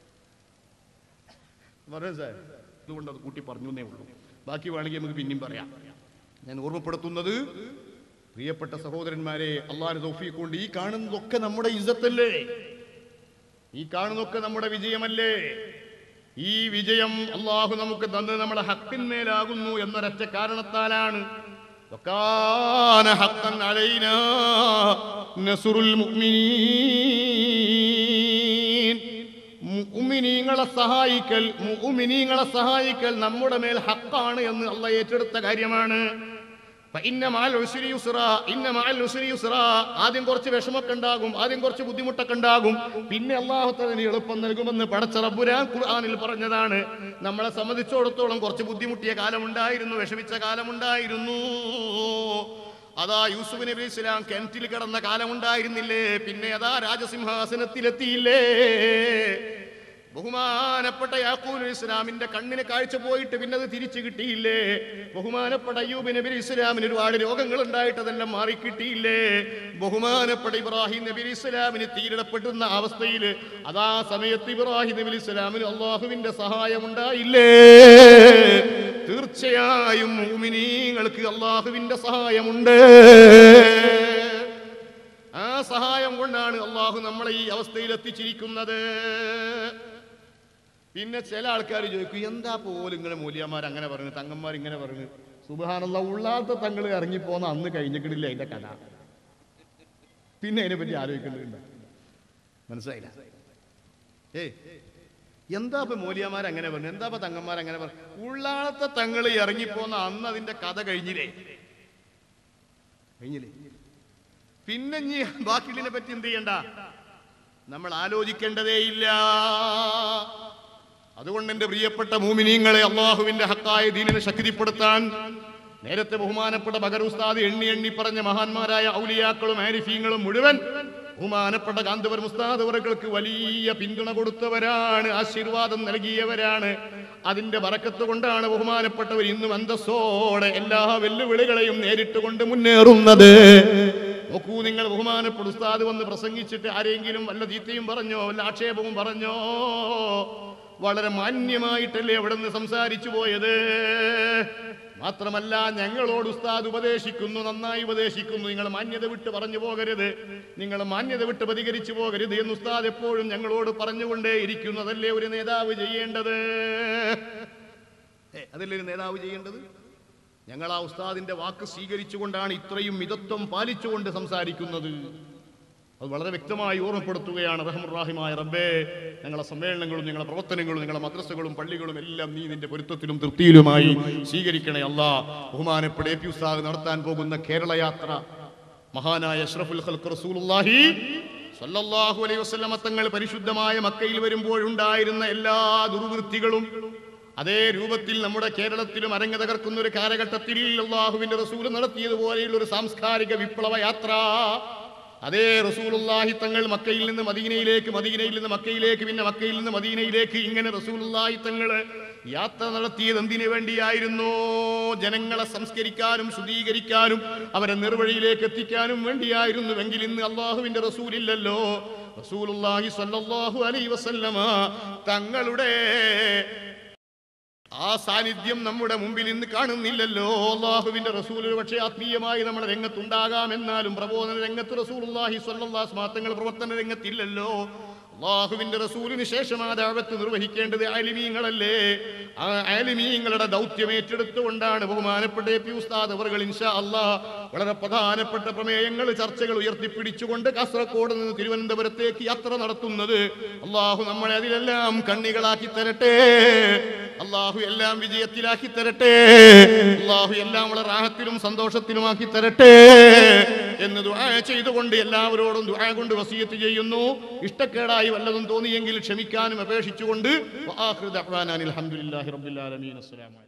പറയാം സാർ ഇതുകൊണ്ട് അത് കൂട്ടി പറഞ്ഞു എന്നേ ഉള്ളൂ ബാക്കി വേണമെങ്കിൽ നമുക്ക് പിന്നെയും പറയാം ഞാൻ ഓർമ്മപ്പെടുത്തുന്നത് പ്രിയപ്പെട്ട സഹോദരന്മാരെ അള്ളാഹ് തൗഫീഖ് കൊണ്ട് ഈ കാണുന്നതൊക്കെ നമ്മുടെ ഇജ്ജത്തല്ലേ ഈ കാണുന്നതൊക്കെ നമ്മുടെ വിജയമല്ലേ ഈ വിജയം അള്ളാഹു നമുക്ക് തന്നത് നമ്മുടെ ഹക്കിന്മേലാകുന്നു എന്നൊരൊറ്റ കാരണത്താലാണ് وكان حقا علينا نصر المؤمنين മുഅ്മിനീങ്ങളെ സഹായിക്കൽ മുഅ്മിനീങ്ങളെ സഹായിക്കൽ നമ്മുടെ മേൽ ഹക്കാണ് എന്ന് അള്ള ഏറ്റെടുത്ത കാര്യമാണ് ഫഇന്ന മഅൽ ഉസ്രി യുസ്റ, ഇന്ന മഅൽ ഉസ്രി യുസ്റ. ആദ്യം കുറച്ച് വിഷമൊക്കെ ഉണ്ടാകും ആദ്യം കുറച്ച് ബുദ്ധിമുട്ടൊക്കെ ഉണ്ടാകും പിന്നെ അള്ളാഹു അതിന് എളുപ്പം നൽകുമെന്ന് പടച്ച റബ്ബുരാൻ ഖുർആനിൽ പറഞ്ഞതാണ് നമ്മളെ സംബന്ധിച്ചിടത്തോളം കുറച്ച് ബുദ്ധിമുട്ടിയ കാലമുണ്ടായിരുന്നു വിഷമിച്ച കാലമുണ്ടായിരുന്നു അതാ യൂസുഫ് നബി ഇസ്ലാം കിണറ്റിൽ കിടന്ന കാലമുണ്ടായിരുന്നില്ലേ പിന്നെ അതാ രാജസിംഹാസനത്തിലെത്തിയില്ലേ ബഹുമാനപ്പെട്ട യാക്കൂബ് നബി ഇസ്ലാമിന്റെ കണ്ണിന് കാഴ്ച പോയിട്ട് പിന്നെ അത് തിരിച്ചു കിട്ടിയില്ലേ ബഹുമാനപ്പെട്ട അയ്യൂബ് നബി ഇസ്ലാമിന് ഒരുപാട് രോഗങ്ങൾ ഉണ്ടായിട്ട് അതെല്ലാം മാറി കിട്ടിയില്ലേ ബഹുമാനപ്പെട്ട ഇബ്രാഹിം നബി ഇസ്ലാമിന് തീരിടപ്പെടുന്ന അവസ്ഥയിൽ അതാ സമയത്ത് ഇബ്രാഹിം നബി ഇസ്ലാമിന് അള്ളാഹുവിന്റെ സഹായം ഉണ്ടായില്ലേ തീർച്ചയായും മുഅ്മിനീങ്ങൾക്ക് അള്ളാഹുവിന്റെ സഹായമുണ്ട് ആ സഹായം കൊണ്ടാണ് അള്ളാഹു നമ്മളെ ഈ അവസ്ഥയിൽ എത്തിച്ചിരിക്കുന്നത് പിന്നെ ചില ആൾക്കാർ ചോദിക്കും എന്താ പോലും ഇങ്ങനെ മൂല്യന്മാർ അങ്ങനെ പറഞ്ഞു തങ്ങന്മാർ ഇങ്ങനെ പറഞ്ഞു സുബാനുള്ള ഉള്ളാത്ത തങ്ങൾ ഇറങ്ങിപ്പോന്ന അന്ന് കഴിഞ്ഞിട്ടില്ല അതിന്റെ കഥ പിന്നെ അതിനെ പറ്റി ആലോചിക്കേണ്ടതുണ്ട് മനസ്സിലായില്ല ഏയ് എന്താ ഇപ്പൊ മൂല്യന്മാർ അങ്ങനെ പറഞ്ഞു എന്താ ഇപ്പൊ തങ്ങന്മാർ അങ്ങനെ പറഞ്ഞു ഉള്ളാളത്തെ തങ്ങൾ ഇറങ്ങിപ്പോന്ന അന്ന് അതിന്റെ കഥ കഴിഞ്ഞില്ലേ കഴിഞ്ഞില്ലേ പിന്നെ ഇനി ബാക്കിയുള്ളതിനെ പറ്റി എന്ത് ചെയ്യണ്ട നമ്മൾ ആലോചിക്കേണ്ടതേയില്ല അതുകൊണ്ട് എന്റെ പ്രിയപ്പെട്ട മൂമിനീങ്ങളെ അള്ളാഹുവിന്റെ ഹക്കായ ദീനിനെ ശക്തിപ്പെടുത്താൻ നേരത്തെ ബഹുമാനപ്പെട്ട ബഗർ ഉസ്താദ് എണ്ണി എണ്ണി പറഞ്ഞ മഹാന്മാരായ ഔലിയാക്കളും ആരിഫീങ്ങളും മുഴുവൻ ബഹുമാനപ്പെട്ട കാന്തപുരം ഉസ്താദ് അവർക്ക് വലിയ പിന്തുണ കൊടുത്തവരാണ് ആശീർവാദം നൽകിയവരാണ് അതിന്റെ വറക്കത്ത് കൊണ്ടാണ് ബഹുമാനപ്പെട്ടവർ ഇന്നും അന്തസ്സോടെ എല്ലാ വെല്ലുവിളികളെയും നേരിട്ട് കൊണ്ട് മുന്നേറുന്നത് നോക്കൂ നിങ്ങൾ ബഹുമാനപ്പെട്ട ഉസ്താദ് വന്ന് പ്രസംഗിച്ചിട്ട് ആരെങ്കിലും വല്ല ചീത്തയും പറഞ്ഞോ വല്ല ആക്ഷേപവും പറഞ്ഞോ വളരെ മാന്യമായിട്ടല്ലേ അവിടെ നിന്ന് സംസാരിച്ചു പോയത് മാത്രമല്ല ഞങ്ങളോട് ഉസ്താദ് ഉപദേശിക്കുന്നു നന്നായി ഉപദേശിക്കുന്നു നിങ്ങൾ മാന്യത വിട്ട് പറഞ്ഞു പോകരുത് നിങ്ങൾ മാന്യത വിട്ട് പ്രതികരിച്ചു പോകരുത് എന്ന് ഉസ്താദ് എപ്പോഴും ഞങ്ങളോട് പറഞ്ഞുകൊണ്ടേ ഇരിക്കുന്നതല്ലേ ഒരു നേതാവ് ചെയ്യേണ്ടത് ഏ, അതല്ലേ ഒരു നേതാവ് ചെയ്യേണ്ടത് ഞങ്ങൾ ആ ഉസ്താദിന്റെ വാക്ക് സ്വീകരിച്ചുകൊണ്ടാണ് ഇത്രയും മിതത്വം പാലിച്ചുകൊണ്ട് സംസാരിക്കുന്നത് അത് വളരെ വ്യക്തമായി ഓർമ്മപ്പെടുത്തുകയാണ് റഹമുറാഹിമായ റബ്ബേ ഞങ്ങളെ സമ്മേളനങ്ങളും ഞങ്ങളെ പ്രവർത്തനങ്ങളും ഞങ്ങളെ മദ്രസകളും പള്ളികളും എല്ലാം നീ നിന്റെ പൊരുത്തത്തിലും തൃപ്തിയിലുമായി സ്വീകരിക്കണേ അല്ലാ ബഹുമാനപ്പെട്ട എ പി ഉസ്താദ് നടത്താൻ പോകുന്ന കേരള യാത്ര മഹാനായ അഷ്റഫുൽ ഖൽഖ് റസൂലുള്ളാഹി സല്ലല്ലാഹു അലൈഹി വസല്ലമ തങ്ങൾ പരിശുദ്ധമായ മക്കയിൽ വരുമ്പോഴുണ്ടായിരുന്ന എല്ലാ ദുർവൃത്തികളും അതേ രൂപത്തിൽ നമ്മുടെ കേരളത്തിലും അരങ്ങ തകർക്കുന്ന ഒരു കാലഘട്ടത്തിൽ അള്ളാഹുവിന്റെ റസൂൽ നടത്തിയതുപോലെയുള്ള ഒരു സാംസ്കാരിക വിപ്ലവ യാത്ര അതേ റസൂലുള്ളാഹി തങ്ങൾ മക്കയിൽ നിന്ന് മദീനയിലേക്ക് മദീനയിൽ നിന്ന് മക്കയിലേക്ക് പിന്നെ മക്കയിൽ നിന്ന് മദീനയിലേക്ക് ഇങ്ങനെ റസൂലുള്ളാഹി തങ്ങൾ യാത്ര നടത്തിയത് എന്തിനു വേണ്ടിയായിരുന്നു ജനങ്ങളെ സംസ്കരിക്കാനും ശുദ്ധീകരിക്കാനും അവരെ നിർവഴിയിലേക്ക് എത്തിക്കാനും വേണ്ടിയായിരുന്നുവെങ്കിൽ ഇന്ന് അള്ളാഹുവിന്റെ റസൂലില്ലല്ലോ റസൂലുള്ളാഹി സ്വല്ലല്ലാഹു അലൈഹി വസല്ലമ തങ്ങളുടെ ആ സാന്നിധ്യം നമ്മുടെ മുമ്പിൽ ഇന്ന് കാണുന്നില്ലല്ലോ അള്ളാഹുവിന്റെ റസൂൽ ഒരു പക്ഷേ ആത്മീയമായി നമ്മുടെ രംഗത്തുണ്ടാകാം എന്നാലും പ്രബോധന രംഗത്ത് റസൂലുള്ളാഹി സ്വല്ലല്ലാഹു അലൈഹി വസല്ലം തങ്ങൾ പ്രവർത്തന രംഗത്തില്ലല്ലോ അള്ളാഹുവിന്റെ റസൂലിന് ശേഷം ആ ദഅവത്ത് നിർവഹിക്കേണ്ടത് ആലിമീങ്ങളല്ലേ ആ ആലിമീങ്ങളുടെ ദൗത്യം ഏറ്റെടുത്തുകൊണ്ടാണ് ബഹുമാനപ്പെട്ട എ പി ഉസ്താദ് അവർ ഇൻഷാ അല്ലാ വളരെ പ്രധാനപ്പെട്ട പ്രമേയങ്ങൾ ചർച്ചകൾ ഉയർത്തിപ്പിടിച്ചുകൊണ്ട് കാസർഗോഡ് നിന്ന് തിരുവനന്തപുരത്തേക്ക് യാത്ര നടത്തുന്നത് അള്ളാഹു നമ്മളെ അതിലെല്ലാം കണ്ണികളാക്കി തരട്ടെ അള്ളാഹു എല്ലാം വിജയത്തിലാക്കി തരട്ടെ അള്ളാഹു എല്ലാം വളരെ റാഹത്തിലും സന്തോഷത്തിലുമാക്കി തരട്ടെ എന്ന് ദുആ ചെയ്തുകൊണ്ട് എല്ലാവരോടും ദുആ കൊണ്ട് വസീയത്ത് ചെയ്യുന്നു ഇഷ്ടക്കേടായി വല്ലതും തോന്നിയെങ്കിൽ ക്ഷമിക്കാനും അപേക്ഷിച്ചുകൊണ്ട് വആഖിറു ദഅ്വാനാ അനിൽ ഹംദുലില്ലാഹി റബ്ബിൽ ആലമീൻ അസ്സലാമു അലൈക്കും